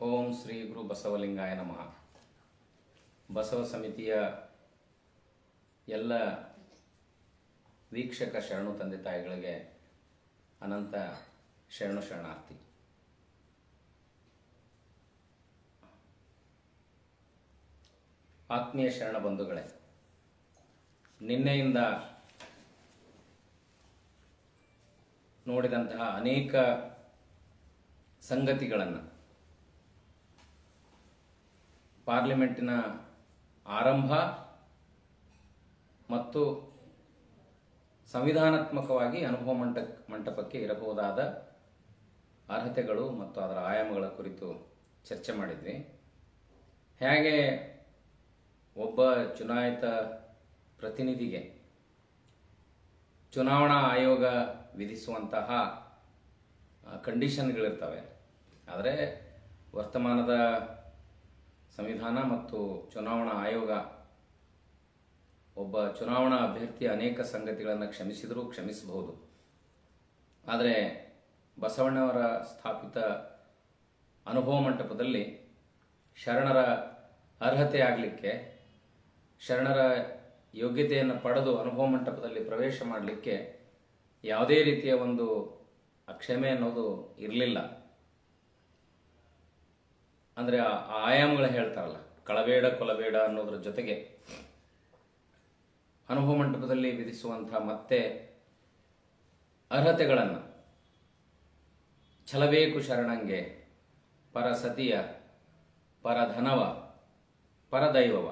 ಓಂ ಶ್ರೀ ಗುರು ಬಸವಲಿಂಗಾಯ ನಮಃ ಬಸವ ಸಮಿತಿಯ ಎಲ್ಲ ವೀಕ್ಷಕ ಶರಣು ತಂದೆ ತಾಯಿಗಳಿಗೆ ಅನಂತ ಶರಣು ಶರಣಾರ್ಥಿ ಆತ್ಮೀಯ ಶರಣ ಬಂಧುಗಳೇ ನಿನ್ನೆಯಿಂದ ನೋಡಿದಂತಹ ಅನೇಕ ಸಂಗತಿಗಳನ್ನು ಪಾರ್ಲಿಮೆಂಟಿನ ಆರಂಭ ಮತ್ತು ಸಂವಿಧಾನಾತ್ಮಕವಾಗಿ ಅನುಭವ ಮಂಟ ಮಂಟಪಕ್ಕೆ ಇರಬಹುದಾದ ಅರ್ಹತೆಗಳು ಮತ್ತು ಅದರ ಆಯಾಮಗಳ ಕುರಿತು ಚರ್ಚೆ ಮಾಡಿದ್ವಿ ಹೇಗೆ ಒಬ್ಬ ಚುನಾಯಿತ ಪ್ರತಿನಿಧಿಗೆ ಚುನಾವಣಾ ಆಯೋಗ ವಿಧಿಸುವಂತಹ ಕಂಡೀಷನ್ಗಳಿರ್ತವೆ ಆದರೆ ವರ್ತಮಾನದ ಸಂವಿಧಾನ ಮತ್ತು ಚುನಾವಣಾ ಆಯೋಗ ಒಬ್ಬ ಚುನಾವಣಾ ಅಭ್ಯರ್ಥಿ ಅನೇಕ ಸಂಗತಿಗಳನ್ನು ಕ್ಷಮಿಸಿದರೂ ಕ್ಷಮಿಸಬಹುದು ಆದರೆ ಬಸವಣ್ಣವರ ಸ್ಥಾಪಿತ ಅನುಭವ ಮಂಟಪದಲ್ಲಿ ಶರಣರ ಅರ್ಹತೆ ಆಗಲಿಕ್ಕೆ ಶರಣರ ಯೋಗ್ಯತೆಯನ್ನು ಪಡೆದು ಅನುಭವ ಮಂಟಪದಲ್ಲಿ ಪ್ರವೇಶ ಮಾಡಲಿಕ್ಕೆ ಯಾವುದೇ ರೀತಿಯ ಒಂದು ಅಕ್ಷಮೆ ಅನ್ನೋದು ಇರಲಿಲ್ಲ ಅಂದರೆ ಆ ಆ ಆಯಾಮಗಳು ಹೇಳ್ತಾರಲ್ಲ ಕಳಬೇಡ ಕೊಲಬೇಡ ಅನ್ನೋದ್ರ ಜೊತೆಗೆ ಅನುಭವ ಮಂಟಪದಲ್ಲಿ ವಿಧಿಸುವಂಥ ಮತ್ತೆ ಅರ್ಹತೆಗಳನ್ನು ಛಲಬೇಕು ಶರಣಂಗೆ ಪರ ಸತಿಯ ಪರ ಧನವ ಪರದೈವವ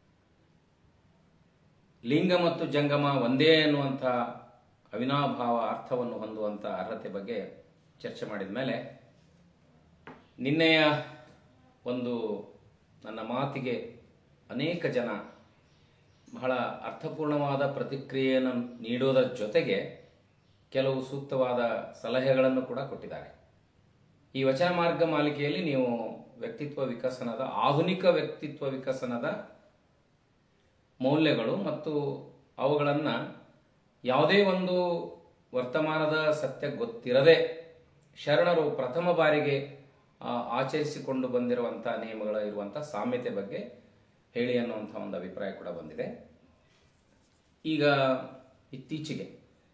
ಲಿಂಗ ಮತ್ತು ಜಂಗಮ ಒಂದೇ ಅನ್ನುವಂಥ ಅವಿನಾಭಾವ ಅರ್ಥವನ್ನು ಹೊಂದುವಂಥ ಅರ್ಹತೆ ಬಗ್ಗೆ ಚರ್ಚೆ ಮಾಡಿದ ಮೇಲೆ ನಿನ್ನೆಯ ಒಂದು ನನ್ನ ಮಾತಿಗೆ ಅನೇಕ ಜನ ಬಹಳ ಅರ್ಥಪೂರ್ಣವಾದ ಪ್ರತಿಕ್ರಿಯೆಯನ್ನು ನೀಡೋದರ ಜೊತೆಗೆ ಕೆಲವು ಸೂಕ್ತವಾದ ಸಲಹೆಗಳನ್ನು ಕೂಡ ಕೊಟ್ಟಿದ್ದಾರೆ ಈ ವಚನ ಮಾರ್ಗ ಮಾಲಿಕೆಯಲ್ಲಿ ನೀವು ವ್ಯಕ್ತಿತ್ವ ವಿಕಸನದ ಆಧುನಿಕ ವ್ಯಕ್ತಿತ್ವ ವಿಕಸನದ ಮೌಲ್ಯಗಳು ಮತ್ತು ಅವುಗಳನ್ನು ಯಾವುದೇ ಒಂದು ವರ್ತಮಾನದ ಸತ್ಯ ಗೊತ್ತಿರದೆ ಶರಣರು ಪ್ರಥಮ ಬಾರಿಗೆ ಆ, ಆಚರಿಸಿಕೊಂಡು ಬಂದಿರುವಂಥ ನಿಯಮಗಳ ಇರುವಂಥ ಸಾಮ್ಯತೆ ಬಗ್ಗೆ ಹೇಳಿ ಅನ್ನುವಂಥ ಒಂದು ಅಭಿಪ್ರಾಯ ಕೂಡ ಬಂದಿದೆ ಈಗ ಇತ್ತೀಚೆಗೆ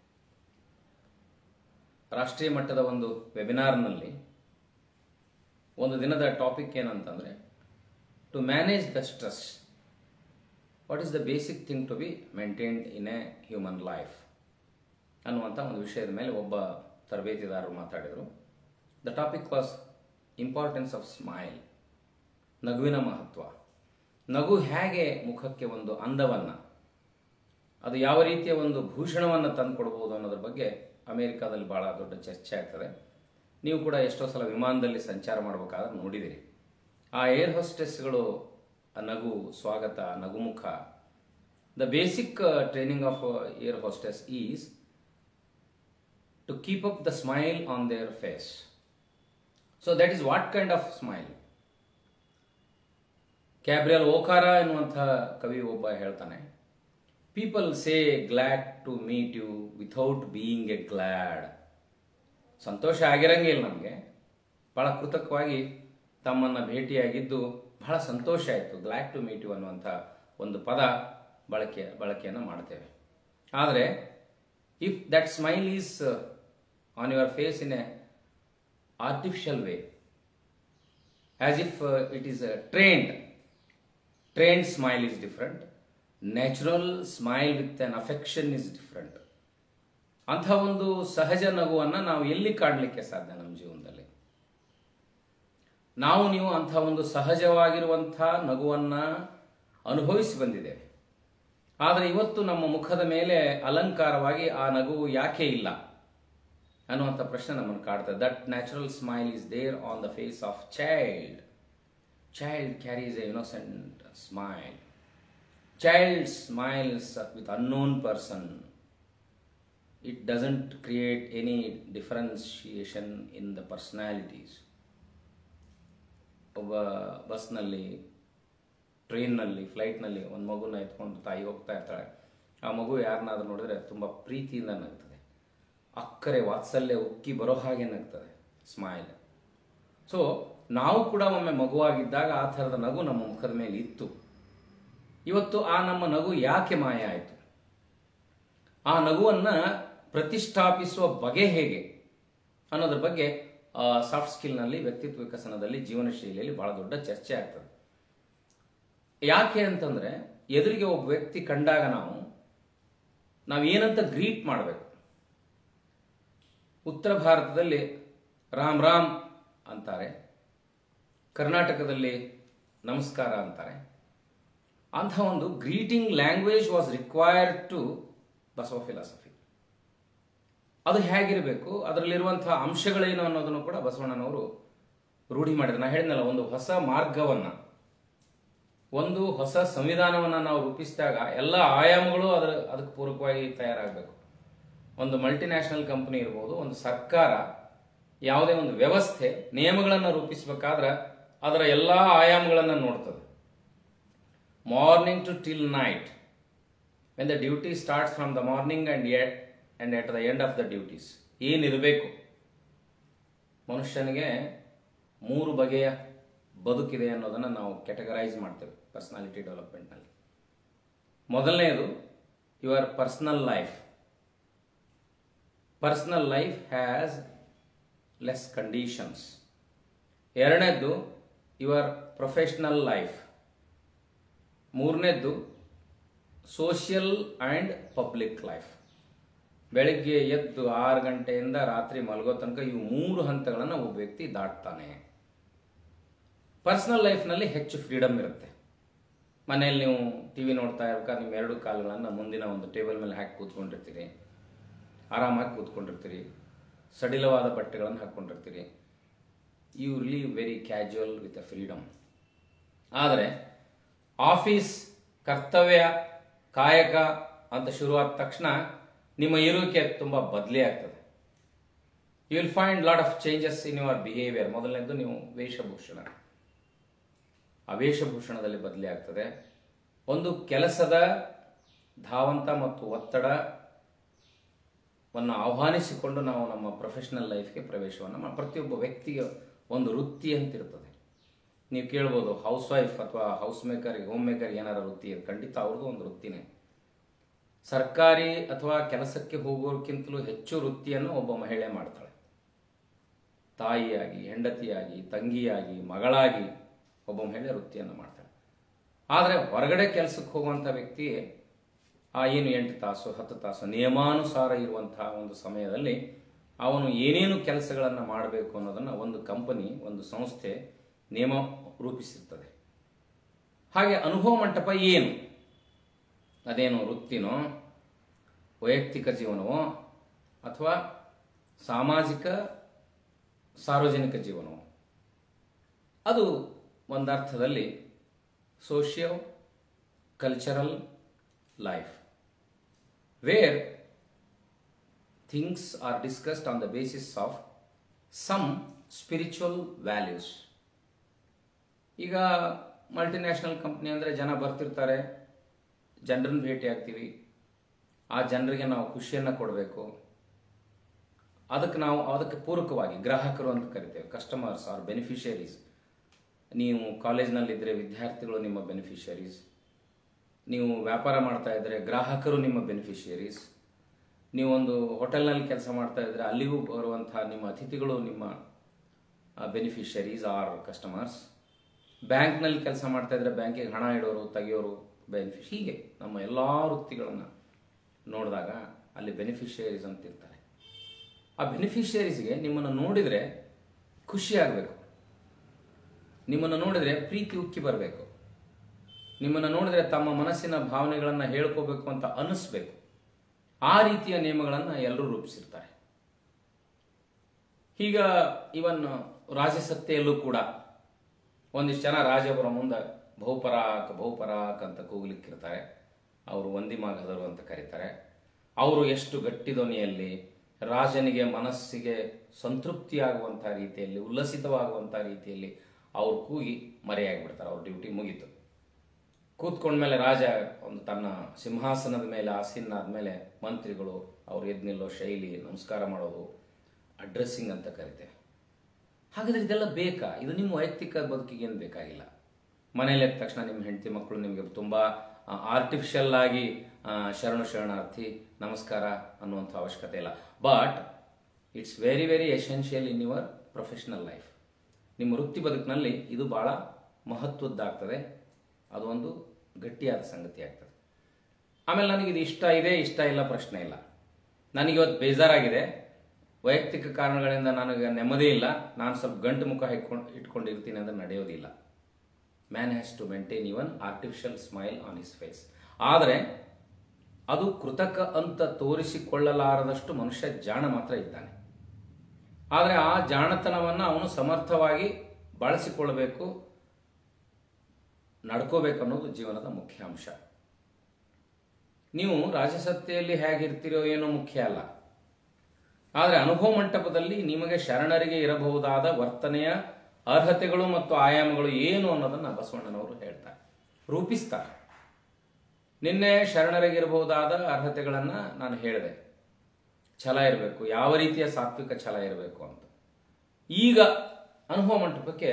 ರಾಷ್ಟ್ರೀಯ ಮಟ್ಟದ ಒಂದು ವೆಬಿನಾರ್ನಲ್ಲಿ ಒಂದು ದಿನದ ಟಾಪಿಕ್ ಏನಂತಂದರೆ to manage the stress what is the basic thing to be maintained in a human life ಅನ್ನುವಂಥ ಒಂದು ವಿಷಯದ ಮೇಲೆ ಒಬ್ಬ ತರಬೇತಿದಾರರು ಮಾತಾಡಿದರು the topic was importance of smile ನಗುವಿನ ಮಹತ್ವ ನಗು ಹೇಗೆ ಮುಖಕ್ಕೆ ಒಂದು ಅಂದವನ್ನು ಅದು ಯಾವ ರೀತಿಯ ಒಂದು ಭೂಷಣವನ್ನು ತಂದುಕೊಡ್ಬೋದು ಅನ್ನೋದ್ರ ಬಗ್ಗೆ ಅಮೆರಿಕಾದಲ್ಲಿ ಭಾಳ ದೊಡ್ಡ ಚರ್ಚೆ ಆಗ್ತದೆ ನೀವು ಕೂಡ ಎಷ್ಟೋ ಸಲ ವಿಮಾನದಲ್ಲಿ ಸಂಚಾರ ಮಾಡಬೇಕಾದ್ರೆ ನೋಡಿದಿರಿ ಆ ಏರ್ ಹೋಸ್ಟೆಸ್ಗಳು ಆ ನಗು ಸ್ವಾಗತ ನಗುಮುಖ the basic training of air hostess is to keep up the smile on their face so that is what kind of smile Gabriel Okara ಎನ್ನುವಂಥ ಕವಿ ಒಬ್ಬ ಹೇಳ್ತಾನೆ people say glad to meet you without being a glad ಸಂತೋಷ ಆಗಿರಂಗೇ ಇಲ್ಲ ನಮಗೆ ಭಾಳ ಕೃತಕವಾಗಿ ತಮ್ಮನ್ನು ಭೇಟಿಯಾಗಿದ್ದು ಬಹಳ ಸಂತೋಷ ಆಯಿತು ಗ್ಲ್ಯಾಡ್ ಟು ಮೀಟ್ ಯು ಅನ್ನುವಂಥ ಒಂದು ಪದ ಬಳಕೆ ಬಳಕೆಯನ್ನು ಮಾಡ್ತೇವೆ ಆದರೆ if that smile is on your face in a artificial way as if it is trained trained smile is different natural smile with an affection is different ಅಂಥ ಒಂದು ಸಹಜ ನಗುವನ್ನು ನಾವು ಎಲ್ಲಿ ಕಾಣಲಿಕ್ಕೆ ಸಾಧ್ಯ ನಮ್ಮ ಜೀವನದಲ್ಲಿ ನಾವು ನೀವು ಅಂಥ ಒಂದು ಸಹಜವಾಗಿರುವಂಥ ನಗುವನ್ನು ಅನುಭವಿಸಿ ಬಂದಿದ್ದೇವೆ ಆದರೆ ಇವತ್ತು ನಮ್ಮ ಮುಖದ ಮೇಲೆ ಅಲಂಕಾರವಾಗಿ ಆ ನಗು ಯಾಕೆ ಇಲ್ಲ ಅನ್ನುವಂಥ ಪ್ರಶ್ನೆ ನಮ್ಮನ್ನು ಕಾಡ್ತದೆ that natural smile is there on the face of child child carries a innocent smile child smiles with unknown person it doesn't create any differentiation in the personalities ಒಬ್ಬ ಬಸ್ನಲ್ಲಿ ಟ್ರೈನ್ನಲ್ಲಿ ಫ್ಲೈಟ್ನಲ್ಲಿ ಒಂದು ಮಗುನ ಎತ್ಕೊಂಡು ತಾಯಿ ಹೋಗ್ತಾ ಇರ್ತಾಳೆ ಆ ಮಗು ಯಾರನ್ನಾದ್ರೂ ನೋಡಿದ್ರೆ ತುಂಬ ಪ್ರೀತಿಯಿಂದ ನಗ್ತದೆ ಅಕ್ಕರೆ ವಾತ್ಸಲ್ಯ ಉಕ್ಕಿ ಬರೋ ಹಾಗೆ ನಗ್ತದೆ ಸ್ಮೈಲ್ ಸೊ ನಾವು ಕೂಡ ಒಮ್ಮೆ ಮಗುವಾಗಿದ್ದಾಗ ಆ ಥರದ ನಗು ನಮ್ಮ ಮುಖದ ಮೇಲೆ ಇತ್ತು ಇವತ್ತು ಆ ನಮ್ಮ ನಗು ಯಾಕೆ ಮಾಯ ಆಯಿತು ಆ ನಗುವನ್ನು ಪ್ರತಿಷ್ಠಾಪಿಸುವ ಬಗೆ ಹೇಗೆ ಅನ್ನೋದ್ರ ಬಗ್ಗೆ ಸಾಫ್ಟ್ ಸ್ಕಿಲ್ನಲ್ಲಿ ವ್ಯಕ್ತಿತ್ವ ವಿಕಸನದಲ್ಲಿ ಜೀವನ ಶೈಲಿಯಲ್ಲಿ ಬಹಳ ದೊಡ್ಡ ಚರ್ಚೆ ಆಗ್ತದೆ ಯಾಕೆ ಅಂತಂದ್ರೆ ಎದುರಿಗೆ ಒಬ್ಬ ವ್ಯಕ್ತಿ ಕಂಡಾಗ ನಾವು ನಾವೇನಂತ ಗ್ರೀಟ್ ಮಾಡಬೇಕು ಉತ್ತರ ಭಾರತದಲ್ಲಿ ರಾಮ್ ರಾಮ್ ಅಂತಾರೆ ಕರ್ನಾಟಕದಲ್ಲಿ ನಮಸ್ಕಾರ ಅಂತಾರೆ ಅಂಥ ಒಂದು greeting language was required to Basava philosophy ಅದು ಹೇಗಿರಬೇಕು ಅದರಲ್ಲಿರುವಂತಹ ಅಂಶಗಳೇನು ಅನ್ನೋದನ್ನು ಕೂಡ ಬಸವಣ್ಣನವರು ರೂಢಿ ಮಾಡಿದ್ರು ನಾ ಹೇಳಿದ್ನಲ್ಲ ಒಂದು ಹೊಸ ಮಾರ್ಗವನ್ನ ಒಂದು ಹೊಸ ಸಂವಿಧಾನವನ್ನು ನಾವು ರೂಪಿಸಿದಾಗ ಎಲ್ಲ ಆಯಾಮಗಳು ಅದರ ಅದಕ್ಕೆ ಪೂರಕವಾಗಿ ತಯಾರಾಗಬೇಕು ಒಂದು ಮಲ್ಟಿನ್ಯಾಷನಲ್ ಕಂಪನಿ ಇರ್ಬೋದು ಒಂದು ಸರ್ಕಾರ ಯಾವುದೇ ಒಂದು ವ್ಯವಸ್ಥೆ ನಿಯಮಗಳನ್ನು ರೂಪಿಸಬೇಕಾದ್ರೆ ಅದರ ಎಲ್ಲ ಆಯಾಮಗಳನ್ನು ನೋಡ್ತದೆ morning to till night when the duty starts from the morning and at and at the end of the duties ಏನಿರಬೇಕು ಮನುಷ್ಯನಿಗೆ ಮೂರು ಬಗೆಯ ಬದುಕಿದೆ ಅನ್ನೋದನ್ನು ನಾವು ಕೆಟಗರೈಸ್ ಮಾಡ್ತೇವೆ ಪರ್ಸನಾಲಿಟಿ ಡೆವಲಪ್ಮೆಂಟ್ನಲ್ಲಿ ಮೊದಲನೆಯದು your personal life personal life has less conditions ಎರಡನೇದ್ದು ಯುವರ್ ಪ್ರೊಫೆಷನಲ್ ಲೈಫ್ ಮೂರನೇದ್ದು ಸೋಷಿಯಲ್ ಆ್ಯಂಡ್ ಪಬ್ಲಿಕ್ ಲೈಫ್ ಬೆಳಗ್ಗೆ ಎದ್ದು ಆರು ಗಂಟೆಯಿಂದ ರಾತ್ರಿ ಮಲಗೋ ತನಕ ಇವು ಮೂರು ಹಂತಗಳನ್ನು ಒಬ್ಬ ವ್ಯಕ್ತಿ ದಾಟ್ತಾನೆ ಪರ್ಸನಲ್ ಲೈಫ್ನಲ್ಲಿ ಹೆಚ್ಚು ಫ್ರೀಡಮ್ ಇರುತ್ತೆ ಮನೆಯಲ್ಲಿ ನೀವು ಟಿ ವಿ ನೋಡ್ತಾ ಇರ್ಬೇಕಾದ್ರೆ ನಿಮ್ಮ ಎರಡು ಕಾಲುಗಳನ್ನು ಮುಂದಿನ ಒಂದು ಟೇಬಲ್ ಮೇಲೆ ಹಾಕಿ ಕೂತ್ಕೊಂಡಿರ್ತೀರಿ ಆರಾಮಾಗಿ ಕೂತ್ಕೊಂಡಿರ್ತೀರಿ ಸಡಿಲವಾದ ಬಟ್ಟೆಗಳನ್ನು ಹಾಕ್ಕೊಂಡಿರ್ತೀರಿ you leave very casual with a freedom ಆದರೆ ಆಫೀಸ್ ಕರ್ತವ್ಯ ಕಾಯಕ ಅಂತ ಶುರುವಾದ ತಕ್ಷಣ ನಿಮ್ಮ ಇರುವಿಕೆ ತುಂಬ ಬದಲಿ ಆಗ್ತದೆ you will find lot of changes in your behaviour ಮೊದಲನೇದು ನೀವು ವೇಷಭೂಷಣ ಆ ವೇಷಭೂಷಣದಲ್ಲಿ ಬದಲಿ ಆಗ್ತದೆ ಒಂದು ಕೆಲಸದ ಧಾವಂತ ಮತ್ತು ಒತ್ತಡವನ್ನು ಆಹ್ವಾನಿಸಿಕೊಂಡು ನಾವು ನಮ್ಮ ಪ್ರೊಫೆಷನಲ್ ಲೈಫ್ಗೆ ಪ್ರವೇಶವನ್ನು ಮಾ- ಪ್ರತಿಯೊಬ್ಬ ವ್ಯಕ್ತಿಗೆ ಒಂದು ವೃತ್ತಿ ಅಂತ ಇರ್ತದೆ ನೀವು ಕೇಳ್ಬೋದು ಹೌಸ್ ವೈಫ್ ಅಥವಾ ಹೌಸ್ ಮೇಕರ್ಗೆ ಹೋಮ್ ಮೇಕರ್ಗೆ ಏನಾರ ವೃತ್ತಿ ಇದೆ ಖಂಡಿತ ಅವ್ರದ್ದು ಒಂದು ವೃತ್ತಿನೇ ಸರ್ಕಾರಿ ಅಥವಾ ಕೆಲಸಕ್ಕೆ ಹೋಗೋರ್ಕಿಂತಲೂ ಹೆಚ್ಚು ವೃತ್ತಿಯನ್ನು ಒಬ್ಬ ಮಹಿಳೆ ಮಾಡ್ತಾಳೆ ತಾಯಿಯಾಗಿ ಹೆಂಡತಿಯಾಗಿ ತಂಗಿಯಾಗಿ ಮಗಳಾಗಿ ಒಬ್ಬ ಮಹಿಳೆ ವೃತ್ತಿಯನ್ನು ಮಾಡ್ತಾಳೆ ಆದರೆ ಹೊರಗಡೆ ಕೆಲಸಕ್ಕೆ ಹೋಗುವಂಥ ವ್ಯಕ್ತಿ ಆ ಏನು ಎಂಟು ತಾಸು ಹತ್ತು ತಾಸು ನಿಯಮಾನುಸಾರ ಇರುವಂತಹ ಒಂದು ಸಮಯದಲ್ಲಿ ಅವನು ಏನೇನು ಕೆಲಸಗಳನ್ನು ಮಾಡಬೇಕು ಅನ್ನೋದನ್ನು ಒಂದು ಕಂಪನಿ ಒಂದು ಸಂಸ್ಥೆ ನಿಯಮ ರೂಪಿಸಿರ್ತದೆ ಹಾಗೆ ಅನುಭವ ಮಂಟಪ ಏನು ಅದೇನು ವೃತ್ತಿನೋ ವೈಯಕ್ತಿಕ ಜೀವನವೋ ಅಥವಾ ಸಾಮಾಜಿಕ ಸಾರ್ವಜನಿಕ ಜೀವನವೋ ಅದು ಒಂದರ್ಥದಲ್ಲಿ socio cultural life where things are discussed on the basis of some spiritual values ಈಗ ಮಲ್ಟಿನ್ಯಾಷನಲ್ ಕಂಪ್ನಿ ಅಂದರೆ ಜನ ಬರ್ತಿರ್ತಾರೆ ಜನರನ್ನ ಭೇಟಿ ಆಗ್ತೀವಿ ಆ ಜನರಿಗೆ ನಾವು ಖುಷಿಯನ್ನು ಕೊಡಬೇಕು ಅದಕ್ಕೆ ನಾವು ಅದಕ್ಕೆ ಪೂರಕವಾಗಿ ಗ್ರಾಹಕರು ಅಂತ ಕರಿತೇವೆ ಕಸ್ಟಮರ್ಸ್ ಆರ್ ಬೆನಿಫಿಷಿಯರೀಸ್ ನೀವು ಕಾಲೇಜ್ನಲ್ಲಿದ್ದರೆ ವಿದ್ಯಾರ್ಥಿಗಳು ನಿಮ್ಮ ಬೆನಿಫಿಷಿಯರೀಸ್ ನೀವು ವ್ಯಾಪಾರ ಮಾಡ್ತಾ ಇದ್ದರೆ ಗ್ರಾಹಕರು ನಿಮ್ಮ ಬೆನಿಫಿಷಿಯರೀಸ್ ನೀವು ಒಂದು ಹೋಟೆಲ್ನಲ್ಲಿ ಕೆಲಸ ಮಾಡ್ತಾ ಇದ್ದರೆ ಅಲ್ಲಿಗೂ ಬರುವಂತಹ ನಿಮ್ಮ ಅತಿಥಿಗಳು ನಿಮ್ಮ ಬೆನಿಫಿಷರೀಸ್ ಆರ್ ಕಸ್ಟಮರ್ಸ್ ಬ್ಯಾಂಕ್ನಲ್ಲಿ ಕೆಲಸ ಮಾಡ್ತಾ ಇದ್ದರೆ ಬ್ಯಾಂಕಿಗೆ ಹಣ ಇಡೋರು ತೆಗಿಯೋರು ಬೆನಿಫಿಷ್ ಹೀಗೆ ನಮ್ಮ ಎಲ್ಲ ವೃತ್ತಿಗಳನ್ನು ನೋಡಿದಾಗ ಅಲ್ಲಿ ಬೆನಿಫಿಷಿಯರೀಸ್ ಅಂತ ಇರ್ತಾರೆ ಆ ಬೆನಿಫಿಷಿಯರೀಸ್ಗೆ ನಿಮ್ಮನ್ನು ನೋಡಿದರೆ ಖುಷಿ ಆಗಬೇಕು ನಿಮ್ಮನ್ನು ನೋಡಿದರೆ ಪ್ರೀತಿ ಉಕ್ಕಿ ಬರಬೇಕು ನಿಮ್ಮನ್ನು ನೋಡಿದರೆ ತಮ್ಮ ಮನಸ್ಸಿನ ಭಾವನೆಗಳನ್ನು ಹೇಳ್ಕೋಬೇಕು ಅಂತ ಅನಿಸ್ಬೇಕು ಆ ರೀತಿಯ ನಿಯಮಗಳನ್ನು ಎಲ್ಲರೂ ರೂಪಿಸಿರ್ತಾರೆ ಈಗ ಇವನ್ ರಾಜಸತ್ತೆಯಲ್ಲೂ ಕೂಡ ಒಂದಿಷ್ಟು ಜನ ರಾಜವರ ಮುಂದೆ ಬಹುಪರಾಕ್ ಬಹುಪರಾಕ್ ಅಂತ ಕೂಗ್ಲಿಕ್ಕಿರ್ತಾರೆ ಅವರು ವಂದಿಮಾಗದರು ಅಂತ ಕರೀತಾರೆ ಅವರು ಎಷ್ಟು ಗಟ್ಟಿ ಧ್ವನಿಯಲ್ಲಿ ರಾಜನಿಗೆ ಮನಸ್ಸಿಗೆ ಸಂತೃಪ್ತಿಯಾಗುವಂಥ ರೀತಿಯಲ್ಲಿ ಉಲ್ಲಸಿತವಾಗುವಂಥ ರೀತಿಯಲ್ಲಿ ಅವ್ರು ಕೂಗಿ ಮರೆಯಾಗಿಬಿಡ್ತಾರೆ ಅವ್ರ ಡ್ಯೂಟಿ ಮುಗೀತು ಕೂತ್ಕೊಂಡ್ಮೇಲೆ ರಾಜ ಒಂದು ತನ್ನ ಸಿಂಹಾಸನದ ಮೇಲೆ ಆಸೀನಾದ ಮೇಲೆ ಮಂತ್ರಿಗಳು ಅವ್ರು ಎದ್ದು ನಿಲ್ಲೋ ಶೈಲಿ ನಮಸ್ಕಾರ ಮಾಡೋದು ಅಡ್ರೆಸ್ಸಿಂಗ್ ಅಂತ ಕರಿತೇವೆ ಹಾಗಾದ್ರೆ ಇದೆಲ್ಲ ಬೇಕಾ ಇದು ನಿಮ್ಮ ವೈಯಕ್ತಿಕ ಬದುಕಿಗೆ ಏನು ಬೇಕಾಗಿಲ್ಲ ಮನೇಲಿ ಎದ್ದ ತಕ್ಷಣ ನಿಮ್ಮ ಹೆಂಡತಿ ಮಕ್ಕಳು ನಿಮಗೆ ತುಂಬ ಆರ್ಟಿಫಿಷಿಯಲ್ ಆಗಿ ಆ, ಶರಣು ಶರಣಾರ್ಥಿ ನಮಸ್ಕಾರ ಅನ್ನುವಂಥ ಅವಶ್ಯಕತೆ ಇಲ್ಲ but it's very very essential in your professional life ನಿಮ್ಮ ವೃತ್ತಿ ಬದುಕಿನಲ್ಲಿ ಇದು ಭಾಳ ಮಹತ್ವದ್ದಾಗ್ತದೆ ಅದು ಒಂದು ಗಟ್ಟಿಯಾದ ಸಂಗತಿ ಆಗ್ತದೆ ಆಮೇಲೆ ನನಗೆ ಇದು ಇಷ್ಟ ಇದೆ ಇಷ್ಟ ಇಲ್ಲ ಪ್ರಶ್ನೆ ಇಲ್ಲ ನನಗೆ ಇವತ್ತು ಬೇಜಾರಾಗಿದೆ ವೈಯಕ್ತಿಕ ಕಾರಣಗಳಿಂದ ನನಗೆ ನೆಮ್ಮದಿ ಇಲ್ಲ ನಾನು ಸ್ವಲ್ಪ ಗಂಟು ಮುಖ ಇಟ್ಕೊಂಡು ಇಟ್ಕೊಂಡಿರ್ತೀನಿ ಅಂದ್ರೆ ನಡೆಯೋದಿಲ್ಲ man has to maintain even artificial smile on his face ಆದರೆ ಅದು ಕೃತಕ ಅಂತ ತೋರಿಸಿಕೊಳ್ಳಲಾರದಷ್ಟು ಮನುಷ್ಯ ಜಾಣ ಮಾತ್ರ ಇದ್ದಾನೆ ಆದರೆ ಆ ಜಾಣತನವನ್ನು ಅವನು ಸಮರ್ಥವಾಗಿ ಬಳಸಿಕೊಳ್ಳಬೇಕು ನಡ್ಕೋಬೇಕು ಅನ್ನೋದು ಜೀವನದ ಮುಖ್ಯ ಅಂಶ ನೀವು ರಾಜಸತ್ತೆಯಲ್ಲಿ ಹೇಗಿರ್ತೀರೋ ಏನೋ ಮುಖ್ಯ ಅಲ್ಲ ಆದರೆ ಅನುಭವ ಮಂಟಪದಲ್ಲಿ ನಿಮಗೆ ಶರಣರಿಗೆ ಇರಬಹುದಾದ ವರ್ತನೆಯ ಅರ್ಹತೆಗಳು ಮತ್ತು ಆಯಾಮಗಳು ಏನು ಅನ್ನೋದನ್ನು ಬಸವಣ್ಣನವರು ಹೇಳ್ತಾರೆ ರೂಪಿಸ್ತಾರೆ ನಿನ್ನೆ ಶರಣರಿಗಿರಬಹುದಾದ ಅರ್ಹತೆಗಳನ್ನು ನಾನು ಹೇಳಿದೆ ಛಲ ಇರಬೇಕು ಯಾವ ರೀತಿಯ ಸಾತ್ವಿಕ ಛಲ ಇರಬೇಕು ಅಂತ ಈಗ ಅನುಭವ ಮಂಟಪಕ್ಕೆ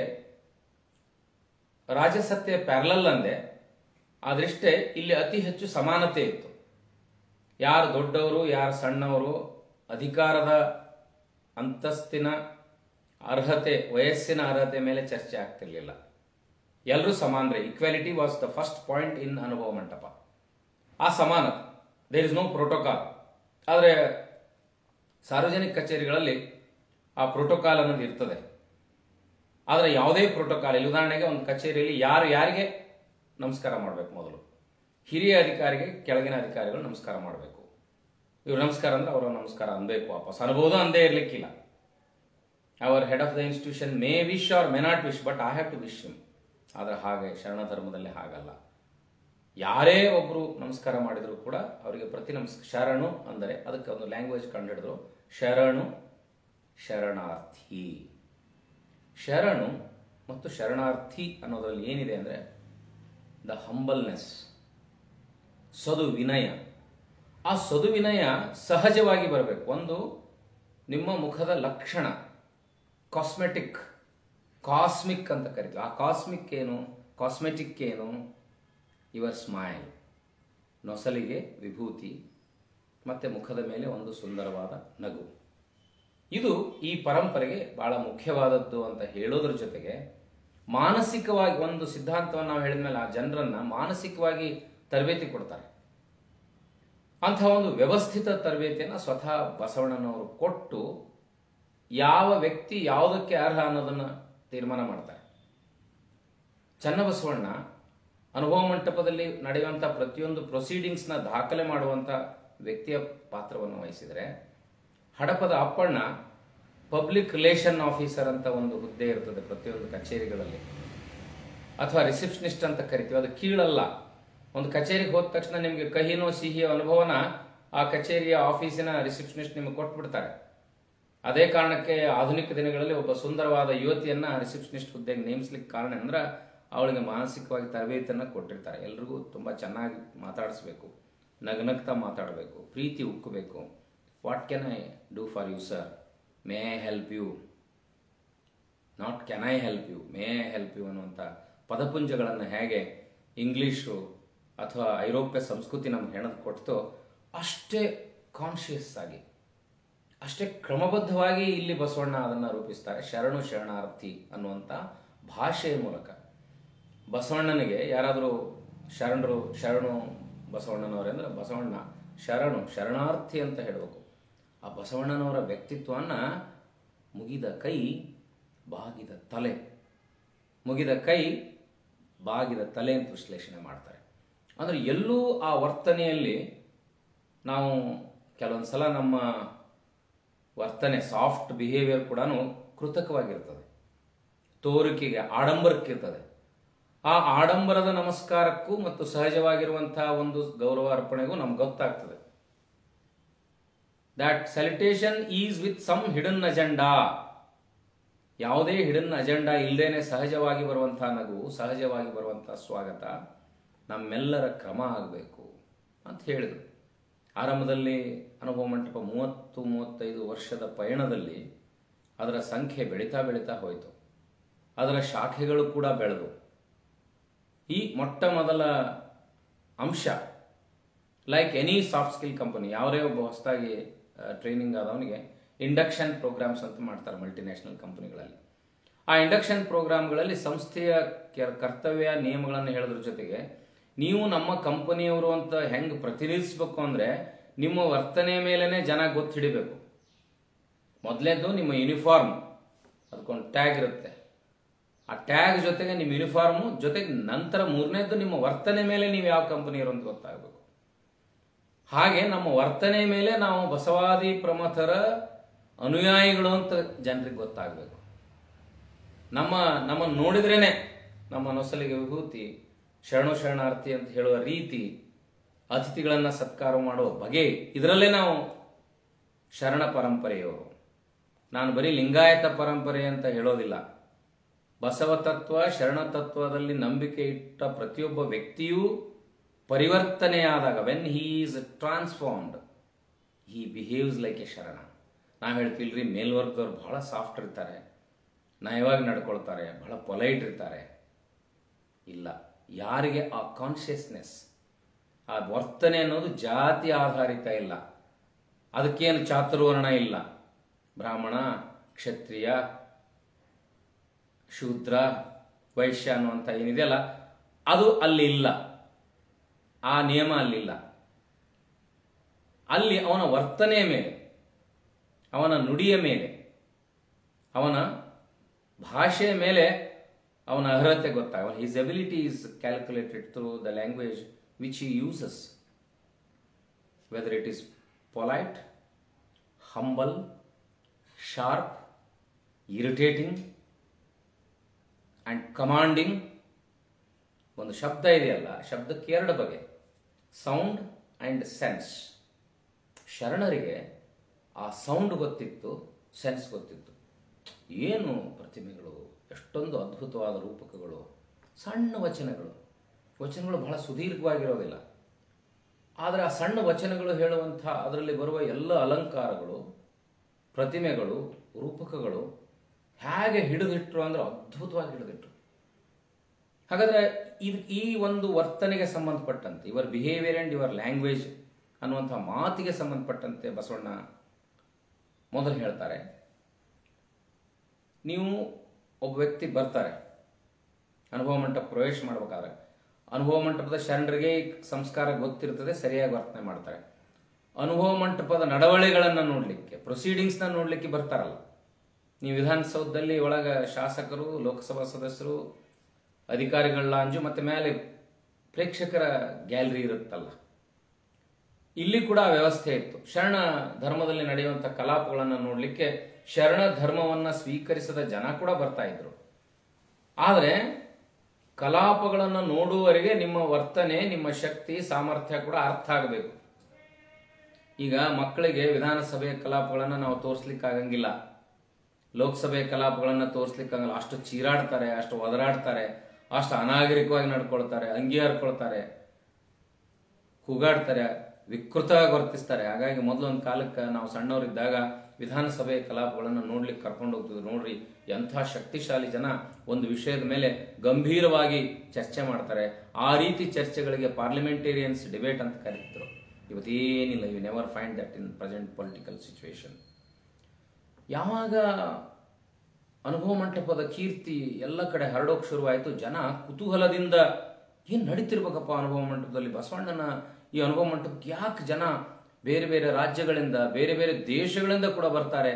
ರಾಜಸತ್ಯ ಪ್ಯಾರಲಲ್ ಅಂದೆ ಆದ್ರಿಷ್ಟೇ ಇಲ್ಲಿ ಅತಿ ಹೆಚ್ಚು ಸಮಾನತೆ ಇತ್ತು ಯಾರು ದೊಡ್ಡವರು ಯಾರು ಸಣ್ಣವರು ಅಧಿಕಾರದ ಅಂತಸ್ತಿನ ಅರ್ಹತೆ ವಯಸ್ಸಿನ ಅರ್ಹತೆ ಮೇಲೆ ಚರ್ಚೆ ಆಗ್ತಿರ್ಲಿಲ್ಲ ಎಲ್ಲರೂ ಸಮಾನರೇ equality was the first point in Anubhava Mantapa ಆ ಸಮಾನತೆ ದೇರ್ ಇಸ್ ನೋ ಪ್ರೋಟೋಕಾಲ್ ಆದರೆ ಸಾರ್ವಜನಿಕ ಕಚೇರಿಗಳಲ್ಲಿ ಆ ಪ್ರೋಟೋಕಾಲ್ ಅನ್ನೋದು ಇರ್ತದೆ ಆದರೆ ಯಾವುದೇ ಪ್ರೋಟೋಕಾಲ್ ಇಲ್ಲ ಉದಾಹರಣೆಗೆ ಒಂದು ಕಚೇರಿಯಲ್ಲಿ ಯಾರು ಯಾರಿಗೆ ನಮಸ್ಕಾರ ಮಾಡಬೇಕು ಮೊದಲು ಹಿರಿಯ ಅಧಿಕಾರಿಗೆ ಕೆಳಗಿನ ಅಧಿಕಾರಿಗಳು ನಮಸ್ಕಾರ ಮಾಡಬೇಕು ಇವ್ರು ನಮಸ್ಕಾರ ಅಂದ್ರೆ ಅವರು ನಮಸ್ಕಾರ ಅನ್ಬೇಕು ವಾಪಸ್ ಅನ್ಬೋದು ಅಂದೇ ಇರ್ಲಿಕ್ಕಿಲ್ಲ our head of the institution may wish or may not wish but I have to wish him ಆದರೆ ಹಾಗೆ ಶರಣ ಧರ್ಮದಲ್ಲಿ ಹಾಗಲ್ಲ ಯಾರೇ ಒಬ್ಬರು ನಮಸ್ಕಾರ ಮಾಡಿದ್ರು ಕೂಡ ಅವರಿಗೆ ಪ್ರತಿ ನಮಸ್ಕಾರ ಶರಣು ಅಂದರೆ ಅದಕ್ಕೆ ಒಂದು ಲ್ಯಾಂಗ್ವೇಜ್ ಕಂಡುಹಿಡಿದ್ರು ಶರಣು ಶರಣಾರ್ಥಿ ಶರಣು ಮತ್ತು ಶರಣಾರ್ಥಿ ಅನ್ನೋದ್ರಲ್ಲಿ ಏನಿದೆ ಅಂದರೆ ದ ಹಂಬಲ್ನೆಸ್ ಸದು ವಿನಯ ಆ ಸದು ವಿನಯ ಸಹಜವಾಗಿ ಬರಬೇಕು ಒಂದು ನಿಮ್ಮ ಮುಖದ ಲಕ್ಷಣ ಕಾಸ್ಮೆಟಿಕ್ ಕಾಸ್ಮಿಕ್ ಅಂತ ಕರಿತೀವಿ ಆ ಕಾಸ್ಮಿಕ್ ಏನು ಕಾಸ್ಮೆಟಿಕ್ ಏನು ಯುವರ್ ಸ್ಮೈಲ್ ನೊಸಲಿಗೆ ವಿಭೂತಿ ಮತ್ತು ಮುಖದ ಮೇಲೆ ಒಂದು ಸುಂದರವಾದ ನಗು ಇದು ಈ ಪರಂಪರೆಗೆ ಬಹಳ ಮುಖ್ಯವಾದದ್ದು ಅಂತ ಹೇಳೋದ್ರ ಜೊತೆಗೆ ಮಾನಸಿಕವಾಗಿ ಒಂದು ಸಿದ್ಧಾಂತವನ್ನು ನಾವು ಹೇಳಿದ್ಮೇಲೆ ಆ ಜನರನ್ನ ಮಾನಸಿಕವಾಗಿ ತರಬೇತಿ ಕೊಡ್ತಾರೆ ಅಂಥ ಒಂದು ವ್ಯವಸ್ಥಿತ ತರಬೇತಿಯನ್ನು ಸ್ವತಃ ಬಸವಣ್ಣನವರು ಕೊಟ್ಟು ಯಾವ ವ್ಯಕ್ತಿ ಯಾವುದಕ್ಕೆ ಅರ್ಹ ಅನ್ನೋದನ್ನು ತೀರ್ಮಾನ ಮಾಡ್ತಾರೆ ಚನ್ನಬಸವಣ್ಣ ಅನುಭವ ಮಂಟಪದಲ್ಲಿ ನಡೆಯುವಂಥ ಪ್ರತಿಯೊಂದು ಪ್ರೊಸೀಡಿಂಗ್ಸ್ನ ದಾಖಲೆ ಮಾಡುವಂಥ ವ್ಯಕ್ತಿಯ ಪಾತ್ರವನ್ನು ವಹಿಸಿದರೆ Hadapada Appanna public relation officer ಅಂತ ಒಂದು ಹುದ್ದೆ ಇರ್ತದೆ ಪ್ರತಿಯೊಂದು ಕಚೇರಿಗಳಲ್ಲಿ ಅಥವಾ ರಿಸೆಪ್ಷನಿಸ್ಟ್ ಅಂತ ಕರಿತೀವಿ ಅದು ಕೀಳಲ್ಲ ಒಂದು ಕಚೇರಿಗೆ ಹೋದ ತಕ್ಷಣ ನಿಮಗೆ ಕಹಿನೋ ಸಿಹಿಯೋ ಅನುಭವನ ಆ ಕಚೇರಿಯ ಆಫೀಸಿನ ರಿಸೆಪ್ಷನಿಸ್ಟ್ ನಿಮಗೆ ಕೊಟ್ಬಿಡ್ತಾರೆ ಅದೇ ಕಾರಣಕ್ಕೆ ಆಧುನಿಕ ದಿನಗಳಲ್ಲಿ ಒಬ್ಬ ಸುಂದರವಾದ ಯುವತಿಯನ್ನ ರಿಸೆಪ್ಷನಿಸ್ಟ್ ಹುದ್ದೆಗೆ ನೇಮಿಸ್ಲಿಕ್ಕೆ ಕಾರಣ ಅಂದ್ರೆ ಅವಳಿಗೆ ಮಾನಸಿಕವಾಗಿ ತರಬೇತಿಯನ್ನು ಕೊಟ್ಟಿರ್ತಾರೆ ಎಲ್ರಿಗೂ ತುಂಬ ಚೆನ್ನಾಗಿ ಮಾತಾಡಿಸ್ಬೇಕು ನಗನಗ್ತಾ ಮಾತಾಡಬೇಕು ಪ್ರೀತಿ ಉಕ್ಕಬೇಕು what can I do for you sir may I help you not can I help you may I help you ಅನ್ನುವಂಥ ಪದಪುಂಜಗಳನ್ನು ಹೇಗೆ ಇಂಗ್ಲೀಷು ಅಥವಾ ಐರೋಪ್ಯ ಸಂಸ್ಕೃತಿ ನಮ್ಗೆ ಹೆಣದು ಕೊಡ್ತೋ ಅಷ್ಟೇ ಕಾನ್ಷಿಯಸ್ ಆಗಿ ಅಷ್ಟೇ ಕ್ರಮಬದ್ಧವಾಗಿ ಇಲ್ಲಿ ಬಸವಣ್ಣ ಅದನ್ನು ರೂಪಿಸ್ತಾರೆ ಶರಣು ಶರಣಾರ್ಥಿ ಅನ್ನುವಂಥ ಭಾಷೆಯ ಮೂಲಕ ಬಸವಣ್ಣನಿಗೆ ಯಾರಾದರೂ ಶರಣರು ಶರಣು ಬಸವಣ್ಣನವರೇ ಅಂದ್ರೆ ಬಸವಣ್ಣ ಶರಣು ಶರಣಾರ್ಥಿ ಅಂತ ಹೇಳಬೇಕು ಆ ಬಸವಣ್ಣನವರ ವ್ಯಕ್ತಿತ್ವವನ್ನು ಮುಗಿದ ಕೈ ಬಾಗಿದ ತಲೆ ಮುಗಿದ ಕೈ ಬಾಗಿದ ತಲೆ ಅಂತ ವಿಶ್ಲೇಷಣೆ ಮಾಡ್ತಾರೆ ಅಂದರೆ ಎಲ್ಲೂ ಆ ವರ್ತನೆಯಲ್ಲಿ ನಾವು ಕೆಲವೊಂದು ಸಲ ನಮ್ಮ ವರ್ತನೆ ಸಾಫ್ಟ್ ಬಿಹೇವಿಯರ್ ಕೂಡ ಕೃತಕವಾಗಿರ್ತದೆ ತೋರಿಕೆಗೆ ಆಡಂಬರಕ್ಕಿರ್ತದೆ ಆ ಆಡಂಬರದ ನಮಸ್ಕಾರಕ್ಕೂ ಮತ್ತು ಸಹಜವಾಗಿರುವಂತಹ ಒಂದು ಗೌರವ ಅರ್ಪಣೆಗೂ ನಮ್ಗೆ ಗೊತ್ತಾಗ್ತದೆ that salutation is with some hidden agenda ಯಾವುದೇ ಹಿಡನ್ ಅಜೆಂಡಾ ಇಲ್ಲದೇನೆ ಸಹಜವಾಗಿ ಬರುವಂತಹ ನಗು ಸಹಜವಾಗಿ ಬರುವಂತಹ ಸ್ವಾಗತ ನಮ್ಮೆಲ್ಲರ ಕ್ರಮ ಆಗಬೇಕು ಅಂತ ಹೇಳಿದರು ಆರಂಭದಲ್ಲಿ ಅನುಭವ ಮಂಟಪ ಮೂವತ್ತು ಮೂವತ್ತೈದು ವರ್ಷದ ಪಯಣದಲ್ಲಿ ಅದರ ಸಂಖ್ಯೆ ಬೆಳೀತಾ ಬೆಳೀತಾ ಹೋಯಿತು ಅದರ ಶಾಖೆಗಳು ಕೂಡ ಬೆಳೆದು ಈ ಮೊಟ್ಟ ಮೊದಲ ಅಂಶ like any soft skill company ಯಾವುದೇ ಒಬ್ಬ ಹೊಸದಾಗಿ ಟ್ರೈನಿಂಗ್ ಆದವನಿಗೆ ಇಂಡಕ್ಷನ್ ಪ್ರೋಗ್ರಾಮ್ಸ್ ಅಂತ ಮಾಡ್ತಾರೆ ಮಲ್ಟಿನ್ಯಾಷನಲ್ ಕಂಪನಿಗಳಲ್ಲಿ ಆ ಇಂಡಕ್ಷನ್ ಪ್ರೋಗ್ರಾಮ್ಗಳಲ್ಲಿ ಸಂಸ್ಥೆಯ ಕೆ- ಕರ್ತವ್ಯ ನಿಯಮಗಳನ್ನು ಹೇಳೋದ್ರ ಜೊತೆಗೆ ನೀವು ನಮ್ಮ ಕಂಪನಿಯವರು ಅಂತ ಹೆಂಗೆ ಪ್ರತಿನಿಧಿಸಬೇಕು ಅಂದರೆ ನಿಮ್ಮ ವರ್ತನೆ ಮೇಲೇ ಜನ ಗೊತ್ತು ಹಿಡಿಬೇಕು ಮೊದಲೇದು ನಿಮ್ಮ ಯೂನಿಫಾರ್ಮ್ ಅದಕ್ಕೊಂದು ಟ್ಯಾಗ್ ಇರುತ್ತೆ ಆ ಟ್ಯಾಗ್ ಜೊತೆಗೆ ನಿಮ್ಮ ಯೂನಿಫಾರ್ಮು ಜೊತೆಗೆ ನಂತರ ಮೂರನೇದು ನಿಮ್ಮ ವರ್ತನೆ ಮೇಲೆ ನೀವು ಯಾವ ಕಂಪನಿಯವರು ಅಂತ ಗೊತ್ತಾಗಬೇಕು ಹಾಗೆ ನಮ್ಮ ವರ್ತನೆ ಮೇಲೆ ನಾವು ಬಸವಾದಿ ಪ್ರಮಥರ ಅನುಯಾಯಿಗಳು ಅಂತ ಜನರಿಗೆ ಗೊತ್ತಾಗಬೇಕು ನಮ್ಮ ನಮ್ಮನ್ನು ನೋಡಿದ್ರೇನೆ ನಮ್ಮ ನೊಸಲಿಗೆ ವಿಭೂತಿ ಶರಣು ಶರಣಾರ್ಥಿ ಅಂತ ಹೇಳುವ ರೀತಿ ಅತಿಥಿಗಳನ್ನು ಸತ್ಕಾರ ಮಾಡುವ ಬಗೆ ಇದರಲ್ಲೇ ನಾವು ಶರಣ ಪರಂಪರೆಯವರು ನಾನು ಬರೀ ಲಿಂಗಾಯತ ಪರಂಪರೆ ಅಂತ ಹೇಳೋದಿಲ್ಲ ಬಸವ ತತ್ವ ಶರಣ ತತ್ವದಲ್ಲಿ ನಂಬಿಕೆ ಇಟ್ಟ ಪ್ರತಿಯೊಬ್ಬ ವ್ಯಕ್ತಿಯೂ ಪರಿವರ್ತನೆಯಾದಾಗ when he is transformed he behaves like a ಶರಣ ನಾವು ಹೇಳ್ತೀವಿ ಮೇಲ್ವರ್ಗದವ್ರು ಬಹಳ ಸಾಫ್ಟ್ ಇರ್ತಾರೆ ನಯವಾಗಿ ನಡ್ಕೊಳ್ತಾರೆ ಬಹಳ ಪೊಲೈಟ್ ಇರ್ತಾರೆ ಇಲ್ಲ ಯಾರಿಗೆ ಆ ಕಾನ್ಷಿಯಸ್ನೆಸ್ ಆ ವರ್ತನೆ ಅನ್ನೋದು ಜಾತಿ ಆಧಾರಿತ ಇಲ್ಲ ಅದಕ್ಕೇನು ಚಾತುರ್ವರ್ಣ ಇಲ್ಲ ಬ್ರಾಹ್ಮಣ ಕ್ಷತ್ರಿಯ ಶೂದ್ರ ವೈಶ್ಯ ಅನ್ನುವಂಥ ಏನಿದೆಯಲ್ಲ ಅದು ಅಲ್ಲಿ ಇಲ್ಲ ಆ ನಿಯಮ ಅಲ್ಲಿಲ್ಲ ಅಲ್ಲಿ ಅವನ ವರ್ತನೆಯ ಮೇಲೆ ಅವನ ನುಡಿಯ ಮೇಲೆ ಅವನ ಭಾಷೆಯ ಮೇಲೆ ಅವನ ಅರ್ಹತೆ ಗೊತ್ತಾಗ his ability is calculated through the language which he uses whether it is polite humble sharp irritating and commanding ಒಂದು ಶಬ್ದ ಇದೆಯಲ್ಲ ಶಬ್ದಕ್ಕೆ ಎರಡು ಬಗೆ ಸೌಂಡ್ ಆ್ಯಂಡ್ ಸೆನ್ಸ್ ಶರಣರಿಗೆ ಆ ಸೌಂಡ್ ಗೊತ್ತಿತ್ತು ಸೆನ್ಸ್ ಗೊತ್ತಿತ್ತು ಏನು ಪ್ರತಿಮೆಗಳು ಎಷ್ಟೊಂದು ಅದ್ಭುತವಾದ ರೂಪಕಗಳು ಸಣ್ಣ ವಚನಗಳು ವಚನಗಳು ಬಹಳ ಸುದೀರ್ಘವಾಗಿರೋದಿಲ್ಲ ಆದರೆ ಆ ಸಣ್ಣ ವಚನಗಳು ಹೇಳುವಂಥ ಅದರಲ್ಲಿ ಬರುವ ಎಲ್ಲ ಅಲಂಕಾರಗಳು ಪ್ರತಿಮೆಗಳು ರೂಪಕಗಳು ಹೇಗೆ ಹಿಡಿದಿಟ್ರು ಅಂದ್ರೆ ಅದ್ಭುತವಾಗಿ ಹಿಡಿದಿಟ್ರು ಹಾಗಾದರೆ ಇದು ಈ ಒಂದು ವರ್ತನೆಗೆ ಸಂಬಂಧಪಟ್ಟಂತೆ your behaviour and your language ಅನ್ನುವಂಥ ಮಾತಿಗೆ ಸಂಬಂಧಪಟ್ಟಂತೆ ಬಸವಣ್ಣ ಮೊದಲು ಹೇಳ್ತಾರೆ ನೀವು ಒಬ್ಬ ವ್ಯಕ್ತಿ ಬರ್ತಾರೆ ಅನುಭವ ಮಂಟಪ ಪ್ರವೇಶ ಮಾಡಬೇಕಾದ್ರೆ ಅನುಭವ ಮಂಟಪದ ಶರಣರಿಗೆ ಈ ಸಂಸ್ಕಾರ ಗೊತ್ತಿರ್ತದೆ ಸರಿಯಾಗಿ ವರ್ತನೆ ಮಾಡ್ತಾರೆ ಅನುಭವ ಮಂಟಪದ ನಡವಳಿಗಳನ್ನು ನೋಡಲಿಕ್ಕೆ ಪ್ರೊಸೀಡಿಂಗ್ಸ್ನ ನೋಡಲಿಕ್ಕೆ ಬರ್ತಾರಲ್ಲ ನೀವು ವಿಧಾನಸೌಧದಲ್ಲಿ ಒಳಗ ಶಾಸಕರು ಲೋಕಸಭಾ ಸದಸ್ಯರು ಅಧಿಕಾರಿಗಳ ಲಾಂಜು ಮತ್ತು ಮೇಲೆ ಪ್ರೇಕ್ಷಕರ ಗ್ಯಾಲರಿ ಇರುತ್ತಲ್ಲ ಇಲ್ಲಿ ಕೂಡ ಆ ವ್ಯವಸ್ಥೆ ಇತ್ತು ಶರಣ ಧರ್ಮದಲ್ಲಿ ನಡೆಯುವಂಥ ಕಲಾಪಗಳನ್ನು ನೋಡಲಿಕ್ಕೆ ಶರಣ ಧರ್ಮವನ್ನು ಸ್ವೀಕರಿಸದ ಜನ ಕೂಡ ಬರ್ತಾ ಇದ್ರು ಆದರೆ ಕಲಾಪಗಳನ್ನು ನೋಡುವವರೆಗೆ ನಿಮ್ಮ ವರ್ತನೆ ನಿಮ್ಮ ಶಕ್ತಿ ಸಾಮರ್ಥ್ಯ ಕೂಡ ಅರ್ಥ ಆಗಬೇಕು ಈಗ ಮಕ್ಕಳಿಗೆ ವಿಧಾನಸಭೆಯ ಕಲಾಪಗಳನ್ನು ನಾವು ತೋರಿಸ್ಲಿಕ್ಕೆ ಆಗಂಗಿಲ್ಲ ಲೋಕಸಭೆ ಕಲಾಪಗಳನ್ನು ತೋರಿಸ್ಲಿಕ್ಕೆ ಆಗಲ್ಲ ಅಷ್ಟು ಚೀರಾಡ್ತಾರೆ ಅಷ್ಟು ಒದರಾಡ್ತಾರೆ ಅಷ್ಟು ಅನಾಗರಿಕವಾಗಿ ನಡ್ಕೊಳ್ತಾರೆ ಅಂಗಿ ಹರ್ಕೊಳ್ತಾರೆ ಕೂಗಾಡ್ತಾರೆ ವಿಕೃತವಾಗಿ ವರ್ತಿಸ್ತಾರೆ ಹಾಗಾಗಿ ಮೊದಲೊಂದು ಕಾಲಕ್ಕೆ ನಾವು ಸಣ್ಣವರಿದ್ದಾಗ ವಿಧಾನಸಭೆ ಕಲಾಪಗಳನ್ನು ನೋಡ್ಲಿಕ್ಕೆ ಕರ್ಕೊಂಡು ಹೋಗ್ತಿದ್ರು ನೋಡ್ರಿ ಎಂಥ ಶಕ್ತಿಶಾಲಿ ಜನ ಒಂದು ವಿಷಯದ ಮೇಲೆ ಗಂಭೀರವಾಗಿ ಚರ್ಚೆ ಮಾಡ್ತಾರೆ ಆ ರೀತಿ ಚರ್ಚೆಗಳಿಗೆ ಪಾರ್ಲಿಮೆಂಟೇರಿಯನ್ಸ್ ಡಿಬೇಟ್ ಅಂತ ಕರೀತಿದ್ರು ಇವತ್ತೇನಿಲ್ಲ you never find that in present political situation ಯಾವಾಗ ಅನುಭವ ಮಂಟಪದ ಕೀರ್ತಿ ಎಲ್ಲ ಕಡೆ ಹರಡೋಕೆ ಶುರುವಾಯಿತು ಜನ ಕುತೂಹಲದಿಂದ ಏನು ನಡೀತಿರ್ಬೇಕಪ್ಪ ಅನುಭವ ಮಂಟಪದಲ್ಲಿ ಬಸವಣ್ಣನ ಈ ಅನುಭವ ಮಂಟಪಕ್ಕೆ ಯಾಕೆ ಜನ ಬೇರೆ ಬೇರೆ ರಾಜ್ಯಗಳಿಂದ ಬೇರೆ ಬೇರೆ ದೇಶಗಳಿಂದ ಕೂಡ ಬರ್ತಾರೆ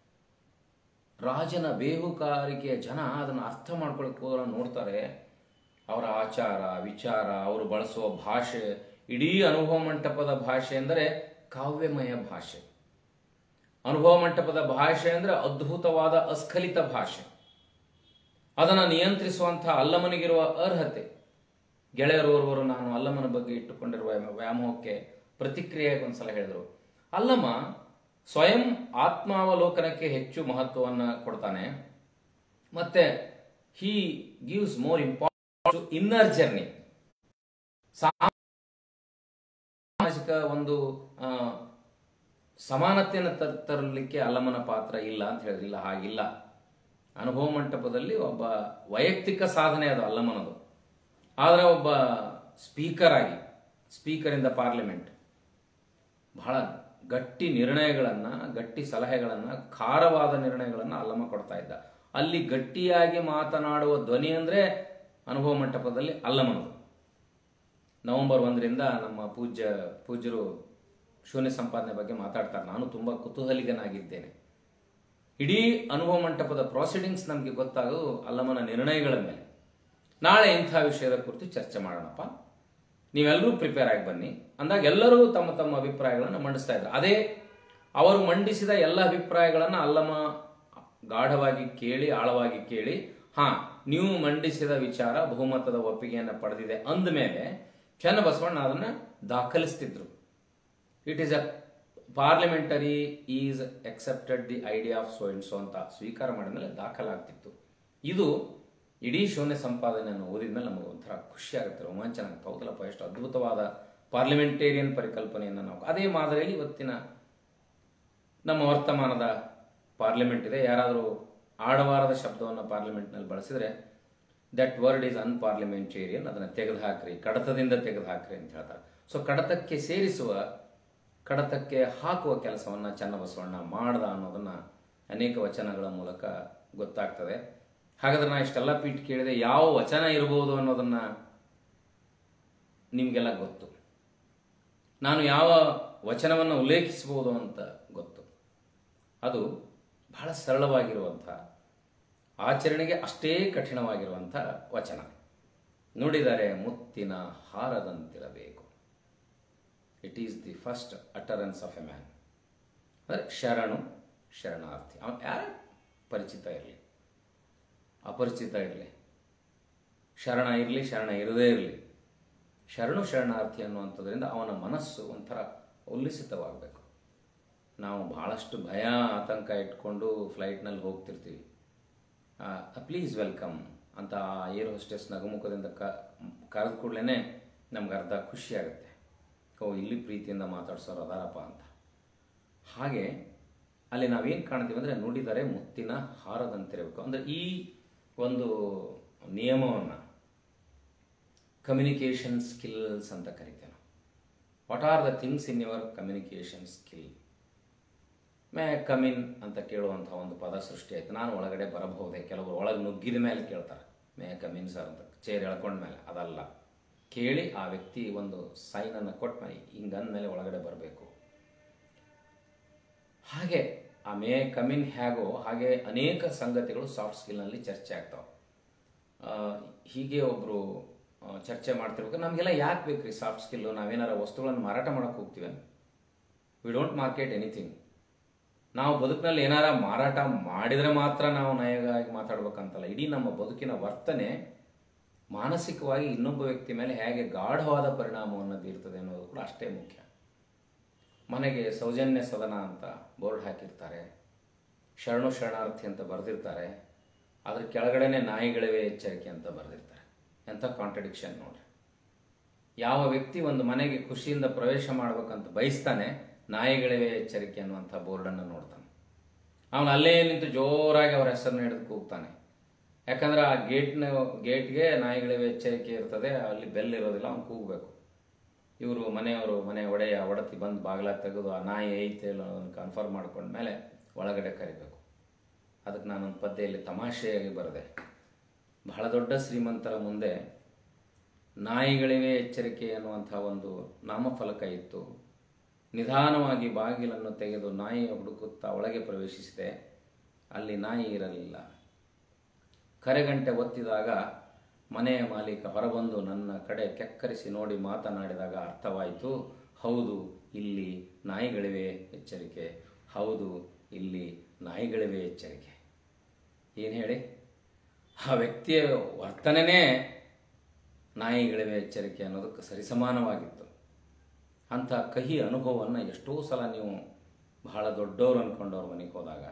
ರಾಜನ ಬೇಹುಗಾರಿಕೆಯ ಜನ ಅದನ್ನು ಅರ್ಥ ಮಾಡ್ಕೊಳ್ಳೋಕೆ ಹೋದ್ರೆ ನೋಡ್ತಾರೆ ಅವರ ಆಚಾರ ವಿಚಾರ ಅವರು ಬಳಸುವ ಭಾಷೆ ಇಡೀ ಅನುಭವ ಮಂಟಪದ ಭಾಷೆ ಎಂದರೆ ಕಾವ್ಯಮಯ ಭಾಷೆ ಅನುಭವ ಮಂಟಪದ ಭಾಷೆ ಅಂದರೆ ಅದ್ಭುತವಾದ ಅಸ್ಖಲಿತ ಭಾಷೆ ಅದನ್ನು ನಿಯಂತ್ರಿಸುವಂಥ ಅಲ್ಲಮನಿಗಿರುವ ಅರ್ಹತೆ ಗೆಳೆಯರೋರ್ವರು ನಾನು ಅಲ್ಲಮನ ಬಗ್ಗೆ ಇಟ್ಟುಕೊಂಡಿರುವ ವ್ಯಾಮೋಹಕ್ಕೆ ಪ್ರತಿಕ್ರಿಯೆಯಾಗಿ ಒಂದ್ಸಲ ಹೇಳಿದರು ಅಲ್ಲಮ್ಮ ಸ್ವಯಂ ಆತ್ಮಾವಲೋಕನಕ್ಕೆ ಹೆಚ್ಚು ಮಹತ್ವವನ್ನು ಕೊಡ್ತಾನೆ ಮತ್ತೆ he gives more important inner journey ಸಾಮಾಜಿಕ ಒಂದು ಆ, ಸಮಾನತೆಯನ್ನು ತ ತರಲಿಕ್ಕೆ ಅಲ್ಲಮನ ಪಾತ್ರ ಇಲ್ಲ ಅಂತ ಹೇಳಿದ್ರೆ ಇಲ್ಲ ಹಾಗಿಲ್ಲ ಅನುಭವ ಮಂಟಪದಲ್ಲಿ ಒಬ್ಬ ವೈಯಕ್ತಿಕ ಸಾಧನೆ ಅದು ಅಲ್ಲಮನದು ಆದರೆ ಒಬ್ಬ ಸ್ಪೀಕರ್ ಆಗಿ ಸ್ಪೀಕರ್ ಇನ್ ದ ಪಾರ್ಲಿಮೆಂಟ್ ಬಹಳ ಗಟ್ಟಿ ನಿರ್ಣಯಗಳನ್ನು ಗಟ್ಟಿ ಸಲಹೆಗಳನ್ನು ಖಾರವಾದ ನಿರ್ಣಯಗಳನ್ನು ಅಲ್ಲಮ್ಮ ಕೊಡ್ತಾ ಇದ್ದ ಅಲ್ಲಿ ಗಟ್ಟಿಯಾಗಿ ಮಾತನಾಡುವ ಧ್ವನಿ ಅಂದರೆ ಅನುಭವ ಮಂಟಪದಲ್ಲಿ ಅಲ್ಲಮನದು ನವೆಂಬರ್ ಒಂದರಿಂದ ನಮ್ಮ ಪೂಜ್ಯ ಪೂಜ್ಯರು ಶೂನ್ಯ ಸಂಪಾದನೆ ಬಗ್ಗೆ ಮಾತಾಡ್ತಾರೆ ನಾನು ತುಂಬ ಕುತೂಹಲಿಗನಾಗಿದ್ದೇನೆ ಇಡೀ ಅನುಭವ ಮಂಟಪದ ಪ್ರೊಸೀಡಿಂಗ್ಸ್ ನಮಗೆ ಗೊತ್ತಾಗೋದು ಅಲ್ಲಮನ ನಿರ್ಣಯಗಳ ಮೇಲೆ ನಾಳೆ ಇಂಥ ವಿಷಯದ ಕುರಿತು ಚರ್ಚೆ ಮಾಡೋಣಪ್ಪ ನೀವೆಲ್ಲರೂ ಪ್ರಿಪೇರ್ ಆಗಿ ಬನ್ನಿ ಅಂದಾಗ ಎಲ್ಲರೂ ತಮ್ಮ ತಮ್ಮ ಅಭಿಪ್ರಾಯಗಳನ್ನು ಮಂಡಿಸ್ತಾ ಇದ್ರು ಅದೇ ಅವರು ಮಂಡಿಸಿದ ಎಲ್ಲ ಅಭಿಪ್ರಾಯಗಳನ್ನು ಅಲ್ಲಮ ಗಾಢವಾಗಿ ಕೇಳಿ ಆಳವಾಗಿ ಕೇಳಿ ಹಾ ನೀವು ಮಂಡಿಸಿದ ವಿಚಾರ ಬಹುಮತದ ಒಪ್ಪಿಗೆಯನ್ನು ಪಡೆದಿದೆ ಅಂದಮೇಲೆ ಚನ್ನಬಸವಣ್ಣ ಅದನ್ನು ದಾಖಲಿಸ್ತಿದ್ರು it is a parliamentary is accepted the idea of so and so ಅಂತ ಸ್ವೀಕಾರ ಮಾಡಿದ ಮೇಲೆ ದಾಖಲಾಗ್ತಿತ್ತು ಇದು ಇಡೀ ಶೂನ್ಯ ಸಂಪಾದನೆಯನ್ನು ಓದಿದ ಮೇಲೆ ನಮಗೆ ಒಂಥರ ಖುಷಿ ಆಗುತ್ತೆ ರೋಮಾಂಚನ ಆಗುತ್ತೆ ಹೌದಲ್ಲಪ್ಪ ಎಷ್ಟು ಅದ್ಭುತವಾದ ಪಾರ್ಲಿಮೆಂಟೇರಿಯನ್ ಪರಿಕಲ್ಪನೆಯನ್ನು ನಾವು ಅದೇ ಮಾದರಿಯಲ್ಲಿ ಇವತ್ತಿನ ನಮ್ಮ ವರ್ತಮಾನದ ಪಾರ್ಲಿಮೆಂಟ್ ಇದೆ ಯಾರಾದರೂ ಆಡವಾರದ ಶಬ್ದವನ್ನು ಪಾರ್ಲಿಮೆಂಟ್ನಲ್ಲಿ ಬಳಸಿದರೆ ದಟ್ ವರ್ಡ್ ಈಸ್ ಅನ್ಪಾರ್ಲಿಮೆಂಟೇರಿಯನ್ ಅದನ್ನು ತೆಗೆದುಹಾಕ್ರಿ ಕಡತದಿಂದ ತೆಗೆದುಹಾಕ್ರಿ ಅಂತ ಹೇಳ್ತಾರೆ ಸೊ ಕಡತಕ್ಕೆ ಸೇರಿಸುವ ಕಡತಕ್ಕೆ ಹಾಕುವ ಕೆಲಸವನ್ನು ಚನ್ನಬಸವಣ್ಣ ಮಾಡ್ದ ಅನ್ನೋದನ್ನು ಅನೇಕ ವಚನಗಳ ಮೂಲಕ ಗೊತ್ತಾಗ್ತದೆ ಹಾಗಾದ್ರೆ ನಾ ಇಷ್ಟೆಲ್ಲ ಪೀಠ ಕೇಳಿದೆ ಯಾವ ವಚನ ಇರ್ಬೋದು ಅನ್ನೋದನ್ನು ನಿಮಗೆಲ್ಲ ಗೊತ್ತು ನಾನು ಯಾವ ವಚನವನ್ನು ಉಲ್ಲೇಖಿಸಬಹುದು ಅಂತ ಗೊತ್ತು ಅದು ಬಹಳ ಸರಳವಾಗಿರುವಂಥ ಆಚರಣೆಗೆ ಅಷ್ಟೇ ಕಠಿಣವಾಗಿರುವಂಥ ವಚನ ನುಡಿದರೆ ಮುತ್ತಿನ ಹಾರದಂತಿರಬೇಕು it is the first utterance of a man ಅಂದರೆ ಶರಣು ಶರಣಾರ್ಥಿ ಅವನು ಯಾರ ಪರಿಚಿತ ಇರಲಿ ಅಪರಿಚಿತ ಇರಲಿ ಶರಣ ಇರಲಿ ಶರಣ ಇರದೇ ಇರಲಿ ಶರಣು ಶರಣಾರ್ಥಿ ಅನ್ನುವಂಥದ್ರಿಂದ ಅವನ ಮನಸ್ಸು ಒಂಥರ ಉಲ್ಲಿಸಿತವಾಗಬೇಕು ನಾವು ಭಾಳಷ್ಟು ಭಯ ಆತಂಕ ಇಟ್ಕೊಂಡು ಫ್ಲೈಟ್ನಲ್ಲಿ ಹೋಗ್ತಿರ್ತೀವಿ ಪ್ಲೀಸ್ ವೆಲ್ಕಮ್ ಅಂತ ಆ ಏರ್ ಹೋಸ್ಟೆಸ್ ನಗುಮುಖದಿಂದ ಕ ಕರೆದ ಕೂಡಲೇ ನಮ್ಗೆ ಅರ್ಧ ಖುಷಿ ಆಗುತ್ತೆ ಓ ಇಲ್ಲಿ ಪ್ರೀತಿಯಿಂದ ಮಾತಾಡ್ಸೋರು ಅದಾರಪ್ಪ ಅಂತ ಹಾಗೆ ಅಲ್ಲಿ ನಾವೇನು ಕಾಣ್ತೀವಿ ಅಂದರೆ ನುಡಿದರೆ ಮುತ್ತಿನ ಹಾರದಂತಿರಬೇಕು ಅಂದರೆ ಈ ಒಂದು ನಿಯಮವನ್ನು ಕಮ್ಯುನಿಕೇಷನ್ ಸ್ಕಿಲ್ಸ್ ಅಂತ ಕರಿತೇವೆ ನಾವು what are the things in your communication skill may come in ಅಂತ ಕೇಳುವಂಥ ಒಂದು ಪದ ಸೃಷ್ಟಿ ಆಯಿತು ನಾನು ಒಳಗಡೆ ಬರಬಹುದೇ ಕೆಲವರು ಒಳಗೆ ನುಗ್ಗಿದ ಮೇಲೆ ಕೇಳ್ತಾರೆ ಮೇ ಕಮಿನ್ ಸರ್ ಅಂತ ಚೇರ್ ಎಳ್ಕೊಂಡ ಮೇಲೆ ಅದಲ್ಲ ಕೇಳಿ ಆ ವ್ಯಕ್ತಿ ಒಂದು ಸೈನನ್ನು ಕೊಟ್ಟ ಮೇಲೆ ಹಿಂಗಂದ್ಮೇಲೆ ಒಳಗಡೆ ಬರಬೇಕು ಹಾಗೆ ಆ ಮೇ ಕಮಿನ್ ಹೇಗೋ ಹಾಗೆ ಅನೇಕ ಸಂಗತಿಗಳು ಸಾಫ್ಟ್ ಸ್ಕಿಲ್ನಲ್ಲಿ ಚರ್ಚೆ ಆಗ್ತಾವೆ ಹೀಗೆ ಒಬ್ಬರು ಚರ್ಚೆ ಮಾಡ್ತಿರ್ಬೇಕು ನಮಗೆಲ್ಲ ಯಾಕೆ ಬೇಕು ರೀ ಸಾಫ್ಟ್ ಸ್ಕಿಲ್ಲು ನಾವೇನಾರ ವಸ್ತುಗಳನ್ನು ಮಾರಾಟ ಮಾಡೋಕೆ ಹೋಗ್ತೀವಿ ವಿ ಡೋಂಟ್ ಮಾರ್ಕೆಟ್ ಎನಿಥಿಂಗ್ ನಾವು ಬದುಕಿನಲ್ಲಿ ಏನಾರ ಮಾರಾಟ ಮಾಡಿದರೆ ಮಾತ್ರ ನಾವು ನಯವಾಗಿ ಮಾತಾಡ್ಬೇಕಂತಲ್ಲ ಇಡೀ ನಮ್ಮ ಬದುಕಿನ ವರ್ತನೆ ಮಾನಸಿಕವಾಗಿ ಇನ್ನೊಬ್ಬ ವ್ಯಕ್ತಿ ಮೇಲೆ ಹೇಗೆ ಗಾಢವಾದ ಪರಿಣಾಮವನ್ನು ಬೀರ್ತದೆ ಅನ್ನೋದು ಕೂಡ ಅಷ್ಟೇ ಮುಖ್ಯ ಮನೆಗೆ ಸೌಜನ್ಯ ಸದನ ಅಂತ ಬೋರ್ಡ್ ಹಾಕಿರ್ತಾರೆ ಶರಣು ಶರಣಾರ್ಥಿ ಅಂತ ಬರೆದಿರ್ತಾರೆ ಅದ್ರ ಕೆಳಗಡೆನೆ ನಾಯಿಗಳಿವೆ ಎಚ್ಚರಿಕೆ ಅಂತ ಬರೆದಿರ್ತಾರೆ ಎಂಥ ಕಾಂಟ್ರಡಿಕ್ಷನ್ ನೋಡ್ರಿ ಯಾವ ವ್ಯಕ್ತಿ ಒಂದು ಮನೆಗೆ ಖುಷಿಯಿಂದ ಪ್ರವೇಶ ಮಾಡ್ಬೇಕಂತ ಬಯಸ್ತಾನೆ ನಾಯಿಗಳಿವೆ ಎಚ್ಚರಿಕೆ ಅನ್ನುವಂಥ ಬೋರ್ಡನ್ನು ನೋಡ್ತಾನೆ ಅವನು ಅಲ್ಲೇ ನಿಂತು ಜೋರಾಗಿ ಅವ್ರ ಹೆಸರನ್ನ ಹಿಡಿದು ಕೂಗ್ತಾನೆ ಯಾಕಂದ್ರೆ ಆ ಗೇಟ್ನ ಗೇಟ್ಗೆ ನಾಯಿಗಳಿವೆ ಎಚ್ಚರಿಕೆ ಇರ್ತದೆ ಅಲ್ಲಿ ಬೆಲ್ ಇರೋದಿಲ್ಲ ಅವ್ನು ಕೂಗಬೇಕು ಇವರು ಮನೆಯವರು ಮನೆ ಒಡೆಯ ಒಡತಿ ಬಂದು ಬಾಗಿಲ ತೆಗೆದು ಆ ನಾಯಿ ಐತೆ ಇಲ್ಲ ಅನ್ನೋದನ್ನು ಕನ್ಫರ್ಮ್ ಮಾಡ್ಕೊಂಡ್ಮೇಲೆ ಒಳಗಡೆ ಕರಿಬೇಕು ಅದಕ್ಕೆ ನಾನೊಂದು ಪದ್ಯದಲ್ಲಿ ತಮಾಷೆಯಾಗಿ ಬರೆದೆ ಬಹಳ ದೊಡ್ಡ ಶ್ರೀಮಂತರ ಮುಂದೆ ನಾಯಿಗಳಿವೆ ಎಚ್ಚರಿಕೆ ಅನ್ನುವಂಥ ಒಂದು ನಾಮಫಲಕ ಇತ್ತು ನಿಧಾನವಾಗಿ ಬಾಗಿಲನ್ನು ತೆಗೆದು ನಾಯಿ ಹುಡುಕುತ್ತಾ ಒಳಗೆ ಪ್ರವೇಶಿಸಿದೆ ಅಲ್ಲಿ ನಾಯಿ ಇರಲಿಲ್ಲ ಕರೆಗಂಟೆ ಒತ್ತಿದಾಗ ಮನೆಯ ಮಾಲೀಕ ಹೊರಬಂದು ನನ್ನ ಕಡೆ ಕೆಕ್ಕರಿಸಿ ನೋಡಿ ಮಾತನಾಡಿದಾಗ ಅರ್ಥವಾಯಿತು ಹೌದು ಇಲ್ಲಿ ನಾಯಿಗಳಿವೆ ಎಚ್ಚರಿಕೆ ಹೌದು ಇಲ್ಲಿ ನಾಯಿಗಳಿವೆ ಎಚ್ಚರಿಕೆ ಏನು ಹೇಳಿ ಆ ವ್ಯಕ್ತಿಯ ವರ್ತನೆನೇ ನಾಯಿಗಳಿವೆ ಎಚ್ಚರಿಕೆ ಅನ್ನೋದಕ್ಕೆ ಸರಿಸಮಾನವಾಗಿತ್ತು ಅಂಥ ಕಹಿ ಅನುಭವವನ್ನು ಎಷ್ಟೋ ಸಲ ನೀವು ಬಹಳ ದೊಡ್ಡವರು ಅಂದ್ಕೊಂಡವ್ರ ಮನೆಗೆ ಹೋದಾಗ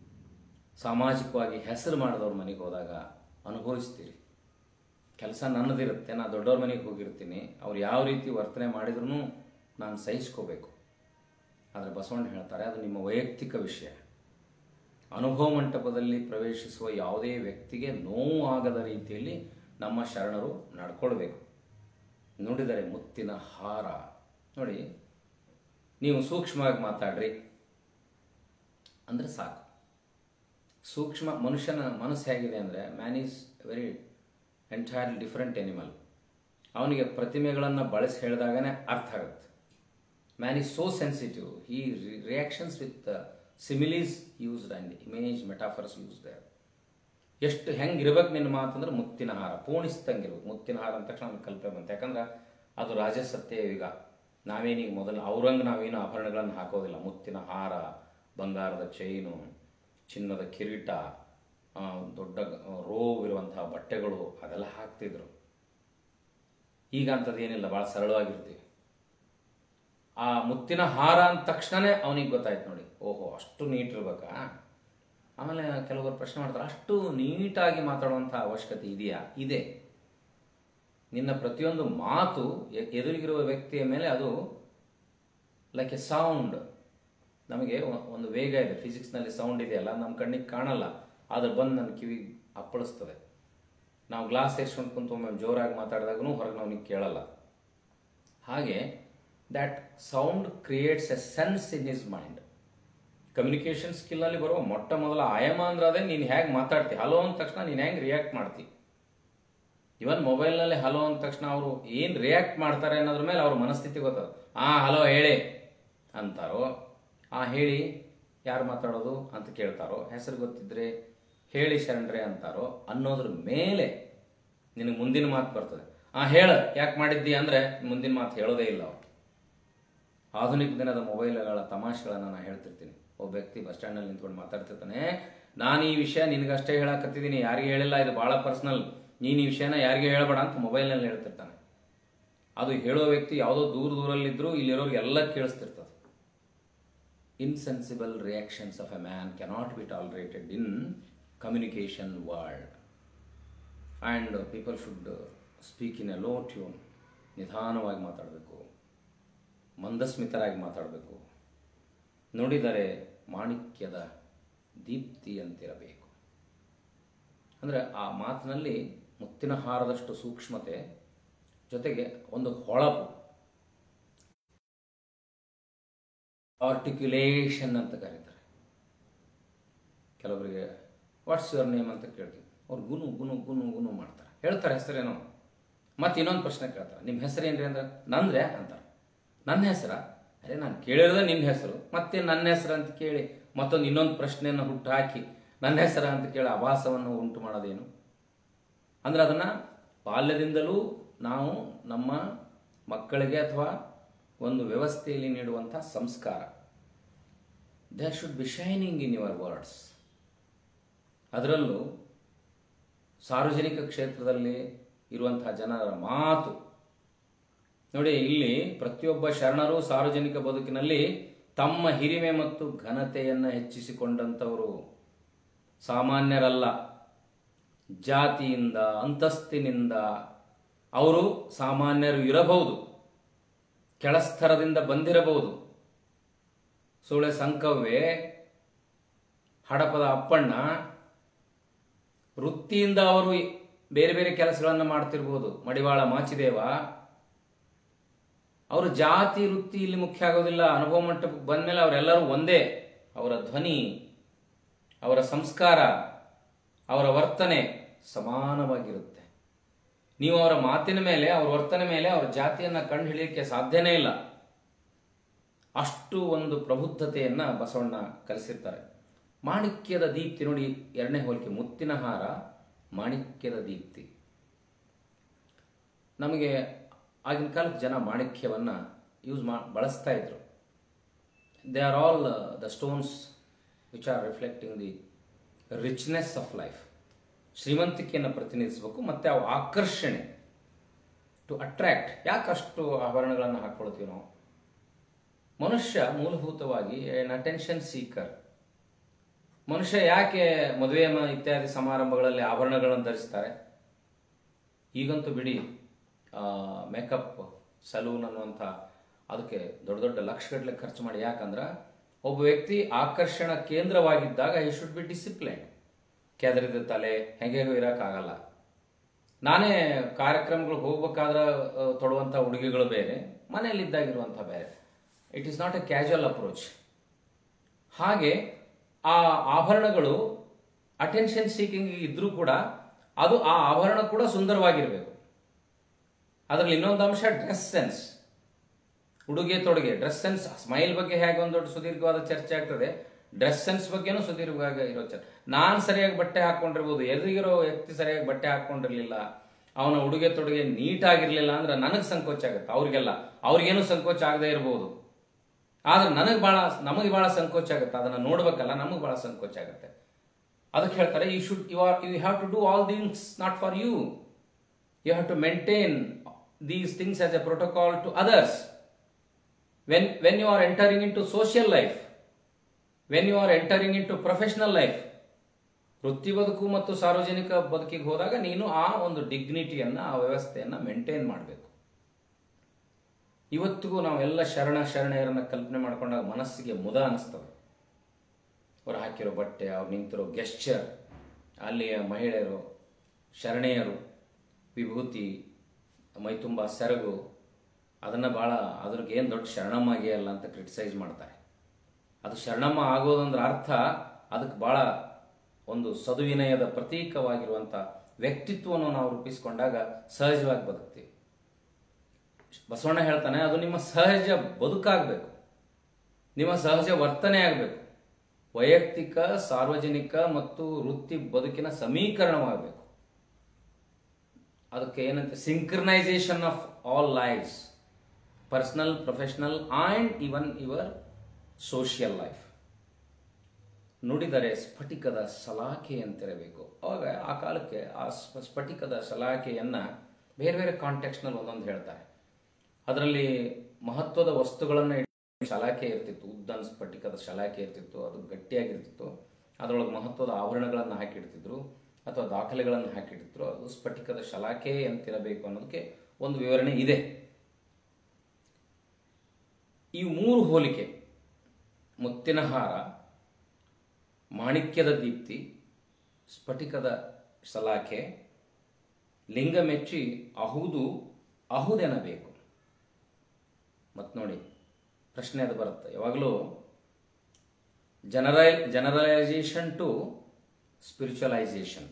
ಸಾಮಾಜಿಕವಾಗಿ ಹೆಸರು ಮಾಡಿದವ್ರ ಮನೆಗೆ ಹೋದಾಗ ಅನುಭವಿಸ್ತೀರಿ ಕೆಲಸ ನನ್ನದಿರುತ್ತೆ ನಾನು ದೊಡ್ಡವ್ರ ಮನೆಗೆ ಹೋಗಿರ್ತೀನಿ ಅವ್ರು ಯಾವ ರೀತಿ ವರ್ತನೆ ಮಾಡಿದ್ರೂ ನಾನು ಸಹಿಸ್ಕೋಬೇಕು ಆದರೆ ಬಸವಣ್ಣ ಹೇಳ್ತಾರೆ ಅದು ನಿಮ್ಮ ವೈಯಕ್ತಿಕ ವಿಷಯ ಅನುಭವ ಮಂಟಪದಲ್ಲಿ ಪ್ರವೇಶಿಸುವ ಯಾವುದೇ ವ್ಯಕ್ತಿಗೆ ನೋವು ಆಗದ ರೀತಿಯಲ್ಲಿ ನಮ್ಮ ಶರಣರು ನಡ್ಕೊಳ್ಬೇಕು ನೋಡಿದರೆ ಮುತ್ತಿನ ಹಾರ ನೋಡಿ ನೀವು ಸೂಕ್ಷ್ಮವಾಗಿ ಮಾತಾಡ್ರಿ ಅಂದರೆ ಸಾಕು ಸೂಕ್ಷ್ಮ ಮನುಷ್ಯನ ಮನಸ್ಸು ಹೇಗಿದೆ ಅಂದರೆ man is very entirely different animal ಅವನಿಗೆ ಪ್ರತಿಮೆಗಳನ್ನು ಬಳಸಿ ಹೇಳಿದಾಗನೇ ಅರ್ಥ ಆಗುತ್ತೆ ಮ್ಯಾನ್ ಈಸ್ ಸೋ ಸೆನ್ಸಿಟಿವ್ ಈ reactions with similes used and image metaphors use there ಎಷ್ಟು ಹೆಂಗೆ ಇರ್ಬೇಕು ನಿನ್ನ ಮಾತಂದ್ರೆ ಮುತ್ತಿನ ಹಾರ ಪೂಣಿಸ್ದಂಗಿರ್ಬೇಕು ಮುತ್ತಿನ ಹಾರ ಅಂತ ತಕ್ಷಣ ನಮ್ಗೆ ಕಲ್ಪನೆ ಬಂತು ಯಾಕಂದ್ರೆ ಅದು ರಾಜಸತ್ಯ ಈಗ ನಾವೇನೀಗ ಮೊದಲು ಅವ್ರಂಗೆ ನಾವೇನು ಆಭರಣಗಳನ್ನು ಹಾಕೋದಿಲ್ಲ ಮುತ್ತಿನ ಹಾರ ಬಂಗಾರದ ಚೈನು ಚಿನ್ನದ ಕಿರೀಟ ಆ, ದೊಡ್ಡ ರೋವ್ ಇರುವಂತಹ ಬಟ್ಟೆಗಳು ಅದೆಲ್ಲ ಹಾಕ್ತಿದ್ರು ಈಗ ಅಂಥದ್ದು ಏನಿಲ್ಲ ಭಾಳ ಸರಳವಾಗಿರ್ತೀವಿ ಆ ಮುತ್ತಿನ ಹಾರ ಅಂದ ತಕ್ಷಣನೇ ಅವನಿಗೆ ಗೊತ್ತಾಯ್ತು ನೋಡಿ ಓಹೋ ಅಷ್ಟು ನೀಟ್ ಇರ್ಬೇಕಾ ಆಮೇಲೆ ಕೆಲವರು ಪ್ರಶ್ನೆ ಮಾಡ್ತಾರೆ ಅಷ್ಟು ನೀಟಾಗಿ ಮಾತಾಡುವಂಥ ಅವಶ್ಯಕತೆ ಇದೆಯಾ ಇದೆ ನಿನ್ನ ಪ್ರತಿಯೊಂದು ಮಾತು ಎ- ಎದುರಿಗಿರುವ ವ್ಯಕ್ತಿಯ ಮೇಲೆ ಅದು ಲೈಕ್ ಎ ಸೌಂಡ್ ನಮಗೆ ಒ- ಒಂದು ವೇಗ ಇದೆ ಫಿಸಿಕ್ಸ್ನಲ್ಲಿ ಸೌಂಡ್ ಇದೆಯಲ್ಲ ನಮ್ಮ ಕಣ್ಣಿಗೆ ಕಾಣಲ್ಲ ಆದ್ರೆ ಬಂದು ನನ್ನ ಕಿವಿ ಅಪ್ಪಳಿಸ್ತದೆ ನಾವು ಗ್ಲಾಸ್ ಸೇರಿಸ್ಕೊಂಡು ಕುಂತು ಒಮ್ಮೆ ಜೋರಾಗಿ ಮಾತಾಡಿದಾಗೂ ಹೊರಗೆ ನಾವು ಕೇಳಲ್ಲ ಹಾಗೆ that sound creates a sense in his mind communication ಸ್ಕಿಲ್ನಲ್ಲಿ ಬರುವ ಮೊಟ್ಟ ಮೊದಲ ಆಯಾಮ ಅಂದ್ರೆ ಅದೇ ನೀನು ಹೇಗೆ ಮಾತಾಡ್ತಿ ಹಲೋ ಅಂದ ತಕ್ಷಣ ನೀನು ಹೆಂಗೆ ರಿಯಾಕ್ಟ್ ಮಾಡ್ತಿ ಇವನ್ ಮೊಬೈಲ್ನಲ್ಲಿ ಹಲೋ ಅಂದ ತಕ್ಷಣ ಅವರು ಏನು ರಿಯಾಕ್ಟ್ ಮಾಡ್ತಾರೆ ಅನ್ನೋದ್ರ ಮೇಲೆ ಅವ್ರ ಮನಸ್ಥಿತಿ ಗೊತ್ತದ ಆ ಹಲೋ ಹೇಳಿ ಅಂತಾರೋ ಆ ಹೇಳಿ ಯಾರು ಮಾತಾಡೋದು ಅಂತ ಕೇಳ್ತಾರೋ ಹೆಸರು ಗೊತ್ತಿದ್ರೆ ಹೇಳಿ ಶರಣರೇ ಅಂತಾರೋ ಅನ್ನೋದ್ರ ಮೇಲೆ ನಿನಗೆ ಮುಂದಿನ ಮಾತು ಬರ್ತದೆ ಆ ಹೇಳ ಯಾಕೆ ಮಾಡಿದ್ದಿ ಅಂದರೆ ಮುಂದಿನ ಮಾತು ಹೇಳೋದೇ ಇಲ್ಲ ಅವ್ರು ಆಧುನಿಕ ದಿನದ ಮೊಬೈಲ್ಗಳ ತಮಾಷೆಗಳನ್ನು ನಾನು ಹೇಳ್ತಿರ್ತೀನಿ ಒಬ್ಬ ವ್ಯಕ್ತಿ ಬಸ್ ಸ್ಟ್ಯಾಂಡ್ನಲ್ಲಿ ನಿಂತ್ಕೊಂಡು ಮಾತಾಡ್ತಿರ್ತಾನೆ ನಾನು ಈ ವಿಷಯ ನಿನಗಷ್ಟೇ ಹೇಳಕತ್ತಿದ್ದೀನಿ ಯಾರಿಗೆ ಹೇಳಿಲ್ಲ ಇದು ಭಾಳ ಪರ್ಸನಲ್ ನೀನು ಈ ವಿಷಯನ ಯಾರಿಗೆ ಹೇಳಬೇಡ ಅಂತ ಮೊಬೈಲ್ನಲ್ಲಿ ಹೇಳ್ತಿರ್ತಾನೆ ಅದು ಹೇಳೋ ವ್ಯಕ್ತಿ ಯಾವುದೋ ದೂರ ದೂರಲ್ಲಿದ್ದರೂ ಇಲ್ಲಿರೋರಿಗೆ ಎಲ್ಲ ಕೇಳಿಸ್ತಿರ್ತದೆ insensible reactions of a man cannot be tolerated in communication world and people should speak in a low tune ನಿಧಾನವಾಗಿ ಮಾತಾಡಬೇಕು ಮಂದಸ್ಮಿತರಾಗಿ ಮಾತಾಡಬೇಕು ನೋಡಿದರೆ ಮಾಣಿಕ್ಯದ ದೀಪ್ತಿಯಂತಿರಬೇಕು ಅಂದರೆ ಆ ಮಾತಿನಲ್ಲಿ ಮುತ್ತಿನ ಹಾರದಷ್ಟು ಸೂಕ್ಷ್ಮತೆ ಜೊತೆಗೆ ಒಂದು ಹೊಳಪು ಆರ್ಟಿಕ್ಯುಲೇಷನ್ ಅಂತ ಕರೀತಾರೆ ಕೆಲವರಿಗೆ ವಾಟ್ಸ್ ಯುವರ್ ನೇಮ್ ಅಂತ ಕೇಳ್ತೀವಿ ಅವ್ರು ಗುನು ಗುನು ಗುನು ಗುನು ಮಾಡ್ತಾರೆ ಹೇಳ್ತಾರೆ ಹೆಸರೇನೋ ಮತ್ತೆ ಇನ್ನೊಂದು ಪ್ರಶ್ನೆ ಕೇಳ್ತಾರೆ ನಿಮ್ಮ ಹೆಸರೇನ್ರಿ ಅಂದ್ರೆ ನಂದ್ರೆ ಅಂತಾರೆ ನನ್ನ ಹೆಸರ ಅರೆ ನಾನು ಕೇಳಿರೋದೇ ನಿನ್ನ ಹೆಸರು ಮತ್ತೆ ನನ್ನ ಹೆಸರು ಅಂತ ಕೇಳಿ ಮತ್ತೊಂದು ಇನ್ನೊಂದು ಪ್ರಶ್ನೆಯನ್ನು ಹುಟ್ಟು ಹಾಕಿ ನನ್ನ ಹೆಸರ ಅಂತ ಕೇಳಿ ಆಭಾಸವನ್ನು ಉಂಟು ಮಾಡೋದೇನು ಅಂದ್ರೆ ಅದನ್ನ ಬಾಲ್ಯದಿಂದಲೂ ನಾವು ನಮ್ಮ ಮಕ್ಕಳಿಗೆ ಅಥವಾ ಒಂದು ವ್ಯವಸ್ಥೆಯಲ್ಲಿ ನೀಡುವಂಥ ಸಂಸ್ಕಾರ there should be shining in your words ಅದರಲ್ಲೂ ಸಾರ್ವಜನಿಕ ಕ್ಷೇತ್ರದಲ್ಲಿ ಇರುವಂತಹ ಜನರ ಮಾತು ನೋಡಿ ಇಲ್ಲಿ ಪ್ರತಿಯೊಬ್ಬ ಶರಣರು ಸಾರ್ವಜನಿಕ ಬದುಕಿನಲ್ಲಿ ತಮ್ಮ ಹಿರಿಮೆ ಮತ್ತು ಘನತೆಯನ್ನು ಹೆಚ್ಚಿಸಿಕೊಂಡಂಥವರು ಸಾಮಾನ್ಯರಲ್ಲ ಜಾತಿಯಿಂದ ಅಂತಸ್ತಿನಿಂದ ಅವರು ಸಾಮಾನ್ಯರು ಇರಬಹುದು ಕೆಳಸ್ತರದಿಂದ ಬಂದಿರಬಹುದು ಸುಳೆ ಸಂಕವ್ವೆ ಹಡಪದ ಅಪ್ಪಣ್ಣ ವೃತ್ತಿಯಿಂದ ಅವರು ಬೇರೆ ಬೇರೆ ಕೆಲಸಗಳನ್ನು ಮಾಡ್ತಿರ್ಬೋದು ಮಡಿವಾಳ ಮಾಚಿದೇವ ಅವರು ಜಾತಿ ವೃತ್ತಿ ಇಲ್ಲಿ ಮುಖ್ಯ ಆಗೋದಿಲ್ಲ ಅನುಭವ ಮಂಟಪಕ್ಕೆ ಬಂದಮೇಲೆ ಅವರೆಲ್ಲರೂ ಒಂದೇ ಅವರ ಧ್ವನಿ ಅವರ ಸಂಸ್ಕಾರ ಅವರ ವರ್ತನೆ ಸಮಾನವಾಗಿರುತ್ತೆ ನೀವು ಅವರ ಮಾತಿನ ಮೇಲೆ ಅವರ ವರ್ತನೆ ಮೇಲೆ ಅವರ ಜಾತಿಯನ್ನು ಕಂಡು ಹಿಡಿಯಲಿಕ್ಕೆ ಸಾಧ್ಯನೇ ಇಲ್ಲ ಅಷ್ಟು ಒಂದು ಪ್ರಬುದ್ಧತೆಯನ್ನ ಬಸವಣ್ಣ ಕಲಿಸಿರ್ತಾರೆ ಮಾಣಿಕ್ಯದ ದೀಪ್ತಿ ನೋಡಿ ಎರಡನೇ ಹೋಲಿಕೆ ಮುತ್ತಿನ ಹಾರ ಮಾಣಿಕ್ಯದ ದೀಪ್ತಿ ನಮಗೆ ಆಗಿನ ಕಾಲಕ್ಕೆ ಜನ ಮಾಣಿಕ್ಯವನ್ನು ಯೂಸ್ ಮಾ ಬಳಸ್ತಾ ಇದ್ರು they are all the stones which are reflecting the richness of life ಶ್ರೀಮಂತಿಕೆಯನ್ನು ಪ್ರತಿನಿಧಿಸಬೇಕು ಮತ್ತು ಅವು ಆಕರ್ಷಣೆ ಟು ಅಟ್ರಾಕ್ಟ್ ಯಾಕೆ ಅಷ್ಟು ಆಭರಣಗಳನ್ನು ಹಾಕ್ಕೊಳ್ತೀವಿ ನಾವು ಮನುಷ್ಯ ಮೂಲಭೂತವಾಗಿ ಎನ್ ಅಟೆನ್ಷನ್ ಸೀಕರ್ ಮನುಷ್ಯ ಯಾಕೆ ಮದುವೆ ಮ- ಇತ್ಯಾದಿ ಸಮಾರಂಭಗಳಲ್ಲಿ ಆಭರಣಗಳನ್ನು ಧರಿಸ್ತಾರೆ ಈಗಂತೂ ಬಿಡಿ ಮೇಕಪ್ ಸಲೂನ್ ಅನ್ನುವಂಥ ಅದಕ್ಕೆ ದೊಡ್ಡ ದೊಡ್ಡ ಲಕ್ಷಗಟ್ಟಲೆ ಖರ್ಚು ಮಾಡಿ ಯಾಕಂದ್ರೆ ಒಬ್ಬ ವ್ಯಕ್ತಿ ಆಕರ್ಷಣ ಕೇಂದ್ರವಾಗಿದ್ದಾಗ ಈ ಶುಡ್ ಬಿ ಡಿಸಿಪ್ಲೈನ್ ಕೆದರಿದ ತಲೆ ಹೆಂಗೆ ಇರೋಕ್ಕಾಗಲ್ಲ ನಾನೇ ಕಾರ್ಯಕ್ರಮಗಳಿಗೆ ಹೋಗ್ಬೇಕಾದ್ರೆ ಆ, ತೊಡುವಂಥ ಉಡುಗೆಗಳು ಬೇರೆ ಮನೆಯಲ್ಲಿದ್ದಾಗಿರುವಂಥ ಬೇರೆ it is not a casual approach ಹಾಗೆ ಆ ಆಭರಣಗಳು ಅಟೆನ್ಷನ್ ಸೀಕಿಂಗ್ ಇದ್ರೂ ಕೂಡ ಅದು ಆ ಆಭರಣ ಕೂಡ ಸುಂದರವಾಗಿರಬೇಕು ಅದರಲ್ಲಿ ಇನ್ನೊಂದು ಅಂಶ ಡ್ರೆಸ್ ಸೆನ್ಸ್ ಉಡುಗೆ ತೊಡುಗೆ ಡ್ರೆಸ್ ಸೆನ್ಸ್ ಸ್ಮೈಲ್ ಬಗ್ಗೆ ಹೇಗೆ ಒಂದು ದೊಡ್ಡ ಸುದೀರ್ಘವಾದ ಚರ್ಚೆ ಆಗ್ತದೆ ಡ್ರೆಸ್ ಸೆನ್ಸ್ ಬಗ್ಗೆನೂ ಸುದೀರ್ಘವಾಗಿ ಇರೋ ಚರ್ಚೆ ನಾನು ಸರಿಯಾಗಿ ಬಟ್ಟೆ ಹಾಕೊಂಡಿರ್ಬೋದು ಎದುರಿಗಿರೋ ವ್ಯಕ್ತಿ ಸರಿಯಾಗಿ ಬಟ್ಟೆ ಹಾಕೊಂಡಿರ್ಲಿಲ್ಲ ಅವನ ಉಡುಗೆ ತೊಡುಗೆ ನೀಟಾಗಿರ್ಲಿಲ್ಲ ಅಂದ್ರೆ ನನಗೆ ಸಂಕೋಚ ಆಗುತ್ತೆ ಅವ್ರಿಗೆಲ್ಲ ಅವ್ರಿಗೇನು ಸಂಕೋಚ ಆಗದೆ ಇರ್ಬೋದು ಆದ್ರೆ ನನಗೆ ಭಾಳ ನಮಗೆ ಭಾಳ ಸಂಕೋಚ ಆಗುತ್ತೆ ಅದನ್ನು ನೋಡ್ಬೇಕಲ್ಲ ನಮಗೆ ಭಾಳ ಸಂಕೋಚ ಆಗುತ್ತೆ ಅದಕ್ಕೆ ಹೇಳ್ತಾರೆ you should you are you have to do all things not for you you have to maintain these things as a protocol to others when when you are entering in to social life when you are entering in to professional life ವೃತ್ತಿ ಬದುಕು ಮತ್ತು ಸಾರ್ವಜನಿಕ ಬದುಕಿಗೆ ಹೋದಾಗ ನೀನು ಆ ಒಂದು ಡಿಗ್ನಿಟಿಯನ್ನು ಆ ವ್ಯವಸ್ಥೆಯನ್ನು ಮೇಂಟೈನ್ ಮಾಡಬೇಕು ಇವತ್ತಿಗೂ ನಾವೆಲ್ಲ ಶರಣ ಶರಣೆಯರನ್ನ ಕಲ್ಪನೆ ಮಾಡ್ಕೊಂಡಾಗ ಮನಸ್ಸಿಗೆ ಮುದ ಅನಿಸ್ತವೆ ಅವ್ರು ಹಾಕಿರೋ ಬಟ್ಟೆ ಅವ್ರು ನಿಂತಿರೋ ಗೆಸ್ಚರ್ ಅಲ್ಲಿಯ ಮಹಿಳೆಯರು ಶರಣೆಯರು ವಿಭೂತಿ ಮೈತುಂಬ ಸೆರಗು ಅದನ್ನು ಭಾಳ ಅದ್ರಿಗೆ ಏನು ದೊಡ್ಡ ಶರಣಮ್ಮ ಆಗಿಯಲ್ಲ ಅಂತ ಕ್ರಿಟಿಸೈಸ್ ಮಾಡ್ತಾರೆ ಅದು ಶರಣಮ್ಮ ಆಗೋದಂದ್ರೆ ಅರ್ಥ ಅದಕ್ಕೆ ಭಾಳ ಒಂದು ಸದುವಿನಯದ ಪ್ರತೀಕವಾಗಿರುವಂಥ ವ್ಯಕ್ತಿತ್ವವನ್ನು ನಾವು ರೂಪಿಸಿಕೊಂಡಾಗ ಸಹಜವಾಗಿ ಬದುಕ್ತೀವಿ ಬಸವಣ್ಣ ಹೇಳ್ತಾನೆ ಅದು ನಿಮ್ಮ ಸಹಜ ಬದುಕಾಗಬೇಕು ನಿಮ್ಮ ಸಹಜ ವರ್ತನೆ ಆಗಬೇಕು ವೈಯಕ್ತಿಕ ಸಾರ್ವಜನಿಕ ಮತ್ತು ವೃತ್ತಿ ಬದುಕಿನ ಸಮೀಕರಣವಾಗಬೇಕು ಅದಕ್ಕೆ ಏನಂತ synchronization of all lifes personal professional and even your social life ನುಡಿದರೆ ಸ್ಫಟಿಕದ ಸಲಾಖೆ ಅಂತಿರಬೇಕು ಅವಾಗ ಆ ಕಾಲಕ್ಕೆ ಆ ಸ್ಫ- ಸ್ಫಟಿಕದ ಸಲಾಖೆಯನ್ನು ಬೇರೆ ಬೇರೆ ಕಾಂಟೆಕ್ಸ್ನಲ್ಲಿ ಒಂದೊಂದು ಹೇಳ್ತಾರೆ ಅದರಲ್ಲಿ ಮಹತ್ವದ ವಸ್ತುಗಳನ್ನು ಇಟ್ಟು ಶಲಾಖೆ ಇರ್ತಿತ್ತು ಉದ್ದನ್ ಸ್ಫಟಿಕದ ಶಲಾಖೆ ಇರ್ತಿತ್ತು ಅದು ಗಟ್ಟಿಯಾಗಿರ್ತಿತ್ತು ಅದರೊಳಗೆ ಮಹತ್ವದ ಆಭರಣಗಳನ್ನು ಹಾಕಿಡ್ತಿದ್ರು ಅಥವಾ ದಾಖಲೆಗಳನ್ನು ಹಾಕಿಡ್ತಿದ್ರು ಅದು ಸ್ಫಟಿಕದ ಶಲಾಖೆ ಅಂತಿರಬೇಕು ಅನ್ನೋದಕ್ಕೆ ಒಂದು ವಿವರಣೆ ಇದೆ ಈ ಮೂರು ಹೋಲಿಕೆ ಮುತ್ತಿನ ಹಾರ ಮಾಣಿಕ್ಯದ ದೀಪ್ತಿ ಸ್ಫಟಿಕದ ಸಲಾಖೆ ಲಿಂಗ ಮೆಚ್ಚಿ ಅಹುದು ಅಹುದೆನಬೇಕು ಮತ್ತು ನೋಡಿ ಪ್ರಶ್ನೆ ಅದು ಬರುತ್ತೆ ಯಾವಾಗಲೂ ಜನರೈ ಜನರಲೈಸೇಷನ್ ಟು ಸ್ಪಿರಿಚುವಲೈಸೇಷನ್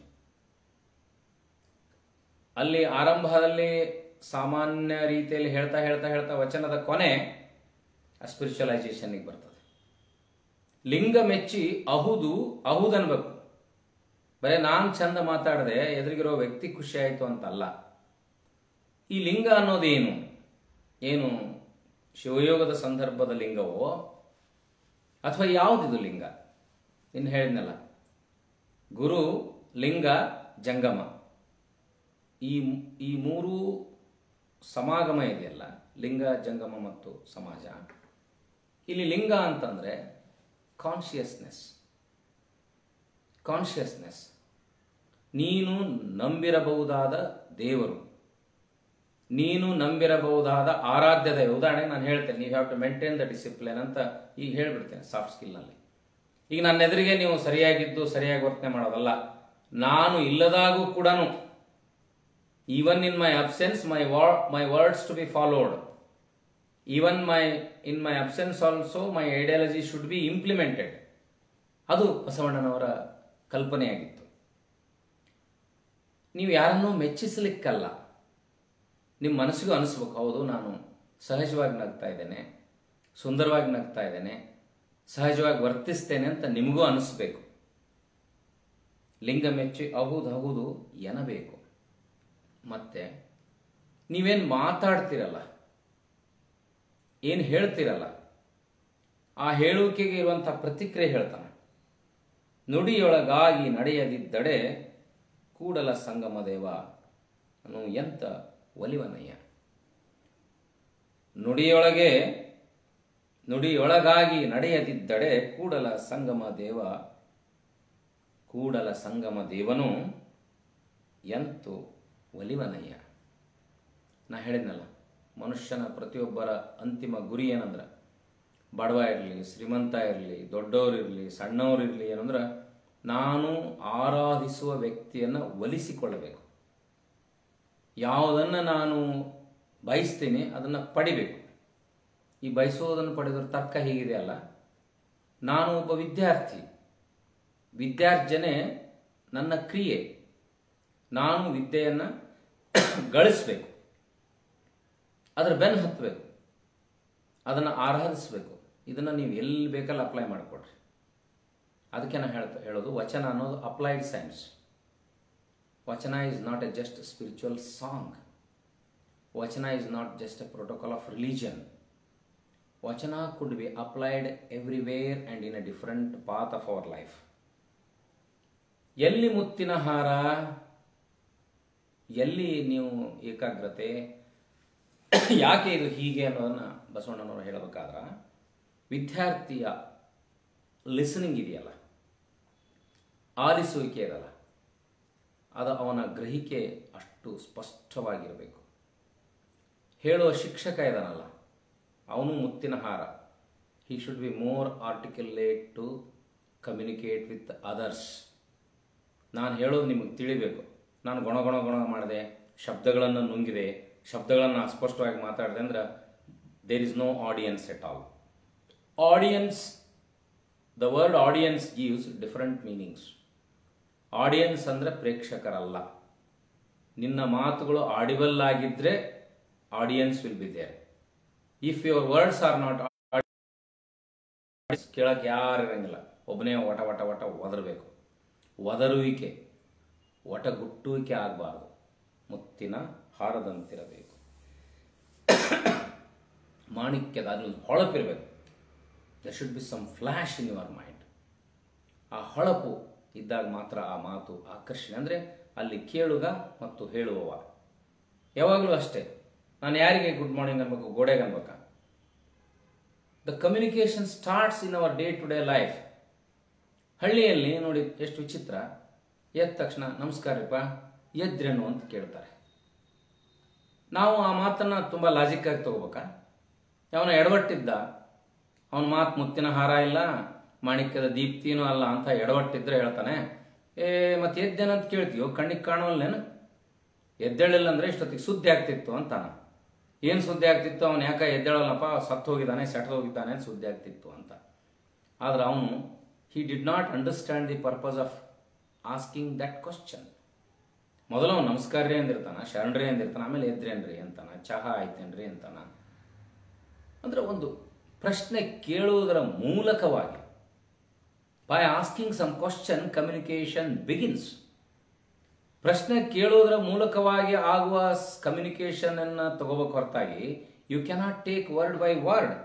ಅಲ್ಲಿ ಆರಂಭದಲ್ಲಿ ಸಾಮಾನ್ಯ ರೀತಿಯಲ್ಲಿ ಹೇಳ್ತಾ ಹೇಳ್ತಾ ಹೇಳ್ತಾ ವಚನದ ಕೊನೆ ಸ್ಪಿರಿಚುವಲೈಸೇಷನ್ಗೆ ಬರ್ತದೆ ಲಿಂಗ ಮೆಚ್ಚಿ ಅಹುದು ಅಹುದನ್ಬೇಕು ಬರೀ ನಾನು ಚಂದ ಮಾತಾಡದೆ ಎದುರಿಗಿರೋ ವ್ಯಕ್ತಿ ಖುಷಿ ಆಯಿತು ಅಂತಲ್ಲ ಈ ಲಿಂಗ ಅನ್ನೋದೇನು ಏನು ಶಿವಯೋಗದ ಸಂದರ್ಭದ ಲಿಂಗವೋ ಅಥವಾ ಯಾವುದಿದು ಲಿಂಗ ಇನ್ನು ಹೇಳಿದ್ನಲ್ಲ ಗುರು ಲಿಂಗ ಜಂಗಮ ಈ ಈ ಮೂರು ಸಮಾಗಮ ಇದೆಯಲ್ಲ ಲಿಂಗ ಜಂಗಮ ಮತ್ತು ಸಮಾಜ ಇಲ್ಲಿ ಲಿಂಗ ಅಂತಂದರೆ ಕಾನ್ಷಿಯಸ್ನೆಸ್ ಕಾನ್ಷಿಯಸ್ನೆಸ್ ನೀನು ನಂಬಿರಬಹುದಾದ ದೇವರು ನೀನು ನಂಬಿರಬಹುದಾದ ಆರಾಧ್ಯ ದೈವ ಉದಾಹರಣೆಗೆ ನಾನು ಹೇಳ್ತೇನೆ ನೀವು have to maintain the discipline ಅಂತ ಈಗ ಹೇಳ್ಬಿಡ್ತೇನೆ ಸಾಫ್ಟ್ ಸ್ಕಿಲ್ನಲ್ಲಿ ಈಗ ನನ್ನ ಎದುರಿಗೆ ನೀವು ಸರಿಯಾಗಿದ್ದು ಸರಿಯಾಗಿ ವರ್ತನೆ ಮಾಡೋದಲ್ಲ ನಾನು ಇಲ್ಲದಾಗೂ ಕೂಡ even in my absence my war my words to be followed even my in my absence also my ideology should be implemented ಅದು ಬಸವಣ್ಣನವರ ಕಲ್ಪನೆಯಾಗಿತ್ತು ನೀವು ಯಾರನ್ನೂ ಮೆಚ್ಚಿಸಲಿಕ್ಕಲ್ಲ ನಿಮ್ಮ ಮನಸ್ಸಿಗೂ ಅನಿಸ್ಬೇಕು ಹೌದು ನಾನು ಸಹಜವಾಗಿ ನಗ್ತಾ ಇದ್ದೇನೆ ಸುಂದರವಾಗಿ ನಗ್ತಾ ಇದ್ದೇನೆ ಸಹಜವಾಗಿ ವರ್ತಿಸ್ತೇನೆ ಅಂತ ನಿಮಗೂ ಅನಿಸ್ಬೇಕು ಲಿಂಗ ಮೆಚ್ಚಿ ಅಹುದು ಅಹುದು ಎನಬೇಕು ಮತ್ತೆ ನೀವೇನು ಮಾತಾಡ್ತಿರಲ್ಲ ಏನು ಹೇಳ್ತಿರಲ್ಲ ಆ ಹೇಳುವಿಕೆಗೆ ಇರುವಂಥ ಪ್ರತಿಕ್ರಿಯೆ ಹೇಳ್ತಾನೆ ನುಡಿಯೊಳಗಾಗಿ ನಡೆಯದಿದ್ದಡೆ ಕೂಡಲ ಸಂಗಮ ದೇವ ಅನ್ನು ಎಂತ ಒಲಿವನಯ್ಯ ನುಡಿಯೊಳಗೆ ನುಡಿಯೊಳಗಾಗಿ ನಡೆಯದಿದ್ದಡೆ ಕೂಡಲ ಸಂಗಮ ದೇವ ಕೂಡಲ ಸಂಗಮ ದೇವನು ಎಂತು ಒಲಿವನಯ್ಯ ನಾ ಹೇಳಿದ್ನಲ್ಲ ಮನುಷ್ಯನ ಪ್ರತಿಯೊಬ್ಬರ ಅಂತಿಮ ಗುರಿ ಏನಂದ್ರೆ ಬಡವ ಇರಲಿ ಶ್ರೀಮಂತ ಇರಲಿ ದೊಡ್ಡವರಿರಲಿ ಸಣ್ಣವರಿರಲಿ ಏನಂದ್ರೆ ನಾನು ಆರಾಧಿಸುವ ವ್ಯಕ್ತಿಯನ್ನು ಒಲಿಸಿಕೊಳ್ಳಬೇಕು ಯಾವುದನ್ನು ನಾನು ಬಯಸ್ತೀನಿ ಅದನ್ನು ಪಡಿಬೇಕು ಈ ಬಯಸೋದನ್ನು ಪಡೆದ್ರೆ ತರ್ಕ ಹೀಗಿದೆ ಅಲ್ಲ ನಾನು ಒಬ್ಬ ವಿದ್ಯಾರ್ಥಿ ವಿದ್ಯಾರ್ಜನೆ ನನ್ನ ಕ್ರಿಯೆ ನಾನು ವಿದ್ಯೆಯನ್ನು ಗಳಿಸಬೇಕು ಅದರ ಬೆನ್ನು ಹತ್ತಬೇಕು ಅದನ್ನು ಆರಾಧಿಸಬೇಕು ಇದನ್ನು ನೀವು ಎಲ್ಲಿ ಬೇಕಲ್ಲಿ ಅಪ್ಲೈ ಮಾಡಿಕೊಡ್ರಿ ಅದಕ್ಕೆ ನಾನು ಹೇಳ್ತಾ ಹೇಳೋದು ವಚನ ಅನ್ನೋದು applied science vachana is not a just spiritual song vachana is not just a protocol of religion vachana could be applied everywhere and in a different path of our life ಎಲ್ಲಿ ಮುತ್ತಿನ ಹಾರ ಎಲ್ಲಿ ನೀವು ಏಕಾಗ್ರತೆ ಯಾಕೆ ಇದು ಹೀಗೆ ಅನ್ನೋದನ್ನು ಬಸವಣ್ಣನವರು ಹೇಳಬೇಕಾದ್ರೆ ವಿದ್ಯಾರ್ಥಿಯ ಲಿಸನಿಂಗ್ ಇದೆಯಲ್ಲ ಆಲಿಸುವಿಕೆ ಇದಲ್ಲ ಅದು ಅವನ ಗ್ರಹಿಕೆ ಅಷ್ಟು ಸ್ಪಷ್ಟವಾಗಿರಬೇಕು ಹೇಳುವ ಶಿಕ್ಷಕ ಇದಾನಲ್ಲ ಅವನು ಮುತ್ತಿನ ಹಾರ he should be more articulate to communicate with others ನಾನು ಹೇಳೋದು ನಿಮಗೆ ತಿಳಿಬೇಕು ನಾನು ಗುಣ ಗುಣ ಗುಣ ಮಾಡಿದೆ ಶಬ್ದಗಳನ್ನು ನುಂಗಿದೆ ಶಬ್ದಗಳನ್ನು ಅಸ್ಪಷ್ಟವಾಗಿ ಮಾತಾಡಿದೆ ಅಂದ್ರೆ there is no audience at all audience the word audience gives different meanings audience ಅಂದರೆ ಪ್ರೇಕ್ಷಕರಲ್ಲ ನಿನ್ನ ಮಾತುಗಳು ಆಡಿಬಲ್ ಆಗಿದ್ದರೆ audience will be there if your words are not ಕೇಳಕ್ಕೆ ಯಾರು ಇರಂಗಿಲ್ಲ ಒಬ್ಬನೇ ವಟ ವಟ ವಟ ಒದರಬೇಕು ಒದರುವಿಕೆ ಒಟಗುಟ್ಟುವಿಕೆ ಆಗಬಾರ್ದು ಮುತ್ತಿನ ಹಾರದಂತಿರಬೇಕು ಮಾಣಿಕ್ಯದ ಅದ್ರಲ್ಲಿ ಹೊಳಪಿರಬೇಕು there should be some flash in your mind ಆ ಹೊಳಪು ಇದ್ದಾಗ ಮಾತ್ರ ಆ ಮಾತು ಆಕರ್ಷಣೆ ಅಂದರೆ ಅಲ್ಲಿ ಕೇಳುಗ ಮತ್ತು ಹೇಳುವವ ಯಾವಾಗಲೂ ಅಷ್ಟೇ ನಾನು ಯಾರಿಗೆ ಗುಡ್ ಮಾರ್ನಿಂಗ್ ಅನ್ಬೇಕು ಗೋಡೆಗೆ ಅನ್ಬೇಕಾ the communication starts in our day to day life ಹಳ್ಳಿಯಲ್ಲಿ ನೋಡಿ ಎಷ್ಟು ವಿಚಿತ್ರ ಎದ್ದ ತಕ್ಷಣ ನಮಸ್ಕಾರಪ್ಪ ಎದ್ರೇನು ಅಂತ ಕೇಳ್ತಾರೆ ನಾವು ಆ ಮಾತನ್ನು ತುಂಬ ಲಾಜಿಕ್ಕಾಗಿ ತಗೋಬೇಕಾ ಅವನ ಎಡವಟ್ಟಿದ್ದ ಅವನ ಮಾತು ಮುತ್ತಿನ ಹಾರ ಇಲ್ಲ ಮಾಣಿಕ್ಯದ ದೀಪ್ತಿನೂ ಅಲ್ಲ ಅಂತ ಎಡವಟ್ಟಿದ್ರೆ ಹೇಳ್ತಾನೆ ಏ ಮತ್ತೆ ಎದ್ದೇನಂತ ಕೇಳ್ತೀಯೋ ಕಣ್ಣಿಗೆ ಕಾಣೋಲ್ಲೇನು ಎದ್ದೇಳಿಲ್ಲ ಅಂದ್ರೆ ಇಷ್ಟೊತ್ತಿಗೆ ಸುದ್ದಿ ಆಗ್ತಿತ್ತು ಅಂತಾನ ಏನು ಸುದ್ದಿ ಆಗ್ತಿತ್ತು ಅವನು ಯಾಕೆ ಎದ್ದೇಳಲ್ಲಪ್ಪ ಸತ್ತು ಹೋಗಿದ್ದಾನೆ ಸೆಟ್ ಹೋಗಿದ್ದಾನೆ ಅಂತ ಸುದ್ದಿ ಆಗ್ತಿತ್ತು ಅಂತ ಆದ್ರೆ ಅವನು he did not understand the purpose of asking that question ಮೊದಲು ಅವನು ನಮಸ್ಕಾರ ರೀ ಅಂದಿರ್ತಾನ ಶರಣ್ರಿ ಅಂದಿರ್ತಾನ ಆಮೇಲೆ ಎದ್ರೇನ್ರಿ ಅಂತಾನ ಚಹಾ ಆಯ್ತೇನ್ರಿ ಅಂತಾನ ಅಂದ್ರೆ ಒಂದು ಪ್ರಶ್ನೆ ಕೇಳುವುದರ ಮೂಲಕವಾಗಿ by asking some question communication begins ಪ್ರಶ್ನೆ ಕೇಳುವುದರ ಮೂಲಕವಾಗಿ ಆಗುವ ಕಮ್ಯುನಿಕೇಶನ್ ಅನ್ನ ತಗೋಬೇಕು ಹೊರತಾಗಿ you cannot take word by word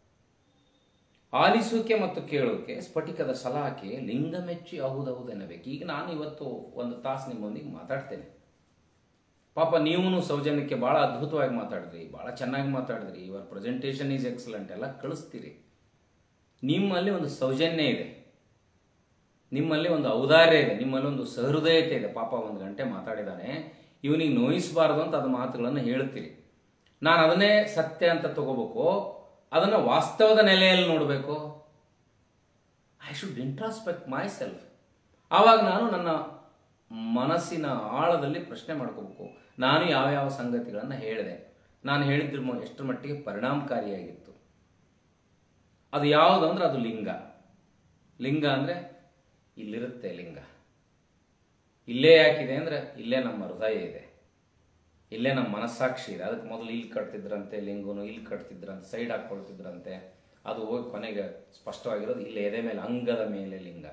ಆಲಿಸುವಿಕೆ ಮತ್ತು ಕೇಳುವಿಕೆ ಸ್ಫಟಿಕದ ಸಲಾಕೆ ಲಿಂಗ ಮೆಚ್ಚಿ ಹೌದೌದೆನ್ನಬೇಕು ಈಗ ನಾನು ಇವತ್ತು ಒಂದು ತಾಸು ನಿಮ್ಮೊಂದಿಗೆ ಮಾತಾಡ್ತೇನೆ ಪಾಪ ನೀವು ಸೌಜನ್ಯಕ್ಕೆ ಭಾಳ ಅದ್ಭುತವಾಗಿ ಮಾತಾಡಿದ್ರಿ ಭಾಳ ಚೆನ್ನಾಗಿ ಮಾತಾಡಿದ್ರಿ ಇವರ್ ಪ್ರೆಸೆಂಟೇಷನ್ ಈಸ್ ಎಕ್ಸಲೆಂಟ್ ಎಲ್ಲ ಕಳಿಸ್ತೀರಿ ನಿಮ್ಮಲ್ಲಿ ಒಂದು ಸೌಜನ್ಯ ಇದೆ ನಿಮ್ಮಲ್ಲಿ ಒಂದು ಔದಾರ್ಯ ಇದೆ ನಿಮ್ಮಲ್ಲಿ ಒಂದು ಸಹೃದಯತೆ ಇದೆ ಪಾಪ ಒಂದು ಗಂಟೆ ಮಾತಾಡಿದಾನೆ ಇವನಿಗೆ ನೋಯಿಸಬಾರ್ದು ಅಂತ ಅದು ಮಾತುಗಳನ್ನು ಹೇಳ್ತೀರಿ ನಾನು ಅದನ್ನೇ ಸತ್ಯ ಅಂತ ತಗೋಬೇಕು ಅದನ್ನು ವಾಸ್ತವದ ನೆಲೆಯಲ್ಲಿ ನೋಡಬೇಕು I should introspect myself ಆವಾಗ ನಾನು ನನ್ನ ಮನಸ್ಸಿನ ಆಳದಲ್ಲಿ ಪ್ರಶ್ನೆ ಮಾಡ್ಕೋಬೇಕು ನಾನು ಯಾವ ಯಾವ ಸಂಗತಿಗಳನ್ನು ಹೇಳಿದೆ ನಾನು ಹೇಳಿದ್ರ ಮ- ಎಷ್ಟರ ಮಟ್ಟಿಗೆ ಪರಿಣಾಮಕಾರಿಯಾಗಿತ್ತು ಅದು ಯಾವುದು ಅಂದ್ರೆ ಅದು ಲಿಂಗ ಲಿಂಗ ಅಂದರೆ ಇಲ್ಲಿರುತ್ತೆ ಲಿಂಗ ಇಲ್ಲೇ ಯಾಕಿದೆ ಅಂದರೆ ಇಲ್ಲೇ ನಮ್ಮ ಹೃದಯ ಇದೆ ಇಲ್ಲೇ ನಮ್ಮ ಮನಸ್ಸಾಕ್ಷಿ ಇದೆ ಅದಕ್ಕೆ ಮೊದಲು ಇಲ್ಲಿ ಕಟ್ತಿದ್ರಂತೆ ಲಿಂಗನು ಇಲ್ಲಿ ಕಟ್ತಿದ್ರಂತೆ ಸೈಡ್ ಹಾಕ್ಕೊಳ್ತಿದ್ರಂತೆ ಅದು ಹೋಗಿ ಕೊನೆಗೆ ಸ್ಪಷ್ಟವಾಗಿರೋದು ಇಲ್ಲಿ ಎದೆ ಮೇಲೆ ಅಂಗದ ಮೇಲೆ ಲಿಂಗ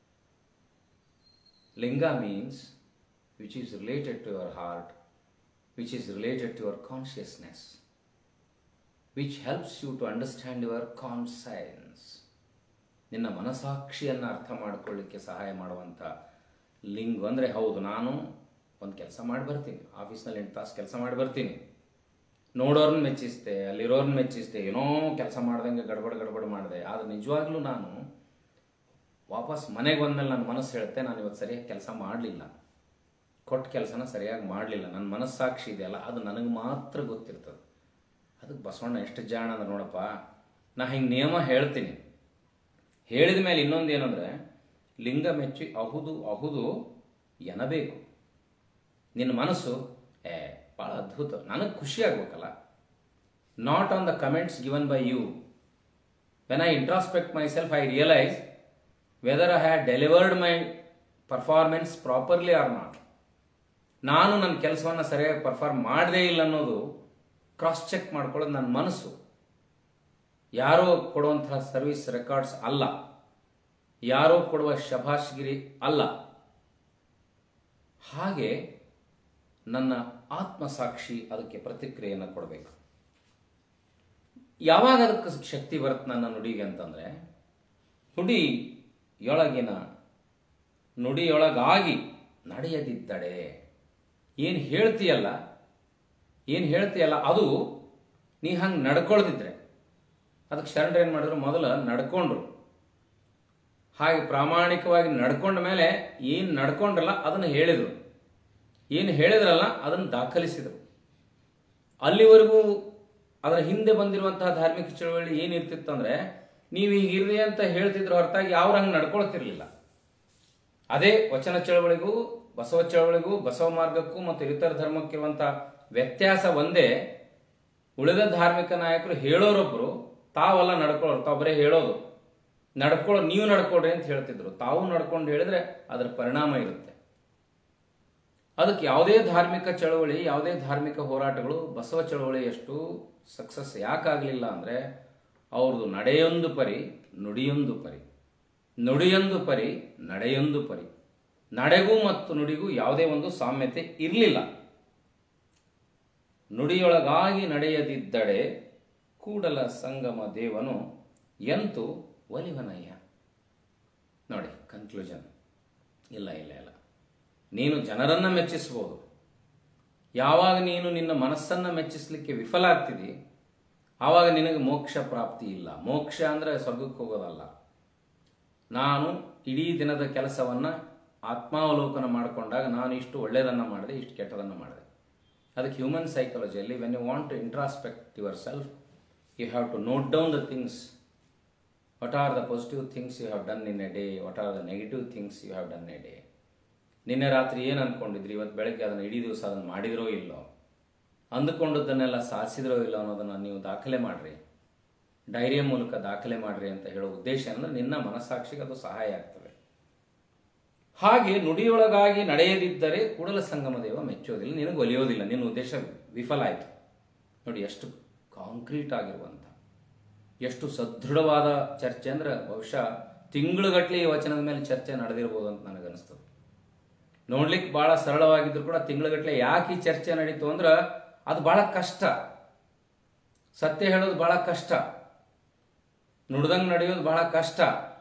linga means which is related to your heart which is related to your consciousness which helps you to understand your conscience ನಿನ್ನ ಮನಸಾಕ್ಷಿಯನ್ನು ಅರ್ಥ ಮಾಡ್ಕೊಳ್ಳಿಕ್ಕೆ ಸಹಾಯ ಮಾಡುವಂಥ ಲಿಂಗು ಅಂದರೆ ಹೌದು ನಾನು ಒಂದು ಕೆಲಸ ಮಾಡಿ ಬರ್ತೀನಿ ಆಫೀಸ್ನಲ್ಲಿ ಎಂಟು ತಾಸು ಕೆಲಸ ಮಾಡಿ ಬರ್ತೀನಿ ನೋಡೋರ್ನ ಮೆಚ್ಚಿಸ್ದೆ ಅಲ್ಲಿರೋರ್ನ ಮೆಚ್ಚಿಸ್ದೆ ಏನೋ ಕೆಲಸ ಮಾಡ್ದಂಗೆ ಗಡ್ಬಡ್ ಗಡ್ಬಡ್ ಮಾಡಿದೆ ಆದರೆ ನಿಜವಾಗ್ಲೂ ನಾನು ವಾಪಸ್ ಮನೆಗೆ ಬಂದಮೇಲೆ ನನ್ನ ಮನಸ್ಸು ಹೇಳುತ್ತೆ ನಾನು ಇವತ್ತು ಸರಿಯಾಗಿ ಕೆಲಸ ಮಾಡಲಿಲ್ಲ ಕೊಟ್ಟ ಕೆಲಸನ ಸರಿಯಾಗಿ ಮಾಡಲಿಲ್ಲ ನನ್ನ ಮನಸ್ಸಾಕ್ಷಿ ಇದೆಯಲ್ಲ ಅದು ನನಗೆ ಮಾತ್ರ ಗೊತ್ತಿರ್ತದೆ ಅದಕ್ಕೆ ಬಸವಣ್ಣ ಎಷ್ಟು ಜಾಣ ಅಂದ್ರೆ ನೋಡಪ್ಪ ನಾ ಹಿಂಗೆ ನಿಯಮ ಹೇಳ್ತೀನಿ ಹೇಳಿದ ಮೇಲೆ ಇನ್ನೊಂದು ಏನಂದರೆ ಲಿಂಗ ಮೆಚ್ಚಿ ಅಹುದು ಅಹುದು ಎನಬೇಕು ನಿನ್ನ ಮನಸ್ಸು ಏ ಭಾಳ ಅದ್ಭುತ ನನಗೆ ಖುಷಿ ಆಗ್ಬೇಕಲ್ಲ not on the comments given by you when I introspect myself I realise whether I had delivered my performance properly or not ನಾನು ನನ್ನ ಕೆಲಸವನ್ನು ಸರಿಯಾಗಿ ಪರ್ಫಾರ್ಮ್ ಮಾಡದೇ ಇಲ್ಲ ಅನ್ನೋದು ಕ್ರಾಸ್ ಚೆಕ್ ಮಾಡ್ಕೊಳ್ಳೋದು ನನ್ನ ಮನಸ್ಸು ಯಾರೋ ಕೊಡುವಂತಹ ಸರ್ವಿಸ್ ರೆಕಾರ್ಡ್ಸ್ ಅಲ್ಲ ಯಾರೋ ಕೊಡುವ ಶಭಾಷ್ಗಿರಿ ಅಲ್ಲ ಹಾಗೆ ನನ್ನ ಆತ್ಮಸಾಕ್ಷಿ ಅದಕ್ಕೆ ಪ್ರತಿಕ್ರಿಯೆಯನ್ನು ಕೊಡಬೇಕು ಯಾವಾಗ ಅದಕ್ಕೆ ಶಕ್ತಿ ಬರುತ್ತೆ ನನ್ನ ನುಡಿಗೆ ಅಂತಂದರೆ ನುಡಿಯೊಳಗಿನ ನುಡಿಯೊಳಗಾಗಿ ನಡೆಯದಿದ್ದಡೆ ಏನು ಹೇಳ್ತೀಯಲ್ಲ ಏನು ಹೇಳ್ತೀಯಲ್ಲ ಅದು ನೀ ಹಂಗೆ ನಡ್ಕೊಳ್ದಿದ್ರೆ ಅದಕ್ಕೆ ಶರಣರು ಏನು ಮಾಡಿದ್ರು ಮೊದಲು ನಡ್ಕೊಂಡ್ರು ಹಾಗೆ ಪ್ರಾಮಾಣಿಕವಾಗಿ ನಡ್ಕೊಂಡ ಮೇಲೆ ಏನು ನಡ್ಕೊಂಡ್ರಲ್ಲ ಅದನ್ನು ಹೇಳಿದರು ಏನು ಹೇಳಿದ್ರಲ್ಲ ಅದನ್ನು ದಾಖಲಿಸಿದರು ಅಲ್ಲಿವರೆಗೂ ಅದರ ಹಿಂದೆ ಬಂದಿರುವಂತಹ ಧಾರ್ಮಿಕ ಚಳವಳಿ ಏನಿರ್ತಿತ್ತು ಅಂದರೆ ನೀವು ಹೀಗಿರ್ರಿ ಅಂತ ಹೇಳ್ತಿದ್ರು ಹೊರತಾಗಿ ಅವ್ರು ಹಂಗೆ ನಡ್ಕೊಳ್ತಿರ್ಲಿಲ್ಲ ಅದೇ ವಚನ ಚಳವಳಿಗೂ ಬಸವ ಚಳವಳಿಗೂ ಬಸವ ಮಾರ್ಗಕ್ಕೂ ಮತ್ತು ಇತರ ಧರ್ಮಕ್ಕಿರುವಂಥ ವ್ಯತ್ಯಾಸ ಒಂದೇ ಉಳಿದ ಧಾರ್ಮಿಕ ನಾಯಕರು ಹೇಳೋರೊಬ್ರು ತಾವೆಲ್ಲ ನಡ್ಕೊಳ್ಳೋರು ತಾವು ಬರೀ ಹೇಳೋದು ನಡ್ಕೊಳ್ಳೋ ನೀವು ನಡ್ಕೊಳ್ರಿ ಅಂತ ಹೇಳ್ತಿದ್ರು ತಾವು ನಡ್ಕೊಂಡು ಹೇಳಿದ್ರೆ ಅದರ ಪರಿಣಾಮ ಇರುತ್ತೆ ಅದಕ್ಕೆ ಯಾವುದೇ ಧಾರ್ಮಿಕ ಚಳವಳಿ ಯಾವುದೇ ಧಾರ್ಮಿಕ ಹೋರಾಟಗಳು ಬಸವ ಚಳವಳಿಯಷ್ಟು ಸಕ್ಸಸ್ ಯಾಕಾಗಲಿಲ್ಲ ಅಂದರೆ ಅವ್ರದ್ದು ನಡೆಯೊಂದು ಪರಿ ನುಡಿಯೊಂದು ಪರಿ ನುಡಿಯೊಂದು ಪರಿ ನಡೆಯೊಂದು ಪರಿ ನಡೆಗೂ ಮತ್ತು ನುಡಿಗೂ ಯಾವುದೇ ಒಂದು ಸಾಮ್ಯತೆ ಇರಲಿಲ್ಲ ನುಡಿಯೊಳಗಾಗಿ ನಡೆಯದಿದ್ದಡೆ ಕೂಡಲ ಸಂಗಮ ದೇವನು ಎಂತು ಒಲಿವನಯ್ಯ ನೋಡಿ ಕನ್ಕ್ಲೂಷನ್ ಇಲ್ಲ ಇಲ್ಲ ಇಲ್ಲ ನೀನು ಜನರನ್ನು ಮೆಚ್ಚಿಸ್ಬೋದು ಯಾವಾಗ ನೀನು ನಿನ್ನ ಮನಸ್ಸನ್ನು ಮೆಚ್ಚಿಸಲಿಕ್ಕೆ ವಿಫಲ ಆಗ್ತಿದಿ ಆವಾಗ ನಿನಗೆ ಮೋಕ್ಷ ಪ್ರಾಪ್ತಿ ಇಲ್ಲ ಮೋಕ್ಷ ಅಂದರೆ ಸ್ವರ್ಗಕ್ಕೆ ಹೋಗೋದಲ್ಲ ನಾನು ಇಡೀ ದಿನದ ಕೆಲಸವನ್ನು ಆತ್ಮಾವಲೋಕನ ಮಾಡಿಕೊಂಡಾಗ ನಾನು ಇಷ್ಟು ಒಳ್ಳೆಯದನ್ನು ಮಾಡಿದೆ ಇಷ್ಟು ಕೆಟ್ಟದನ್ನು ಮಾಡಿದೆ ಅದಕ್ಕೆ ಹ್ಯೂಮನ್ ಸೈಕಾಲಜಿಯಲ್ಲಿ when you want to introspect yourself you have to note down the things what are the positive things you have done in a day what are the negative things you have done a day ನಿನ್ನೆ ರಾತ್ರಿ ಏನು ಅಂದ್ಕೊಂಡಿದ್ರಿ ಇವತ್ತು ಬೆಳಗ್ಗೆ ಅದನ್ನು ಇಡೀ ದಿವಸ ಅದನ್ನು ಮಾಡಿದ್ರೋ ಇಲ್ಲೋ ಅಂದುಕೊಂಡದ್ದನ್ನೆಲ್ಲ ಸಾಧಿಸಿದ್ರೋ ಇಲ್ಲೋ ಅನ್ನೋದನ್ನು ನೀವು ದಾಖಲೆ ಮಾಡಿರಿ ಡೈರಿಯ ಮೂಲಕ ದಾಖಲೆ ಮಾಡಿರಿ ಅಂತ ಹೇಳೋ ಉದ್ದೇಶ ಅಂದರೆ ನಿನ್ನ ಮನಸ್ಸಾಕ್ಷಿಗೆ ಅದು ಸಹಾಯ ಆಗ್ತದೆ ಹಾಗೆ ನುಡಿಯೊಳಗಾಗಿ ನಡೆಯದಿದ್ದರೆ ಕೂಡಲ ಸಂಗಮ ದೇವ ಮೆಚ್ಚೋದಿಲ್ಲ ನಿನಗೆ ಒಲಿಯೋದಿಲ್ಲ ನಿನ್ನ ಉದ್ದೇಶ ವಿಫಲ ಆಯಿತು ನೋಡಿ ಎಷ್ಟು ಕಾಂಕ್ರೀಟ್ ಆಗಿರುವಂಥ ಎಷ್ಟು ಸದೃಢವಾದ ಚರ್ಚೆ ಅಂದ್ರೆ ಬಹುಶಃ ತಿಂಗಳುಗಟ್ಟಲೆ ಈ ವಚನದ ಮೇಲೆ ಚರ್ಚೆ ನಡೆದಿರ್ಬೋದು ಅಂತ ನನಗನ್ನಿಸ್ತದೆ ನೋಡ್ಲಿಕ್ಕೆ ಭಾಳ ಸರಳವಾಗಿದ್ರು ಕೂಡ ತಿಂಗಳುಗಟ್ಟಲೆ ಯಾಕೆ ಈ ಚರ್ಚೆ ನಡೀತು ಅಂದ್ರೆ ಅದು ಭಾಳ ಕಷ್ಟ ಸತ್ಯ ಹೇಳೋದು ಭಾಳ ಕಷ್ಟ ನುಡ್ದಂಗೆ ನಡೆಯೋದು ಬಹಳ ಕಷ್ಟ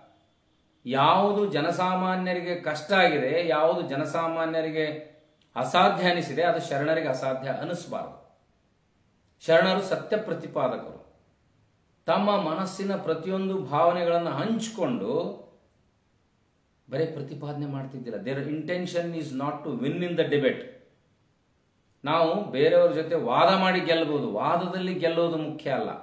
ಯಾವುದು ಜನಸಾಮಾನ್ಯರಿಗೆ ಕಷ್ಟ ಆಗಿದೆ ಯಾವುದು ಜನಸಾಮಾನ್ಯರಿಗೆ ಅಸಾಧ್ಯ ಅನಿಸಿದೆ ಅದು ಶರಣರಿಗೆ ಅಸಾಧ್ಯ ಅನಿಸಬಾರದು ಶರಣರು ಸತ್ಯ ಪ್ರತಿಪಾದಕರು ತಮ್ಮ ಮನಸ್ಸಿನ ಪ್ರತಿಯೊಂದು ಭಾವನೆಗಳನ್ನು ಹಂಚಿಕೊಂಡು ಬರೀ ಪ್ರತಿಪಾದನೆ ಮಾಡ್ತಿದ್ದಿಲ್ಲ their intention is not to win in the debate ನಾವು ಬೇರೆಯವ್ರ ಜೊತೆ ವಾದ ಮಾಡಿ ಗೆಲ್ಲಬಹುದು ವಾದದಲ್ಲಿ ಗೆಲ್ಲೋದು ಮುಖ್ಯ ಅಲ್ಲ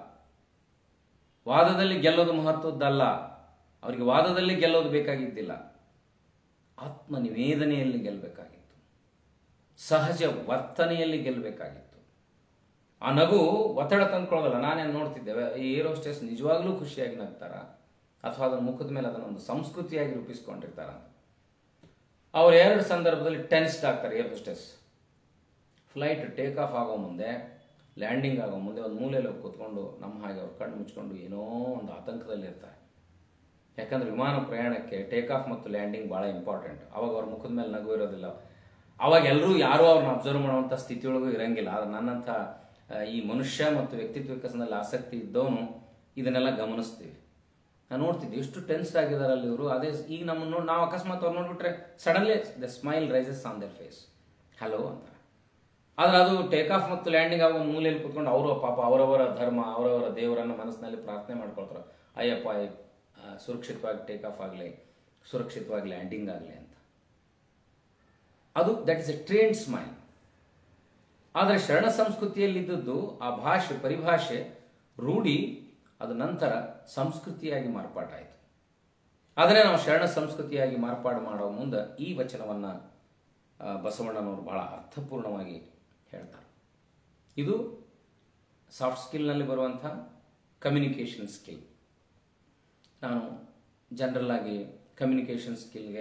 ವಾದದಲ್ಲಿ ಗೆಲ್ಲೋದು ಮಹತ್ವದ್ದಲ್ಲ ಅವರಿಗೆ ವಾದದಲ್ಲಿ ಗೆಲ್ಲೋದು ಬೇಕಾಗಿದ್ದಿಲ್ಲ ಆತ್ಮ ನಿವೇದನೆಯಲ್ಲಿ ಗೆಲ್ಲಬೇಕಾಗಿತ್ತು ಸಹಜ ವರ್ತನೆಯಲ್ಲಿ ಗೆಲ್ಲಬೇಕಾಗಿತ್ತು ಆ ನಗು ಒತ್ತಡ ತಂದ್ಕೊಳ್ಳೋದಲ್ಲ ನಾನೇನು ನೋಡ್ತಿದ್ದೇವೆ ಈ ಏರೋ ಸ್ಟೇಸ್ ನಿಜವಾಗ್ಲೂ ಖುಷಿಯಾಗಿ ನಗ್ತಾರ ಅಥವಾ ಅದನ್ನ ಮುಖದ ಮೇಲೆ ಅದನ್ನೊಂದು ಸಂಸ್ಕೃತಿಯಾಗಿ ರೂಪಿಸ್ಕೊಂಡಿರ್ತಾರ ಅವ್ರು ಎರಡು ಸಂದರ್ಭದಲ್ಲಿ ಟೆನ್ಸ್ಡ್ ಆಗ್ತಾರೆ air hostess flight take off ಆಗೋ ಮುಂದೆ ಲ್ಯಾಂಡಿಂಗ್ ಆಗೋ ಮುಂದೆ ಒಂದು ಮೂಲೆಯಲ್ಲಿ ಹೋಗಿ ಕೂತ್ಕೊಂಡು ನಮ್ಮ ಹಾಗೆ ಅವ್ರು ಕಣ್ಣು ಮುಚ್ಕೊಂಡು ಏನೋ ಒಂದು ಆತಂಕದಲ್ಲಿ ಇರ್ತಾರೆ ಯಾಕಂದ್ರೆ ವಿಮಾನ ಪ್ರಯಾಣಕ್ಕೆ ಟೇಕ್ ಆಫ್ ಮತ್ತು ಲ್ಯಾಂಡಿಂಗ್ ಭಾಳ ಇಂಪಾರ್ಟೆಂಟ್ ಅವಾಗ ಅವ್ರ ಮುಖದ ಮೇಲೆ ನಗು ಇರೋದಿಲ್ಲ ಅವಾಗ ಎಲ್ಲರೂ ಯಾರೂ ಅವ್ರನ್ನ ಅಬ್ಸರ್ವ್ ಮಾಡುವಂಥ ಸ್ಥಿತಿಯೊಳಗೂ ಇರಂಗಿಲ್ಲ ಆದ್ರೆ ನನ್ನಂಥ ಆ, ಈ ಮನುಷ್ಯ ಮತ್ತು ವ್ಯಕ್ತಿತ್ವ ವಿಕಸನದಲ್ಲಿ ಆಸಕ್ತಿ ಇದ್ದವನು ಇದನ್ನೆಲ್ಲ ಗಮನಿಸ್ತೀವಿ ನಾನು ನೋಡ್ತಿದ್ದೆ ಎಷ್ಟು ಟೆನ್ಸ್ ಆಗಿದಾರಲ್ಲ ಇವರು ಅದೇ ಈಗ ನಮ್ಮನ್ನು ನೋಡಿ ನಾವು ಅಕಸ್ಮಾತ್ ಅವ್ರು ನೋಡ್ಬಿಟ್ರೆ suddenly the smile rises on their face hello ಅಂತಾರೆ ಆದ್ರೆ ಅದು ಟೇಕ್ ಆಫ್ ಮತ್ತು ಲ್ಯಾಂಡಿಂಗ್ ಆಗೋ ಮೂಲೆಯಲ್ಲಿ ಕೂತ್ಕೊಂಡು ಅವರು ಪಾಪ ಅವರವರ ಧರ್ಮ ಅವರವರ ದೇವರನ್ನ ಮನಸ್ಸಿನಲ್ಲಿ ಪ್ರಾರ್ಥನೆ ಮಾಡ್ಕೊಳ್ತಾರೆ ಅಯ್ಯಪ್ಪ ಆ, ಸುರಕ್ಷಿತವಾಗಿ ಟೇಕ್ ಆಫ್ ಆಗಲಿ ಸುರಕ್ಷಿತವಾಗಿ ಲ್ಯಾಂಡಿಂಗ್ ಆಗಲಿ ಅಂತ ಅದು that is a train smile ಆದರೆ ಶರಣ ಸಂಸ್ಕೃತಿಯಲ್ಲಿದ್ದದ್ದು ಆ ಭಾಷೆ ಪರಿಭಾಷೆ ರೂಢಿ ಅದು ನಂತರ ಸಂಸ್ಕೃತಿಯಾಗಿ ಮಾರ್ಪಾಟಾಯಿತು ಆದರೆ ನಾವು ಶರಣ ಸಂಸ್ಕೃತಿಯಾಗಿ ಮಾರ್ಪಾಡು ಮಾಡೋ ಮುಂದೆ ಈ ವಚನವನ್ನು ಬಸವಣ್ಣನವರು ಬಹಳ ಅರ್ಥಪೂರ್ಣವಾಗಿ ಹೇಳ್ತಾರೆ ಇದು ಸಾಫ್ಟ್ ಸ್ಕಿಲ್ನಲ್ಲಿ ಬರುವಂಥ ಕಮ್ಯುನಿಕೇಷನ್ ಸ್ಕಿಲ್ ನಾನು ಜನರಲ್ ಆಗಿ ಕಮ್ಯುನಿಕೇಷನ್ ಸ್ಕಿಲ್ಗೆ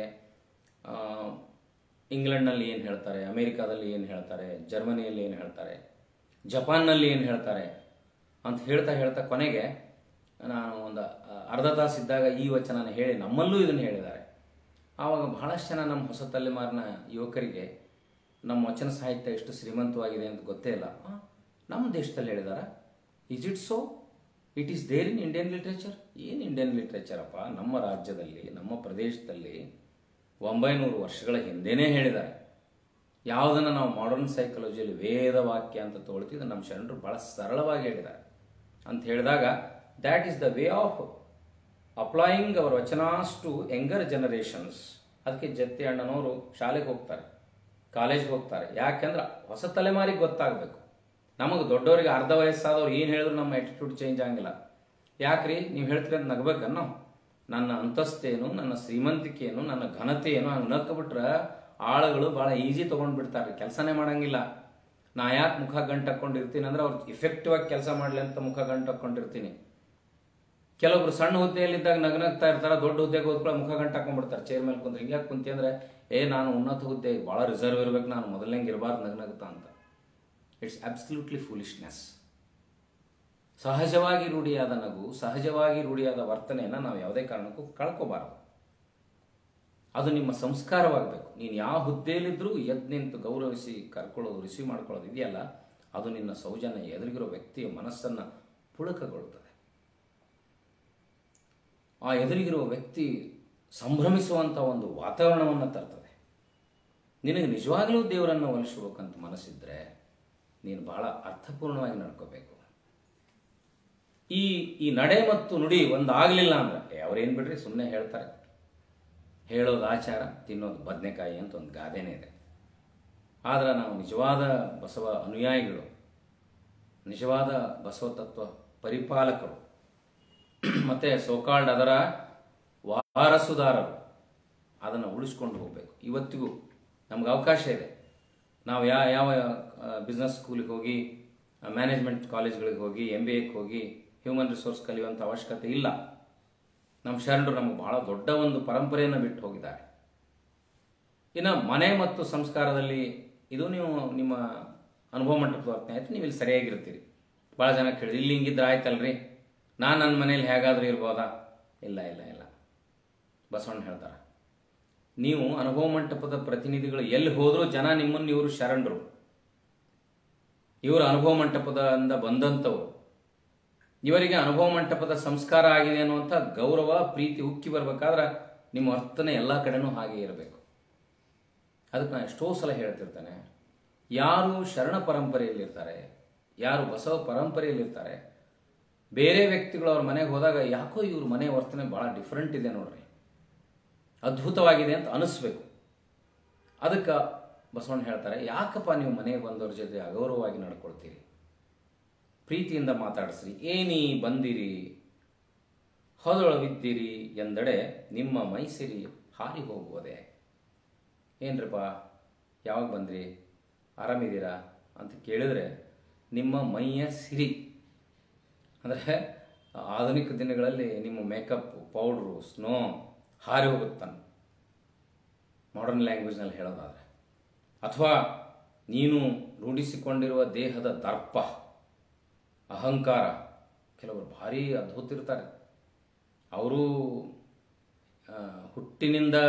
ಇಂಗ್ಲೆಂಡ್ನಲ್ಲಿ ಏನು ಹೇಳ್ತಾರೆ ಅಮೇರಿಕಾದಲ್ಲಿ ಏನು ಹೇಳ್ತಾರೆ ಜರ್ಮನಿಯಲ್ಲಿ ಏನು ಹೇಳ್ತಾರೆ ಜಪಾನ್ನಲ್ಲಿ ಏನು ಹೇಳ್ತಾರೆ ಅಂತ ಹೇಳ್ತಾ ಹೇಳ್ತಾ ಕೊನೆಗೆ ನಾನು ಒಂದು ಅರ್ಧ ತಾಸು ಇದ್ದಾಗ ಈ ವಚನನ ಹೇಳಿ ನಮ್ಮಲ್ಲೂ ಇದನ್ನು ಹೇಳಿದ್ದಾರೆ ಆವಾಗ ಬಹಳಷ್ಟು ಜನ ನಮ್ಮ ಹೊಸ ತಲೆಮಾರಿನ ಯುವಕರಿಗೆ ನಮ್ಮ ವಚನ ಸಾಹಿತ್ಯ ಎಷ್ಟು ಶ್ರೀಮಂತವಾಗಿದೆ ಅಂತ ಗೊತ್ತೇ ಇಲ್ಲ ಆ, ನಮ್ಮ ದೇಶದಲ್ಲಿ ಹೇಳಿದಾರ is it so it is there in Indian literature ಏನು ಇಂಡಿಯನ್ ಲಿಟ್ರೇಚರ್ ಅಪ್ಪ ನಮ್ಮ ರಾಜ್ಯದಲ್ಲಿ ನಮ್ಮ ಪ್ರದೇಶದಲ್ಲಿ ಒಂಬೈನೂರು ವರ್ಷಗಳ ಹಿಂದೆನೇ ಹೇಳಿದ್ದಾರೆ ಯಾವುದನ್ನು ನಾವು ಮಾಡರ್ನ್ ಸೈಕಾಲಜಿಯಲ್ಲಿ ವೇದ ವಾಕ್ಯ ಅಂತ ತಗೊಳ್ತಿದ್ದು ನಮ್ಮ ಶರಣರು ಬಹಳ ಸರಳವಾಗಿ ಹೇಳಿದ್ದಾರೆ ಅಂತ ಹೇಳಿದಾಗ that is the way of applying our vachanas to younger generations ಅದಕ್ಕೆ ಜತ್ತಿ ಅಣ್ಣನವರು ಶಾಲೆಗೆ ಹೋಗ್ತಾರೆ ಕಾಲೇಜ್ಗೆ ಹೋಗ್ತಾರೆ ಯಾಕೆಂದ್ರೆ ಹೊಸ ತಲೆಮಾರಿಗೆ ಗೊತ್ತಾಗಬೇಕು ನಮಗೆ ದೊಡ್ಡವರಿಗೆ ಅರ್ಧ ವಯಸ್ಸಾದವ್ರು ಏನು ಹೇಳಿದ್ರು ನಮ್ಮ ಆಟಿಟ್ಯೂಡ್ ಚೇಂಜ್ ಆಗಂಗಿಲ್ಲ ಯಾಕ್ರಿ ನೀವು ಹೇಳ್ತೀರಿ ಅಂತ ನಗಬೇಕನ್ನೋ ನನ್ನ ಅಂತಸ್ತೇನು ನನ್ನ ಶ್ರೀಮಂತಿಕೆಯನ್ನು ನನ್ನ ಘನತೆ ಏನು ಹಂಗೆ ನಕ್ಕಬಿಟ್ರೆ ಆಳುಗಳು ಭಾಳ ಈಸಿ ತೊಗೊಂಡ್ಬಿಡ್ತಾರೆ ಕೆಲಸನೇ ಮಾಡಂಗಿಲ್ಲ ನಾ ಯಾಕೆ ಮುಖ ಗಂಟು ಹಾಕ್ಕೊಂಡಿರ್ತೀನಿ ಅಂದ್ರೆ ಅವ್ರು ಇಫೆಕ್ಟಿವ್ ಆಗಿ ಕೆಲಸ ಮಾಡಲಿ ಅಂತ ಮುಖ ಗಂಟು ಹಾಕ್ಕೊಂಡಿರ್ತೀನಿ ಕೆಲವೊಬ್ರು ಸಣ್ಣ ಹುದ್ದೆಯಲ್ಲಿದ್ದಾಗ ನಗನಗ್ತಾ ಇರ್ತಾರೆ ದೊಡ್ಡ ಹುದ್ದೆಗೆ ಹೋದ್ಕೊಳ್ಳೋ ಮುಖ ಗಂಟು ಹಾಕೊಂಡ್ಬಿಡ್ತಾರೆ ಚೇರ್ ಮೇಲೆ ಕುಂತ್ರೆ ಹಿಂಗೆ ಕುಂತಿ ಅಂದ್ರೆ ಏ ನಾನು ಉನ್ನತ ಹುದ್ದೆ ಭಾಳ ರಿಸರ್ವ್ ಇರ್ಬೇಕು ನಾನು ಮೊದಲನೇ ಇರಬಾರ್ದು ನಗನಗ್ತಾ ಅಂತ ಇಟ್ಸ್ ಅಬ್ಸಲ್ಯೂಟ್ಲಿ ಫೂಲಿಶ್ನೆಸ್ ಸಹಜವಾಗಿ ರೂಢಿಯಾದ ನಗು ಸಹಜವಾಗಿ ರೂಢಿಯಾದ ವರ್ತನೆಯನ್ನು ನಾವು ಯಾವುದೇ ಕಾರಣಕ್ಕೂ ಕಳ್ಕೋಬಾರದು ಅದು ನಿಮ್ಮ ಸಂಸ್ಕಾರವಾಗಬೇಕು ನೀನು ಯಾವ ಹುದ್ದೆಯಲ್ಲಿದ್ದರೂ ಎದ್ದು ನಿಂತು ಗೌರವಿಸಿ ಕರ್ಕೊಳ್ಳೋದು ರಿಸೀವ್ ಮಾಡ್ಕೊಳ್ಳೋದು ಇದೆಯಲ್ಲ ಅದು ನಿನ್ನ ಸೌಜನ್ಯ ಎದುರಿಗಿರೋ ವ್ಯಕ್ತಿಯ ಮನಸ್ಸನ್ನು ಪುಳಕಗೊಳ್ಳುತ್ತದೆ ಆ ಎದುರಿಗಿರುವ ವ್ಯಕ್ತಿ ಸಂಭ್ರಮಿಸುವಂಥ ಒಂದು ವಾತಾವರಣವನ್ನು ತರ್ತದೆ ನಿನಗೆ ನಿಜವಾಗಲೂ ದೇವರನ್ನು ಒಲಿಸ್ಬೇಕಂತ ಮನಸ್ಸಿದ್ರೆ ನೀನು ಬಹಳ ಅರ್ಥಪೂರ್ಣವಾಗಿ ನಡ್ಕೋಬೇಕು ಈ ಈ ನಡೆ ಮತ್ತು ನುಡಿ ಒಂದು ಆಗಲಿಲ್ಲ ಅಂದ್ರೆ ಅವ್ರೇನು ಬಿಡ್ರಿ ಸುಮ್ಮನೆ ಹೇಳ್ತಾರೆ ಹೇಳೋದು ಆಚಾರ ತಿನ್ನೋದು ಬದನೆಕಾಯಿ ಅಂತ ಒಂದು ಗಾದೆನೇ ಇದೆ ಆದ್ರೆ ನಾವು ನಿಜವಾದ ಬಸವ ಅನುಯಾಯಿಗಳು ನಿಜವಾದ ಬಸವ ತತ್ವ ಪರಿಪಾಲಕರು ಮತ್ತೆ ಸೋಕಾಲ್ಡ್ ಅದರ ವಾರಸುದಾರರು ಅದನ್ನು ಉಳಿಸ್ಕೊಂಡು ಹೋಗಬೇಕು ಇವತ್ತಿಗೂ ನಮ್ಗೆ ಅವಕಾಶ ಇದೆ ನಾವು ಯಾವ ಯಾವ ಬಿಸ್ನೆಸ್ ಸ್ಕೂಲಿಗೆ ಹೋಗಿ ಮ್ಯಾನೇಜ್ಮೆಂಟ್ ಕಾಲೇಜ್ಗಳಿಗೆ ಹೋಗಿ ಎಮ್ ಬಿ ಎಗೆ ಹೋಗಿ ಹ್ಯೂಮನ್ ರಿಸೋರ್ಸ್ ಕಲಿಯುವಂಥ ಅವಶ್ಯಕತೆ ಇಲ್ಲ ನಮ್ಮ ಶರಣರು ನಮಗೆ ಬಹಳ ದೊಡ್ಡ ಒಂದು ಪರಂಪರೆಯನ್ನು ಬಿಟ್ಟು ಹೋಗಿದ್ದಾರೆ ಇನ್ನು ಮನೆ ಮತ್ತು ಸಂಸ್ಕಾರದಲ್ಲಿ ಇದು ನೀವು ನಿಮ್ಮ ಅನುಭವ ಮಟ್ಟದ ವರ್ತನೆ ಆಯ್ತು ನೀವು ಇಲ್ಲಿ ಸರಿಯಾಗಿರ್ತೀರಿ ಭಾಳ ಜನ ಕೇಳಿದ್ರು ಇಲ್ಲಿ ಹಿಂಗಿದ್ರೆ ಆಯ್ತಲ್ರಿ ನಾನು ನನ್ನ ಮನೇಲಿ ಹೇಗಾದರೂ ಇರ್ಬೋದಾ ಇಲ್ಲ ಇಲ್ಲ ಇಲ್ಲ ಬಸವಣ್ಣ ಹೇಳ್ತಾರೆ ನೀವು ಅನುಭವ ಮಂಟಪದ ಪ್ರತಿನಿಧಿಗಳು ಎಲ್ಲಿ ಹೋದರೂ ಜನ ನಿಮ್ಮನ್ನು ಇವರು ಶರಣರು ಇವರು ಅನುಭವ ಮಂಟಪದಿಂದ ಬಂದಂಥವ್ರು ಇವರಿಗೆ ಅನುಭವ ಮಂಟಪದ ಸಂಸ್ಕಾರ ಆಗಿದೆ ಅನ್ನುವಂಥ ಗೌರವ ಪ್ರೀತಿ ಉಕ್ಕಿ ಬರ್ಬೇಕಾದ್ರೆ ನಿಮ್ಮ ವರ್ತನೆ ಎಲ್ಲ ಕಡೆನೂ ಹಾಗೆ ಇರಬೇಕು ಅದಕ್ಕೆ ನಾನು ಎಷ್ಟೋ ಸಲ ಹೇಳ್ತಿರ್ತೇನೆ ಯಾರು ಶರಣ ಪರಂಪರೆಯಲ್ಲಿರ್ತಾರೆ ಯಾರು ಬಸವ ಪರಂಪರೆಯಲ್ಲಿರ್ತಾರೆ ಬೇರೆ ವ್ಯಕ್ತಿಗಳು ಅವ್ರ ಮನೆಗೆ ಹೋದಾಗ ಯಾಕೋ ಇವ್ರ ಮನೆ ವರ್ತನೆ ಭಾಳ ಡಿಫ್ರೆಂಟ್ ಇದೆ ನೋಡ್ರಿ ಅದ್ಭುತವಾಗಿದೆ ಅಂತ ಅನಿಸ್ಬೇಕು ಅದಕ್ಕೆ ಬಸವಣ್ಣ ಹೇಳ್ತಾರೆ ಯಾಕಪ್ಪ ನೀವು ಮನೆಗೆ ಬಂದವ್ರ ಜೊತೆ ಅಗೌರವವಾಗಿ ನಡ್ಕೊಳ್ತೀರಿ ಪ್ರೀತಿಯಿಂದ ಮಾತಾಡಿಸ್ರಿ ಏನಿ ಬಂದಿರಿ ಹೊದೊಳವಿದ್ದೀರಿ ಎಂದಡೆ ನಿಮ್ಮ ಮೈಸಿರಿ ಹಾರಿ ಹೋಗುವುದೇ ಏನ್ರಪ್ಪ ಯಾವಾಗ ಬಂದ್ರಿ ಆರಾಮಿದ್ದೀರಾ ಅಂತ ಕೇಳಿದ್ರೆ ನಿಮ್ಮ ಮೈಯ ಸಿರಿ ಅಂದರೆ ಆಧುನಿಕ ದಿನಗಳಲ್ಲಿ ನಿಮ್ಮ ಮೇಕಪ್ ಪೌಡ್ರು ಸ್ನೋ ಹಾರಿ ಹೋಗುತ್ತಾನೆ ಮಾಡರ್ನ್ ಲ್ಯಾಂಗ್ವೇಜ್ನಲ್ಲಿ ಹೇಳೋದಾದರೆ ಅಥವಾ ನೀನು ರೂಢಿಸಿಕೊಂಡಿರುವ ದೇಹದ ದರ್ಪ ಅಹಂಕಾರ ಕೆಲವರು ಭಾರಿ ಅದ್ಭುತ ಇರ್ತಾರೆ ಅವರು ಹುಟ್ಟಿನಿಂದ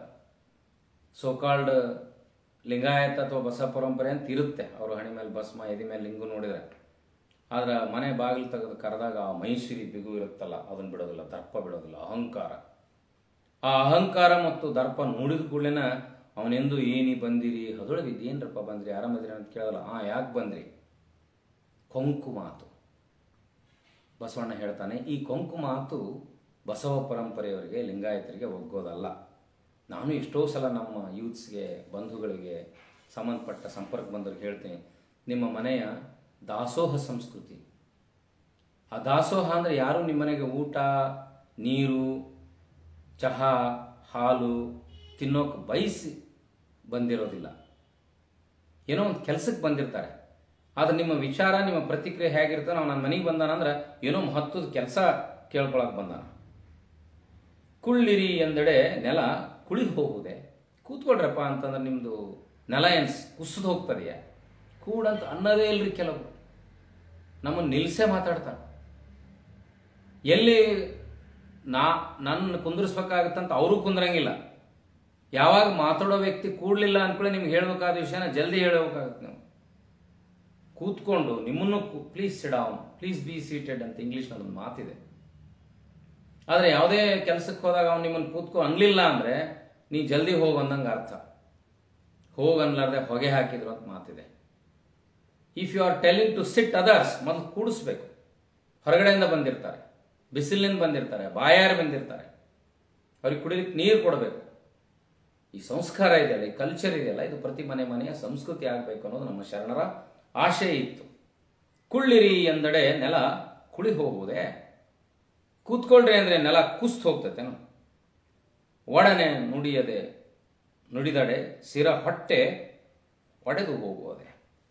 ಸೋಕಾಲ್ಡ್ ಲಿಂಗಾಯತ ಅಥವಾ ಬಸ ಪರಂಪರೆ ಅಂತ ಇರುತ್ತೆ ಅವರು ಹಣಿ ಮೇಲೆ ಭಸ್ಮ ಎದಿ ಮೇಲೆ ಲಿಂಗು ನೋಡಿದರೆ ಆದ್ರೆ ಮನೆ ಬಾಗಿಲು ತೆಗೆದು ಕರೆದಾಗ ಆ ಮೈಸೂರಿ ಬಿಗು ಇರುತ್ತಲ್ಲ ಅದನ್ನು ಬಿಡೋದಿಲ್ಲ ದರ್ಪ ಬಿಡೋದಿಲ್ಲ ಅಹಂಕಾರ ಆ ಅಹಂಕಾರ ಮತ್ತು ದರ್ಪ ನೋಡಿದ ಕೂಡಲೇ ಅವನೆಂದು ಏನಿ ಬಂದಿರಿ ಹದೊಳಗಿದ್ದು ಏನ್ರಪ್ಪ ಬಂದ್ರಿ ಆರಾಮದಿರಿ ಅಂತ ಕೇಳೋಲ್ಲ ಆ ಯಾಕೆ ಬಂದ್ರಿ ಕೊಂಕು ಮಾತು ಬಸವಣ್ಣ ಹೇಳ್ತಾನೆ ಈ ಕೊಂಕು ಮಾತು ಬಸವ ಪರಂಪರೆಯವರಿಗೆ ಲಿಂಗಾಯತರಿಗೆ ಒಗ್ಗೋದಲ್ಲ ನಾನು ಎಷ್ಟೋ ಸಲ ನಮ್ಮ ಯೂತ್ಸ್ಗೆ ಬಂಧುಗಳಿಗೆ ಸಂಬಂಧಪಟ್ಟ ಸಂಪರ್ಕ ಬಂದವ್ರಿಗೆ ಹೇಳ್ತೀನಿ ನಿಮ್ಮ ಮನೆಯ ದಾಸೋಹ ಸಂಸ್ಕೃತಿ ಆ ದಾಸೋಹ ಅಂದರೆ ಯಾರೂ ನಿಮ್ಮ ಮನೆಗೆ ಊಟ ನೀರು ಚಹಾ ಹಾಲು ತಿನ್ನೋಕೆ ಬಯಸಿ ಬಂದಿರೋದಿಲ್ಲ ಏನೋ ಒಂದು ಕೆಲಸಕ್ಕೆ ಬಂದಿರ್ತಾರೆ ಆದರೆ ನಿಮ್ಮ ವಿಚಾರ ನಿಮ್ಮ ಪ್ರತಿಕ್ರಿಯೆ ಹೇಗಿರ್ತಾನೆ ಅವ್ನು ನನ್ನ ಮನೆಗೆ ಬಂದಾನಂದ್ರೆ ಏನೋ ಮಹತ್ವದ ಕೆಲಸ ಕೇಳ್ಕೊಳಕ್ಕೆ ಬಂದಾನ ಕುಳ್ಳಿರಿ ಎಂದೆಡೆ ನೆಲ ಕುಳಿದು ಹೋಗುವುದೇ ಕೂತ್ಕೊಳ್ರಪ್ಪ ಅಂತಂದ್ರೆ ನಿಮ್ಮದು ನೆಲ ಏನು ಕುಸಿದು ಹೋಗ್ತದೆಯಾ ಕೂಡಂತ ಅನ್ನೋದೇ ಇಲ್ರಿ ಕೆಲವು ನಮ್ಮನ್ನು ನಿಲ್ಲಿಸೇ ಮಾತಾಡ್ತಾರೆ ಎಲ್ಲಿ ನಾ ನನ್ನ ಕುಂದಿರಿಸ್ಬೇಕಾಗತ್ತಂತ ಅವರು ಕುಂದ್ರಂಗಿಲ್ಲ ಯಾವಾಗ ಮಾತಾಡೋ ವ್ಯಕ್ತಿ ಕೂಡಲಿಲ್ಲ ಅಂದ್ಕೊಳ್ಳಿ ನಿಮ್ಗೆ ಹೇಳ್ಬೇಕಾದ ವಿಷಯನ ಜಲ್ದಿ ಹೇಳ್ಬೇಕಾಗತ್ತೆ ನೀವು ಕೂತ್ಕೊಂಡು ನಿಮ್ಮನ್ನು please sit down please be seated ಅಂತ ಇಂಗ್ಲೀಷ್ನಲ್ಲಿ ಒಂದು ಮಾತಿದೆ ಆದರೆ ಯಾವುದೇ ಕೆಲಸಕ್ಕೆ ಹೋದಾಗ ಅವ್ನು ನಿಮ್ಮನ್ನು ಕೂತ್ಕೊ ಅನ್ಲಿಲ್ಲ ಅಂದರೆ ನೀ ಜಲ್ದಿ ಹೋಗು ಅಂದಂಗೆ ಅರ್ಥ ಹೋಗಿ ಅನ್ಲಾರ್ದೆ ಹೊಗೆ ಹಾಕಿದ್ರು ಅಂತ ಮಾತಿದೆ if you are telling to sit others ಮೊದಲು ಕೂಡಿಸ್ಬೇಕು ಹೊರಗಡೆಯಿಂದ ಬಂದಿರ್ತಾರೆ ಬಿಸಿಲಿನಿಂದ ಬಂದಿರ್ತಾರೆ ಬಾಯಾರು ಬಂದಿರ್ತಾರೆ ಅವ್ರಿಗೆ ಕುಡಿಲಿಕ್ಕೆ ನೀರು ಕೊಡಬೇಕು ಈ ಸಂಸ್ಕಾರ ಇದೆಯಲ್ಲ ಈ ಕಲ್ಚರ್ ಇದೆಯಲ್ಲ ಇದು ಪ್ರತಿ ಮನೆ ಮನೆಯ ಸಂಸ್ಕೃತಿ ಆಗಬೇಕು ಅನ್ನೋದು ನಮ್ಮ ಶರಣರ ಆಶಯ ಇತ್ತು ಕುಳ್ಳಿರಿ ಎಂದಡೆ ನೆಲ ಕುಳಿ ಹೋಗುವುದೇ ಕೂತ್ಕೊಳ್ರಿ ಅಂದರೆ ನೆಲ ಕುಸ್ತು ಹೋಗ್ತೈತೇನು ಒಡನೆ ನುಡಿಯದೆ ನುಡಿದಡೆ ಸಿರ ಹೊಟ್ಟೆ ಒಡೆದು ಹೋಗುವುದೇ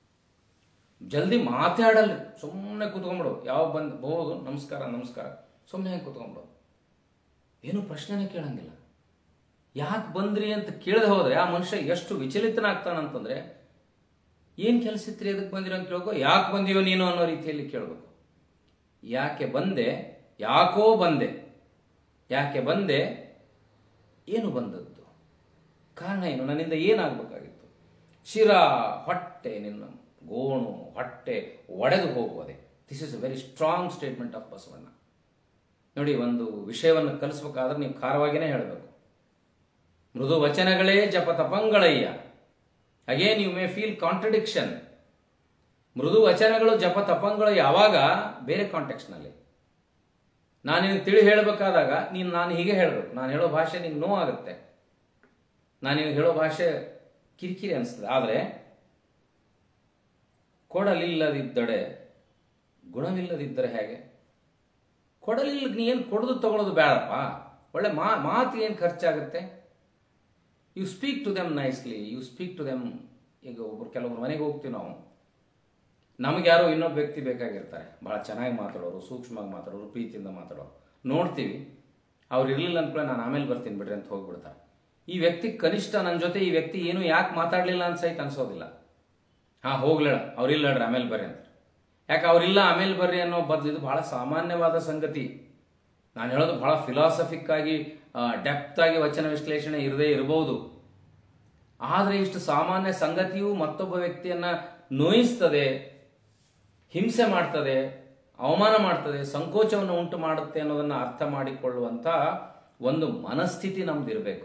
ಜಲ್ದಿ ಮಾತಾಡಲ್ಲ ಸುಮ್ಮನೆ ಕೂತ್ಕೊಂಡ್ಬಿಡು ಯಾವ ಬಂದು ಹೋಗೋದು ನಮಸ್ಕಾರ ನಮಸ್ಕಾರ ಸುಮ್ಮನೆ ಕೂತ್ಕೊಂಡ್ಬಿಡು ಏನು ಪ್ರಶ್ನೆನೇ ಕೇಳಂಗಿಲ್ಲ ಯಾಕೆ ಬಂದ್ರಿ ಅಂತ ಕೇಳದೆ ಹೋದ್ರೆ ಆ ಮನುಷ್ಯ ಎಷ್ಟು ವಿಚಲಿತನಾಗ್ತಾನಂತಂದ್ರೆ ಏನು ಕೆಲಸ ಇತ್ರಿ ಎದಕ್ಕೆ ಬಂದಿರೋ ಅಂತ ಕೇಳ್ಕೊ ಯಾಕೆ ಬಂದಿಯೋ ನೀನು ಅನ್ನೋ ರೀತಿಯಲ್ಲಿ ಕೇಳಬೇಕು ಯಾಕೆ ಬಂದೆ ಯಾಕೋ ಬಂದೆ ಯಾಕೆ ಬಂದೆ ಏನು ಬಂದದ್ದು ಕಾರಣ ಏನು ನನ್ನಿಂದ ಏನಾಗಬೇಕಾಗಿತ್ತು ಶಿರ ಹೊಟ್ಟೆ ನಿನ್ನ ಗೋಣು ಹೊಟ್ಟೆ ಒಡೆದು ಹೋಗುವುದೇ this is a very strong statement of Basavanna ನೋಡಿ ಒಂದು ವಿಷಯವನ್ನು ಕಲಿಸ್ಬೇಕಾದ್ರೆ ನೀವು ಖಾರವಾಗಿಯೇ ಹೇಳಬೇಕು ಮೃದು ವಚನಗಳೇ ಜಪ ತಪಂಗಳಯ್ಯ again you may feel contradiction ಮೃದು ವಚನಗಳು ಜಪ ತಪಂಗಳು ಯಾವಾಗ ಬೇರೆ ಕಾಂಟೆಕ್ಸ್ನಲ್ಲಿ ನಾನು ನಿನಗೆ ತಿಳಿ ಹೇಳಬೇಕಾದಾಗ ನೀನು ನಾನು ಹೀಗೆ ಹೇಳಬೇಕು ನಾನು ಹೇಳೋ ಭಾಷೆ ನಿಂಗೆ ನೋವಾಗುತ್ತೆ ನಾನು ನಿನಗೆ ಹೇಳೋ ಭಾಷೆ ಕಿರಿಕಿರಿ ಅನಿಸ್ತದೆ ಆದರೆ ಕೊಡಲಿಲ್ಲದಿದ್ದಡೆ ಗುಣವಿಲ್ಲದಿದ್ದರೆ ಹೇಗೆ ಕೊಡಲಿಲ್ಲ ನೀ ಏನು ಕೊಡೋದು ತಗೊಳ್ಳೋದು ಬೇಡಪ್ಪ ಒಳ್ಳೆ ಮಾ ಮಾತು ಏನು ಖರ್ಚಾಗುತ್ತೆ you speak to them nicely you speak to them ಈಗ ಒಬ್ರು ಕೆಲವೊಬ್ರು ಮನೆಗೆ ಹೋಗ್ತೀವಿ ನಾವು ನಮಗೆ ಯಾರೋ ಇನ್ನೊಬ್ಬ ವ್ಯಕ್ತಿ ಬೇಕಾಗಿರ್ತಾರೆ ಭಾಳ ಚೆನ್ನಾಗಿ ಮಾತಾಡೋರು ಸೂಕ್ಷ್ಮವಾಗಿ ಮಾತಾಡೋರು ಪ್ರೀತಿಯಿಂದ ಮಾತಾಡೋರು ನೋಡ್ತೀವಿ ಅವ್ರು ಇರಲಿಲ್ಲ ಅಂದ್ಕೊಳ್ಳಿ ನಾನು ಆಮೇಲೆ ಬರ್ತೀನಿ ಬಿಡ್ರಿ ಅಂತ ಹೋಗ್ಬಿಡ್ತಾರೆ ಈ ವ್ಯಕ್ತಿ ಕನಿಷ್ಠ ನನ್ನ ಜೊತೆ ಈ ವ್ಯಕ್ತಿ ಏನು ಯಾಕೆ ಮಾತಾಡಲಿಲ್ಲ ಅಂತ ಸಹಿತ ಅನ್ಸೋದಿಲ್ಲ ಹಾಂ ಹೋಗ್ಲೇಳ ಅವ್ರಿಲ್ಲ ಹೇಳ್ರಿ ಆಮೇಲೆ ಬರ್ರಿ ಅಂತ ಯಾಕೆ ಅವರಿಲ್ಲ ಆಮೇಲೆ ಬರ್ರಿ ಅನ್ನೋ ಬದಲು ಇದು ಬಹಳ ಸಾಮಾನ್ಯವಾದ ಸಂಗತಿ ನಾನು ಹೇಳೋದು ಬಹಳ ಫಿಲಾಸಫಿಕ್ ಆಗಿ ಡೆಪ್ತ್ ಆಗಿ ವಚನ ವಿಶ್ಲೇಷಣೆ ಇರದೇ ಇರಬಹುದು ಆದರೆ ಇಷ್ಟು ಸಾಮಾನ್ಯ ಸಂಗತಿಯು ಮತ್ತೊಬ್ಬ ವ್ಯಕ್ತಿಯನ್ನ ನೋಯಿಸ್ತದೆ ಹಿಂಸೆ ಮಾಡ್ತದೆ ಅವಮಾನ ಮಾಡ್ತದೆ ಸಂಕೋಚವನ್ನು ಉಂಟು ಮಾಡುತ್ತೆ ಅನ್ನೋದನ್ನು ಅರ್ಥ ಮಾಡಿಕೊಳ್ಳುವಂಥ ಒಂದು ಮನಸ್ಥಿತಿ ನಮ್ದಿರಬೇಕು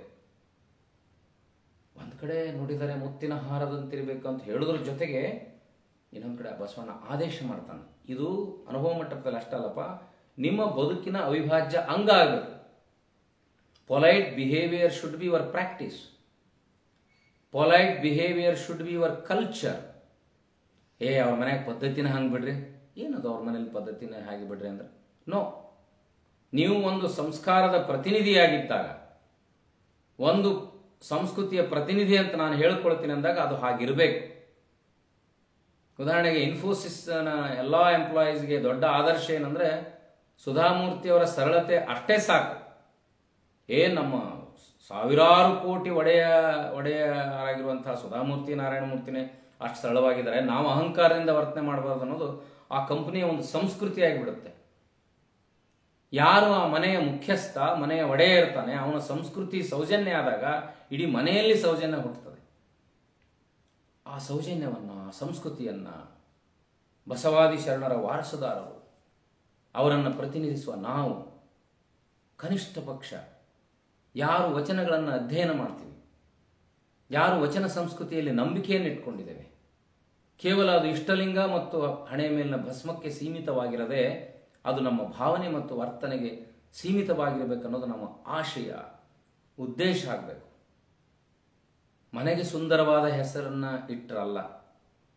ಒಂದು ಕಡೆ ನುಡಿದರೆ ಮುತ್ತಿನ ಹಾರದಂತಿರಬೇಕು ಅಂತ ಹೇಳೋದ್ರ ಜೊತೆಗೆ ಇನ್ನೊಂದು ಕಡೆ ಬಸವಣ್ಣ ಆದೇಶ ಮಾಡ್ತಾನೆ ಇದು ಅನುಭವ ಮಟ್ಟದಲ್ಲಿ ಅಷ್ಟಲ್ಲಪ್ಪ ನಿಮ್ಮ ಬದುಕಿನ ಅವಿಭಾಜ್ಯ ಅಂಗ ಆಗಬೇಕು polite behaviour should be your practice polite behaviour should be your culture ಏ ಅವ್ರ ಮನ್ಯಾಗ ಪದ್ಧತಿನ ಹಂಗೆ ಬಿಡ್ರಿ ಏನದು ಅವ್ರ ಮನೇಲಿ ಪದ್ಧತಿನ ಹಾಗೆ ಬಿಡ್ರಿ ಅಂದ್ರೆ ನೋ ನೀವು ಒಂದು ಸಂಸ್ಕಾರದ ಪ್ರತಿನಿಧಿಯಾಗಿದ್ದಾಗ ಒಂದು ಸಂಸ್ಕೃತಿಯ ಪ್ರತಿನಿಧಿ ಅಂತ ನಾನು ಹೇಳ್ಕೊಳ್ತೀನಿ ಅಂದಾಗ ಅದು ಹಾಗಿರಬೇಕು ಉದಾಹರಣೆಗೆ ಇನ್ಫೋಸಿಸ್ನ ಎಲ್ಲ ಎಂಪ್ಲಾಯೀಸ್ಗೆ ದೊಡ್ಡ ಆದರ್ಶ ಏನಂದ್ರೆ ಸುಧಾಮೂರ್ತಿಯವರ ಸರಳತೆ ಅಷ್ಟೇ ಸಾಕು ಏನ್ ನಮ್ಮ ಸಾವಿರಾರು ಕೋಟಿ ಒಡೆಯ ಒಡೆಯರಾಗಿರುವಂತಹ ಸುಧಾಮೂರ್ತಿ ನಾರಾಯಣಮೂರ್ತಿನೇ ಅಷ್ಟು ಸರಳವಾಗಿದ್ದಾರೆ ನಾವು ಅಹಂಕಾರದಿಂದ ವರ್ತನೆ ಮಾಡಬಾರ್ದು ಅನ್ನೋದು ಆ ಕಂಪನಿಯ ಒಂದು ಸಂಸ್ಕೃತಿ ಆಗಿಬಿಡುತ್ತೆ ಯಾರು ಆ ಮನೆಯ ಮುಖ್ಯಸ್ಥ ಮನೆಯ ಒಡೆಯ ಇರ್ತಾನೆ ಅವನ ಸಂಸ್ಕೃತಿ ಸೌಜನ್ಯ ಆದಾಗ ಇಡೀ ಮನೆಯಲ್ಲಿ ಸೌಜನ್ಯ ಹುಟ್ಟುತ್ತದೆ ಆ ಸೌಜನ್ಯವನ್ನ ಆ ಸಂಸ್ಕೃತಿಯನ್ನ ಬಸವಾದಿ ಶರಣರ ವಾರಸುದಾರರು ಅವರನ್ನು ಪ್ರತಿನಿಧಿಸುವ ನಾವು ಕನಿಷ್ಠ ಪಕ್ಷ ಯಾರು ವಚನಗಳನ್ನು ಅಧ್ಯಯನ ಮಾಡ್ತೀವಿ ಯಾರು ವಚನ ಸಂಸ್ಕೃತಿಯಲ್ಲಿ ನಂಬಿಕೆಯನ್ನು ಇಟ್ಕೊಂಡಿದ್ದೇವೆ ಕೇವಲ ಅದು ಇಷ್ಟಲಿಂಗ ಮತ್ತು ಹಣೆಯ ಮೇಲಿನ ಭಸ್ಮಕ್ಕೆ ಸೀಮಿತವಾಗಿರದೆ ಅದು ನಮ್ಮ ಭಾವನೆ ಮತ್ತು ವರ್ತನೆಗೆ ಸೀಮಿತವಾಗಿರಬೇಕು ಅನ್ನೋದು ನಮ್ಮ ಆಶಯ ಉದ್ದೇಶ ಆಗಬೇಕು ಮನೆಗೆ ಸುಂದರವಾದ ಹೆಸರನ್ನ ಇಟ್ಟರಲ್ಲ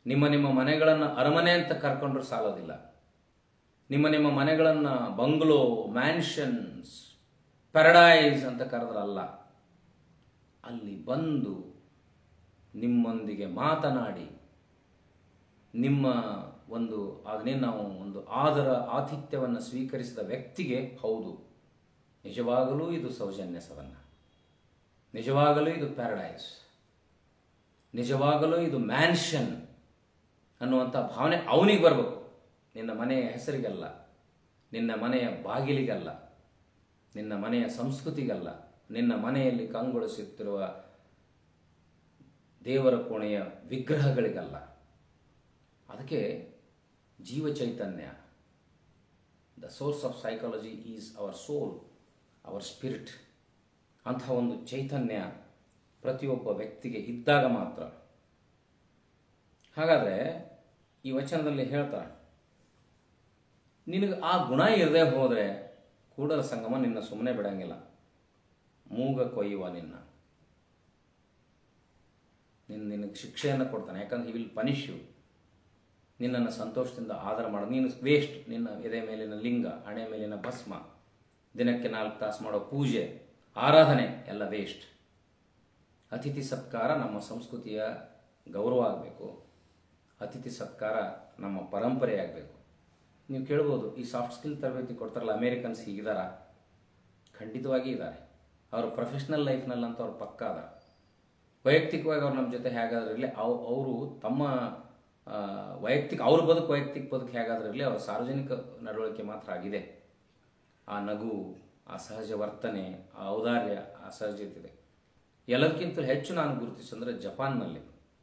ನಿಮ್ಮ ನಿಮ್ಮ ಮನೆಗಳನ್ನು ಅರಮನೆ ಅಂತ ಕರ್ಕೊಂಡ್ರು ಸಾಲೋದಿಲ್ಲ ನಿಮ್ಮ ನಿಮ್ಮ ಮನೆಗಳನ್ನು ಬಂಗ್ಲೋ ಮ್ಯಾನ್ಷನ್ಸ್ ಪ್ಯಾರಡೈಸ್ ಅಂತ ಕರೆದ್ರಲ್ಲ ಅಲ್ಲಿ ಬಂದು ನಿಮ್ಮೊಂದಿಗೆ ಮಾತನಾಡಿ ನಿಮ್ಮ ಒಂದು ಅದನ್ನೇ ನಾವು ಒಂದು ಆದರ ಆತಿಥ್ಯವನ್ನು ಸ್ವೀಕರಿಸಿದ ವ್ಯಕ್ತಿಗೆ ಹೌದು ನಿಜವಾಗಲೂ ಇದು ಸೌಜನ್ಯ ಸವನ್ನ ನಿಜವಾಗಲೂ ಇದು ಪ್ಯಾರಡೈಸ್ ನಿಜವಾಗಲೂ ಇದು ಮ್ಯಾನ್ಷನ್ ಅನ್ನುವಂಥ ಭಾವನೆ ಅವನಿಗೆ ಬರಬೇಕು ನಿನ್ನ ಮನೆಯ ಹೆಸರಿಗಲ್ಲ ನಿನ್ನ ಮನೆಯ ಬಾಗಿಲಿಗಲ್ಲ ನಿನ್ನ ಮನೆಯ ಸಂಸ್ಕೃತಿಗಲ್ಲ ನಿನ್ನ ಮನೆಯಲ್ಲಿ ಕಂಗೊಳಿಸುತ್ತಿರುವ ದೇವರ ಕೋಣೆಯ ವಿಗ್ರಹಗಳಿಗಲ್ಲ ಅದಕ್ಕೆ ಜೀವ ಚೈತನ್ಯ the source of psychology is our soul our spirit ಅಂಥ ಒಂದು ಚೈತನ್ಯ ಪ್ರತಿಯೊಬ್ಬ ವ್ಯಕ್ತಿಗೆ ಇದ್ದಾಗ ಮಾತ್ರ ಹಾಗಾದರೆ ಈ ವಚನದಲ್ಲಿ ಹೇಳ್ತಾರೆ ನಿನಗೆ ಆ ಗುಣ ಇರದೆ ಹೋದರೆ ಕೂಡಲ ಸಂಗಮ ನಿನ್ನ ಸುಮ್ಮನೆ ಬಿಡಂಗಿಲ್ಲ ಮೂಗ ಕೊಯ್ಯುವ ನಿನ್ನ ನಿನ್ನ ನಿನಗೆ ಶಿಕ್ಷೆಯನ್ನು ಕೊಡ್ತಾನೆ ಯಾಕಂದ್ರೆ ಹಿ ವಿಲ್ ಪನಿಷ್ ಯು ನಿನ್ನನ್ನು ಸಂತೋಷದಿಂದ ಆಧಾರ ಮಾಡೋದು ನೀನು ವೇಸ್ಟ್ ನಿನ್ನ ಎದೆ ಮೇಲಿನ ಲಿಂಗ ಹಣೆ ಮೇಲಿನ ಭಸ್ಮ ದಿನಕ್ಕೆ ನಾಲ್ಕು ತಾಸು ಮಾಡೋ ಪೂಜೆ ಆರಾಧನೆ ಎಲ್ಲ ವೇಸ್ಟ್ ಅತಿಥಿ ಸತ್ಕಾರ ನಮ್ಮ ಸಂಸ್ಕೃತಿಯ ಗೌರವ ಆಗಬೇಕು ಅತಿಥಿ ಸತ್ಕಾರ ನಮ್ಮ ಪರಂಪರೆ ಆಗಬೇಕು ನೀವು ಕೇಳ್ಬೋದು ಈ ಸಾಫ್ಟ್ ಸ್ಕಿಲ್ ತರಬೇತಿ ಕೊಡ್ತಾರಲ್ಲ ಅಮೇರಿಕನ್ಸ್ ಹೀಗಿದಾರ ಖಂಡಿತವಾಗಿ ಇದ್ದಾರೆ ಅವರು ಪ್ರೊಫೆಷ್ನಲ್ ಲೈಫ್ನಲ್ಲಂತೂ ಅವ್ರು ಪಕ್ಕ ಅದ ವೈಯಕ್ತಿಕವಾಗಿ ಅವ್ರು ನಮ್ಮ ಜೊತೆ ಹೇಗಾದ್ರೂ ಇರಲಿ ಅವು ಅವರು ತಮ್ಮ ಆ, ವೈಯಕ್ತಿಕ ಅವ್ರ ಬದುಕು ವೈಯಕ್ತಿಕ ಬದುಕು ಹೇಗಾದ್ರೂ ಇರಲಿ ಅವ್ರ ಸಾರ್ವಜನಿಕ ನಡವಳಿಕೆ ಮಾತ್ರ ಆಗಿದೆ ಆ ನಗು ಆ ಸಹಜ ವರ್ತನೆ ಆ ಔದಾರ್ಯ ಆ ಸಹಜತೆ ಇದೆ ಎಲ್ಲದಕ್ಕಿಂತ ಹೆಚ್ಚು ನಾನು ಗುರುತಿಸಂದ್ರೆ ಜಪಾನ್ನಲ್ಲಿ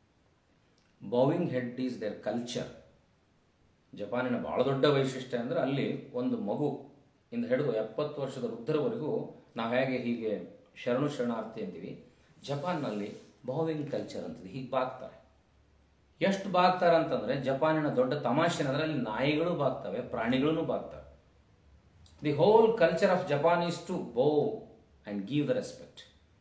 bowing head is their culture ಜಪಾನಿನ ಬಹಳ ದೊಡ್ಡ ವೈಶಿಷ್ಟ್ಯ ಅಂದರೆ ಅಲ್ಲಿ ಒಂದು ಮಗು ಇಂದ ಹಿಡಿದು ಎಪ್ಪತ್ತು ವರ್ಷದ ವೃದ್ಧರವರೆಗೂ ನಾವು ಹೇಗೆ ಹೀಗೆ ಶರಣು ಶರಣಾರ್ಥಿ ಅಂತೀವಿ ಜಪಾನ್ನಲ್ಲಿ ಬೌವಿಂಗ್ ಕಲ್ಚರ್ ಅಂತಿದೆ ಹೀಗೆ ಬಾಗ್ತಾರೆ ಎಷ್ಟು ಬಾಗ್ತಾರೆ ಅಂತಂದ್ರೆ ಜಪಾನಿನ ದೊಡ್ಡ ತಮಾಷೆ ಅಂದ್ರೆ ಅಲ್ಲಿ ನಾಯಿಗಳು ಬಾಗ್ತವೆ ಪ್ರಾಣಿಗಳೂ ಬಾಗ್ತವೆ the whole culture of Japan is to bow and give the respect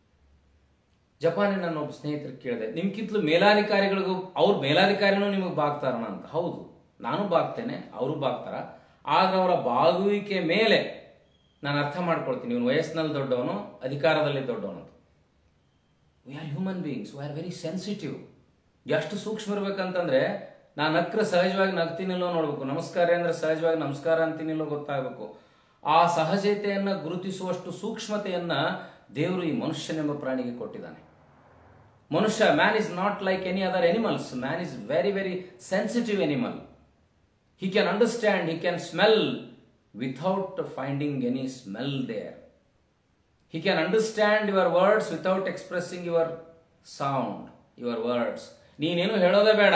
ಜಪಾನಿನ ನನ್ನ ಒಬ್ಬ ಸ್ನೇಹಿತರು ಕೇಳಿದೆ ನಿಮ್ಗಿಂತಲೂ ಮೇಲಾಧಿಕಾರಿಗಳಿಗೂ ಅವ್ರ ಮೇಲಾಧಿಕಾರಿನೂ ನಿಮಗೆ ಬಾಗ್ತಾರಣ ಅಂತ ಹೌದು ನಾನು ಬಾಗ್ತೇನೆ ಅವರು ಬಾಗ್ತಾರ ಆದ್ರೆ ಅವರ ಬಾಗುವಿಕೆ ಮೇಲೆ ನಾನು ಅರ್ಥ ಮಾಡ್ಕೊಳ್ತೀನಿ ಇವನು ವಯಸ್ಸಿನಲ್ಲಿ ದೊಡ್ಡವನು ಅಧಿಕಾರದಲ್ಲಿ ದೊಡ್ಡವನು ಅಂತ we are human beings we are very sensitive ಎಷ್ಟು ಸೂಕ್ಷ್ಮ ಇರ್ಬೇಕಂತಂದ್ರೆ ನಾನು ನಕ್ರ ಸಹಜವಾಗಿ ನಗ್ತೀನಿಲ್ಲೋ ನೋಡ್ಬೇಕು ನಮಸ್ಕಾರ ಅಂದ್ರೆ ಸಹಜವಾಗಿ ನಮಸ್ಕಾರ ಅಂತೀನಿಲ್ಲೋ ಗೊತ್ತಾಗಬೇಕು ಆ ಸಹಜತೆಯನ್ನ ಗುರುತಿಸುವಷ್ಟು ಸೂಕ್ಷ್ಮತೆಯನ್ನ ದೇವರು ಈ ಮನುಷ್ಯನೆಂಬ ಪ್ರಾಣಿಗೆ ಕೊಟ್ಟಿದ್ದಾನೆ ಮನುಷ್ಯ man is not like any other animals man is very very sensitive animal he can understand he can smell without finding any smell there he can understand your words without expressing your sound your words ನೀನೇನು ಹೇಳೋದೇ ಬೇಡ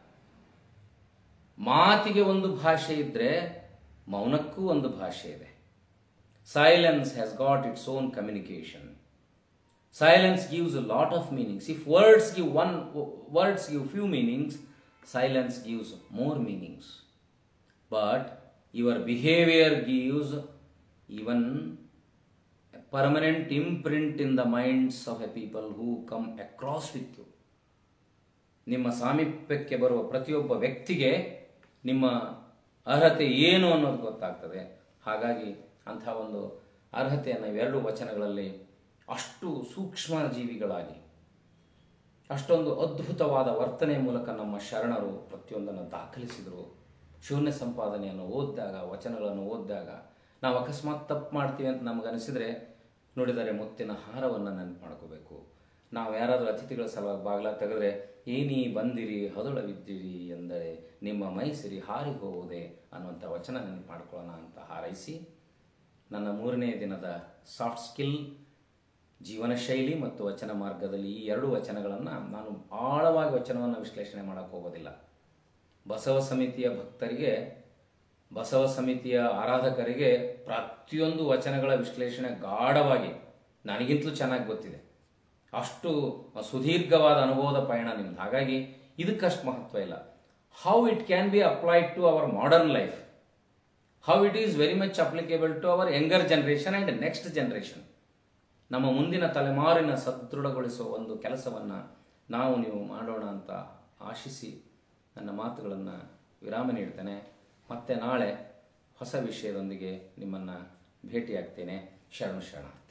ಮಾತಿಗೆ ಒಂದು ಭಾಷೆ ಇದ್ರೆ ಮೌನಕ್ಕೂ ಒಂದು ಭಾಷೆ ಇದೆ silence has got its own communication silence gives a lot of meanings if words give one words give few meanings silence gives more meanings but your behavior gives even a permanent imprint in the minds of a people who come across with you ನಿಮ್ಮ ಸಾಮೀಪ್ಯಕ್ಕೆ ಬರುವ ಪ್ರತಿಯೊಬ್ಬ ವ್ಯಕ್ತಿಗೆ ನಿಮ್ಮ ಅರ್ಹತೆ ಏನು ಅನ್ನೋದು ಗೊತ್ತಾಗ್ತದೆ ಹಾಗಾಗಿ ಅಂಥ ಒಂದು ಅರ್ಹತೆಯನ್ನು ಇವೆರಡು ವಚನಗಳಲ್ಲಿ ಅಷ್ಟು ಸೂಕ್ಷ್ಮ ಜೀವಿಗಳಾಗಿ ಅಷ್ಟೊಂದು ಅದ್ಭುತವಾದ ವರ್ತನೆಯ ಮೂಲಕ ನಮ್ಮ ಶರಣರು ಪ್ರತಿಯೊಂದನ್ನು ದಾಖಲಿಸಿದರು ಶೂನ್ಯ ಸಂಪಾದನೆಯನ್ನು ಓದಿದಾಗ ವಚನಗಳನ್ನು ಓದಿದಾಗ ನಾವು ಅಕಸ್ಮಾತ್ ತಪ್ಪು ಮಾಡ್ತೀವಿ ಅಂತ ನಮ್ಗೆ ಅನಿಸಿದ್ರೆ ನೋಡಿದರೆ ಮುತ್ತಿನ ಹಾರವನ್ನು ನೆನಪು ಮಾಡ್ಕೋಬೇಕು ನಾವು ಯಾರಾದರೂ ಅತಿಥಿಗಳ ಸಲುವಾಗಿ ಬಾಗಿಲ ತೆಗೆದ್ರೆ ಏನೀ ಬಂದಿರಿ ಹದುಳವಿದ್ದೀರಿ ಎಂದರೆ ನಿಮ್ಮ ಮೈ ಸಿರಿ ಹಾರಿ ಹೋಗುವುದೇ ಅನ್ನುವಂಥ ವಚನ ನೆನಪು ಮಾಡ್ಕೊಳ್ಳೋಣ ಅಂತ ಹಾರೈಸಿ ನನ್ನ ಮೂರನೇ ದಿನದ ಸಾಫ್ಟ್ ಸ್ಕಿಲ್ ಜೀವನ ಶೈಲಿ ಮತ್ತು ವಚನ ಮಾರ್ಗದಲ್ಲಿ ಈ ಎರಡು ವಚನಗಳನ್ನು ನಾನು ಆಳವಾಗಿ ವಚನವನ್ನು ವಿಶ್ಲೇಷಣೆ ಮಾಡೋಕ್ಕೆ ಹೋಗೋದಿಲ್ಲ ಬಸವ ಸಮಿತಿಯ ಭಕ್ತರಿಗೆ ಬಸವ ಸಮಿತಿಯ ಆರಾಧಕರಿಗೆ ಪ್ರತಿಯೊಂದು ವಚನಗಳ ವಿಶ್ಲೇಷಣೆ ಗಾಢವಾಗಿ ನನಗಿಂತಲೂ ಚೆನ್ನಾಗಿ ಗೊತ್ತಿದೆ ಅಷ್ಟು ಸುದೀರ್ಘವಾದ ಅನುಭವದ ಪಯಣ ನಿಮ್ದು ಹಾಗಾಗಿ ಇದಕ್ಕಷ್ಟು ಮಹತ್ವ ಇಲ್ಲ how it can be applied to our modern life how it is very much applicable to our younger generation and next generation ನಮ್ಮ ಮುಂದಿನ ತಲೆಮಾರಿನ ಸದೃಢಗೊಳಿಸುವ ಒಂದು ಕೆಲಸವನ್ನು ನಾವು ನೀವು ಮಾಡೋಣ ಅಂತ ಆಶಿಸಿ ನನ್ನ ಮಾತುಗಳನ್ನು ವಿರಾಮ ನೀಡ್ತೇನೆ ಮತ್ತೆ ನಾಳೆ ಹೊಸ ವಿಷಯದೊಂದಿಗೆ ನಿಮ್ಮನ್ನು ಭೇಟಿಯಾಗ್ತೇನೆ ಶರಣ ಶರಣ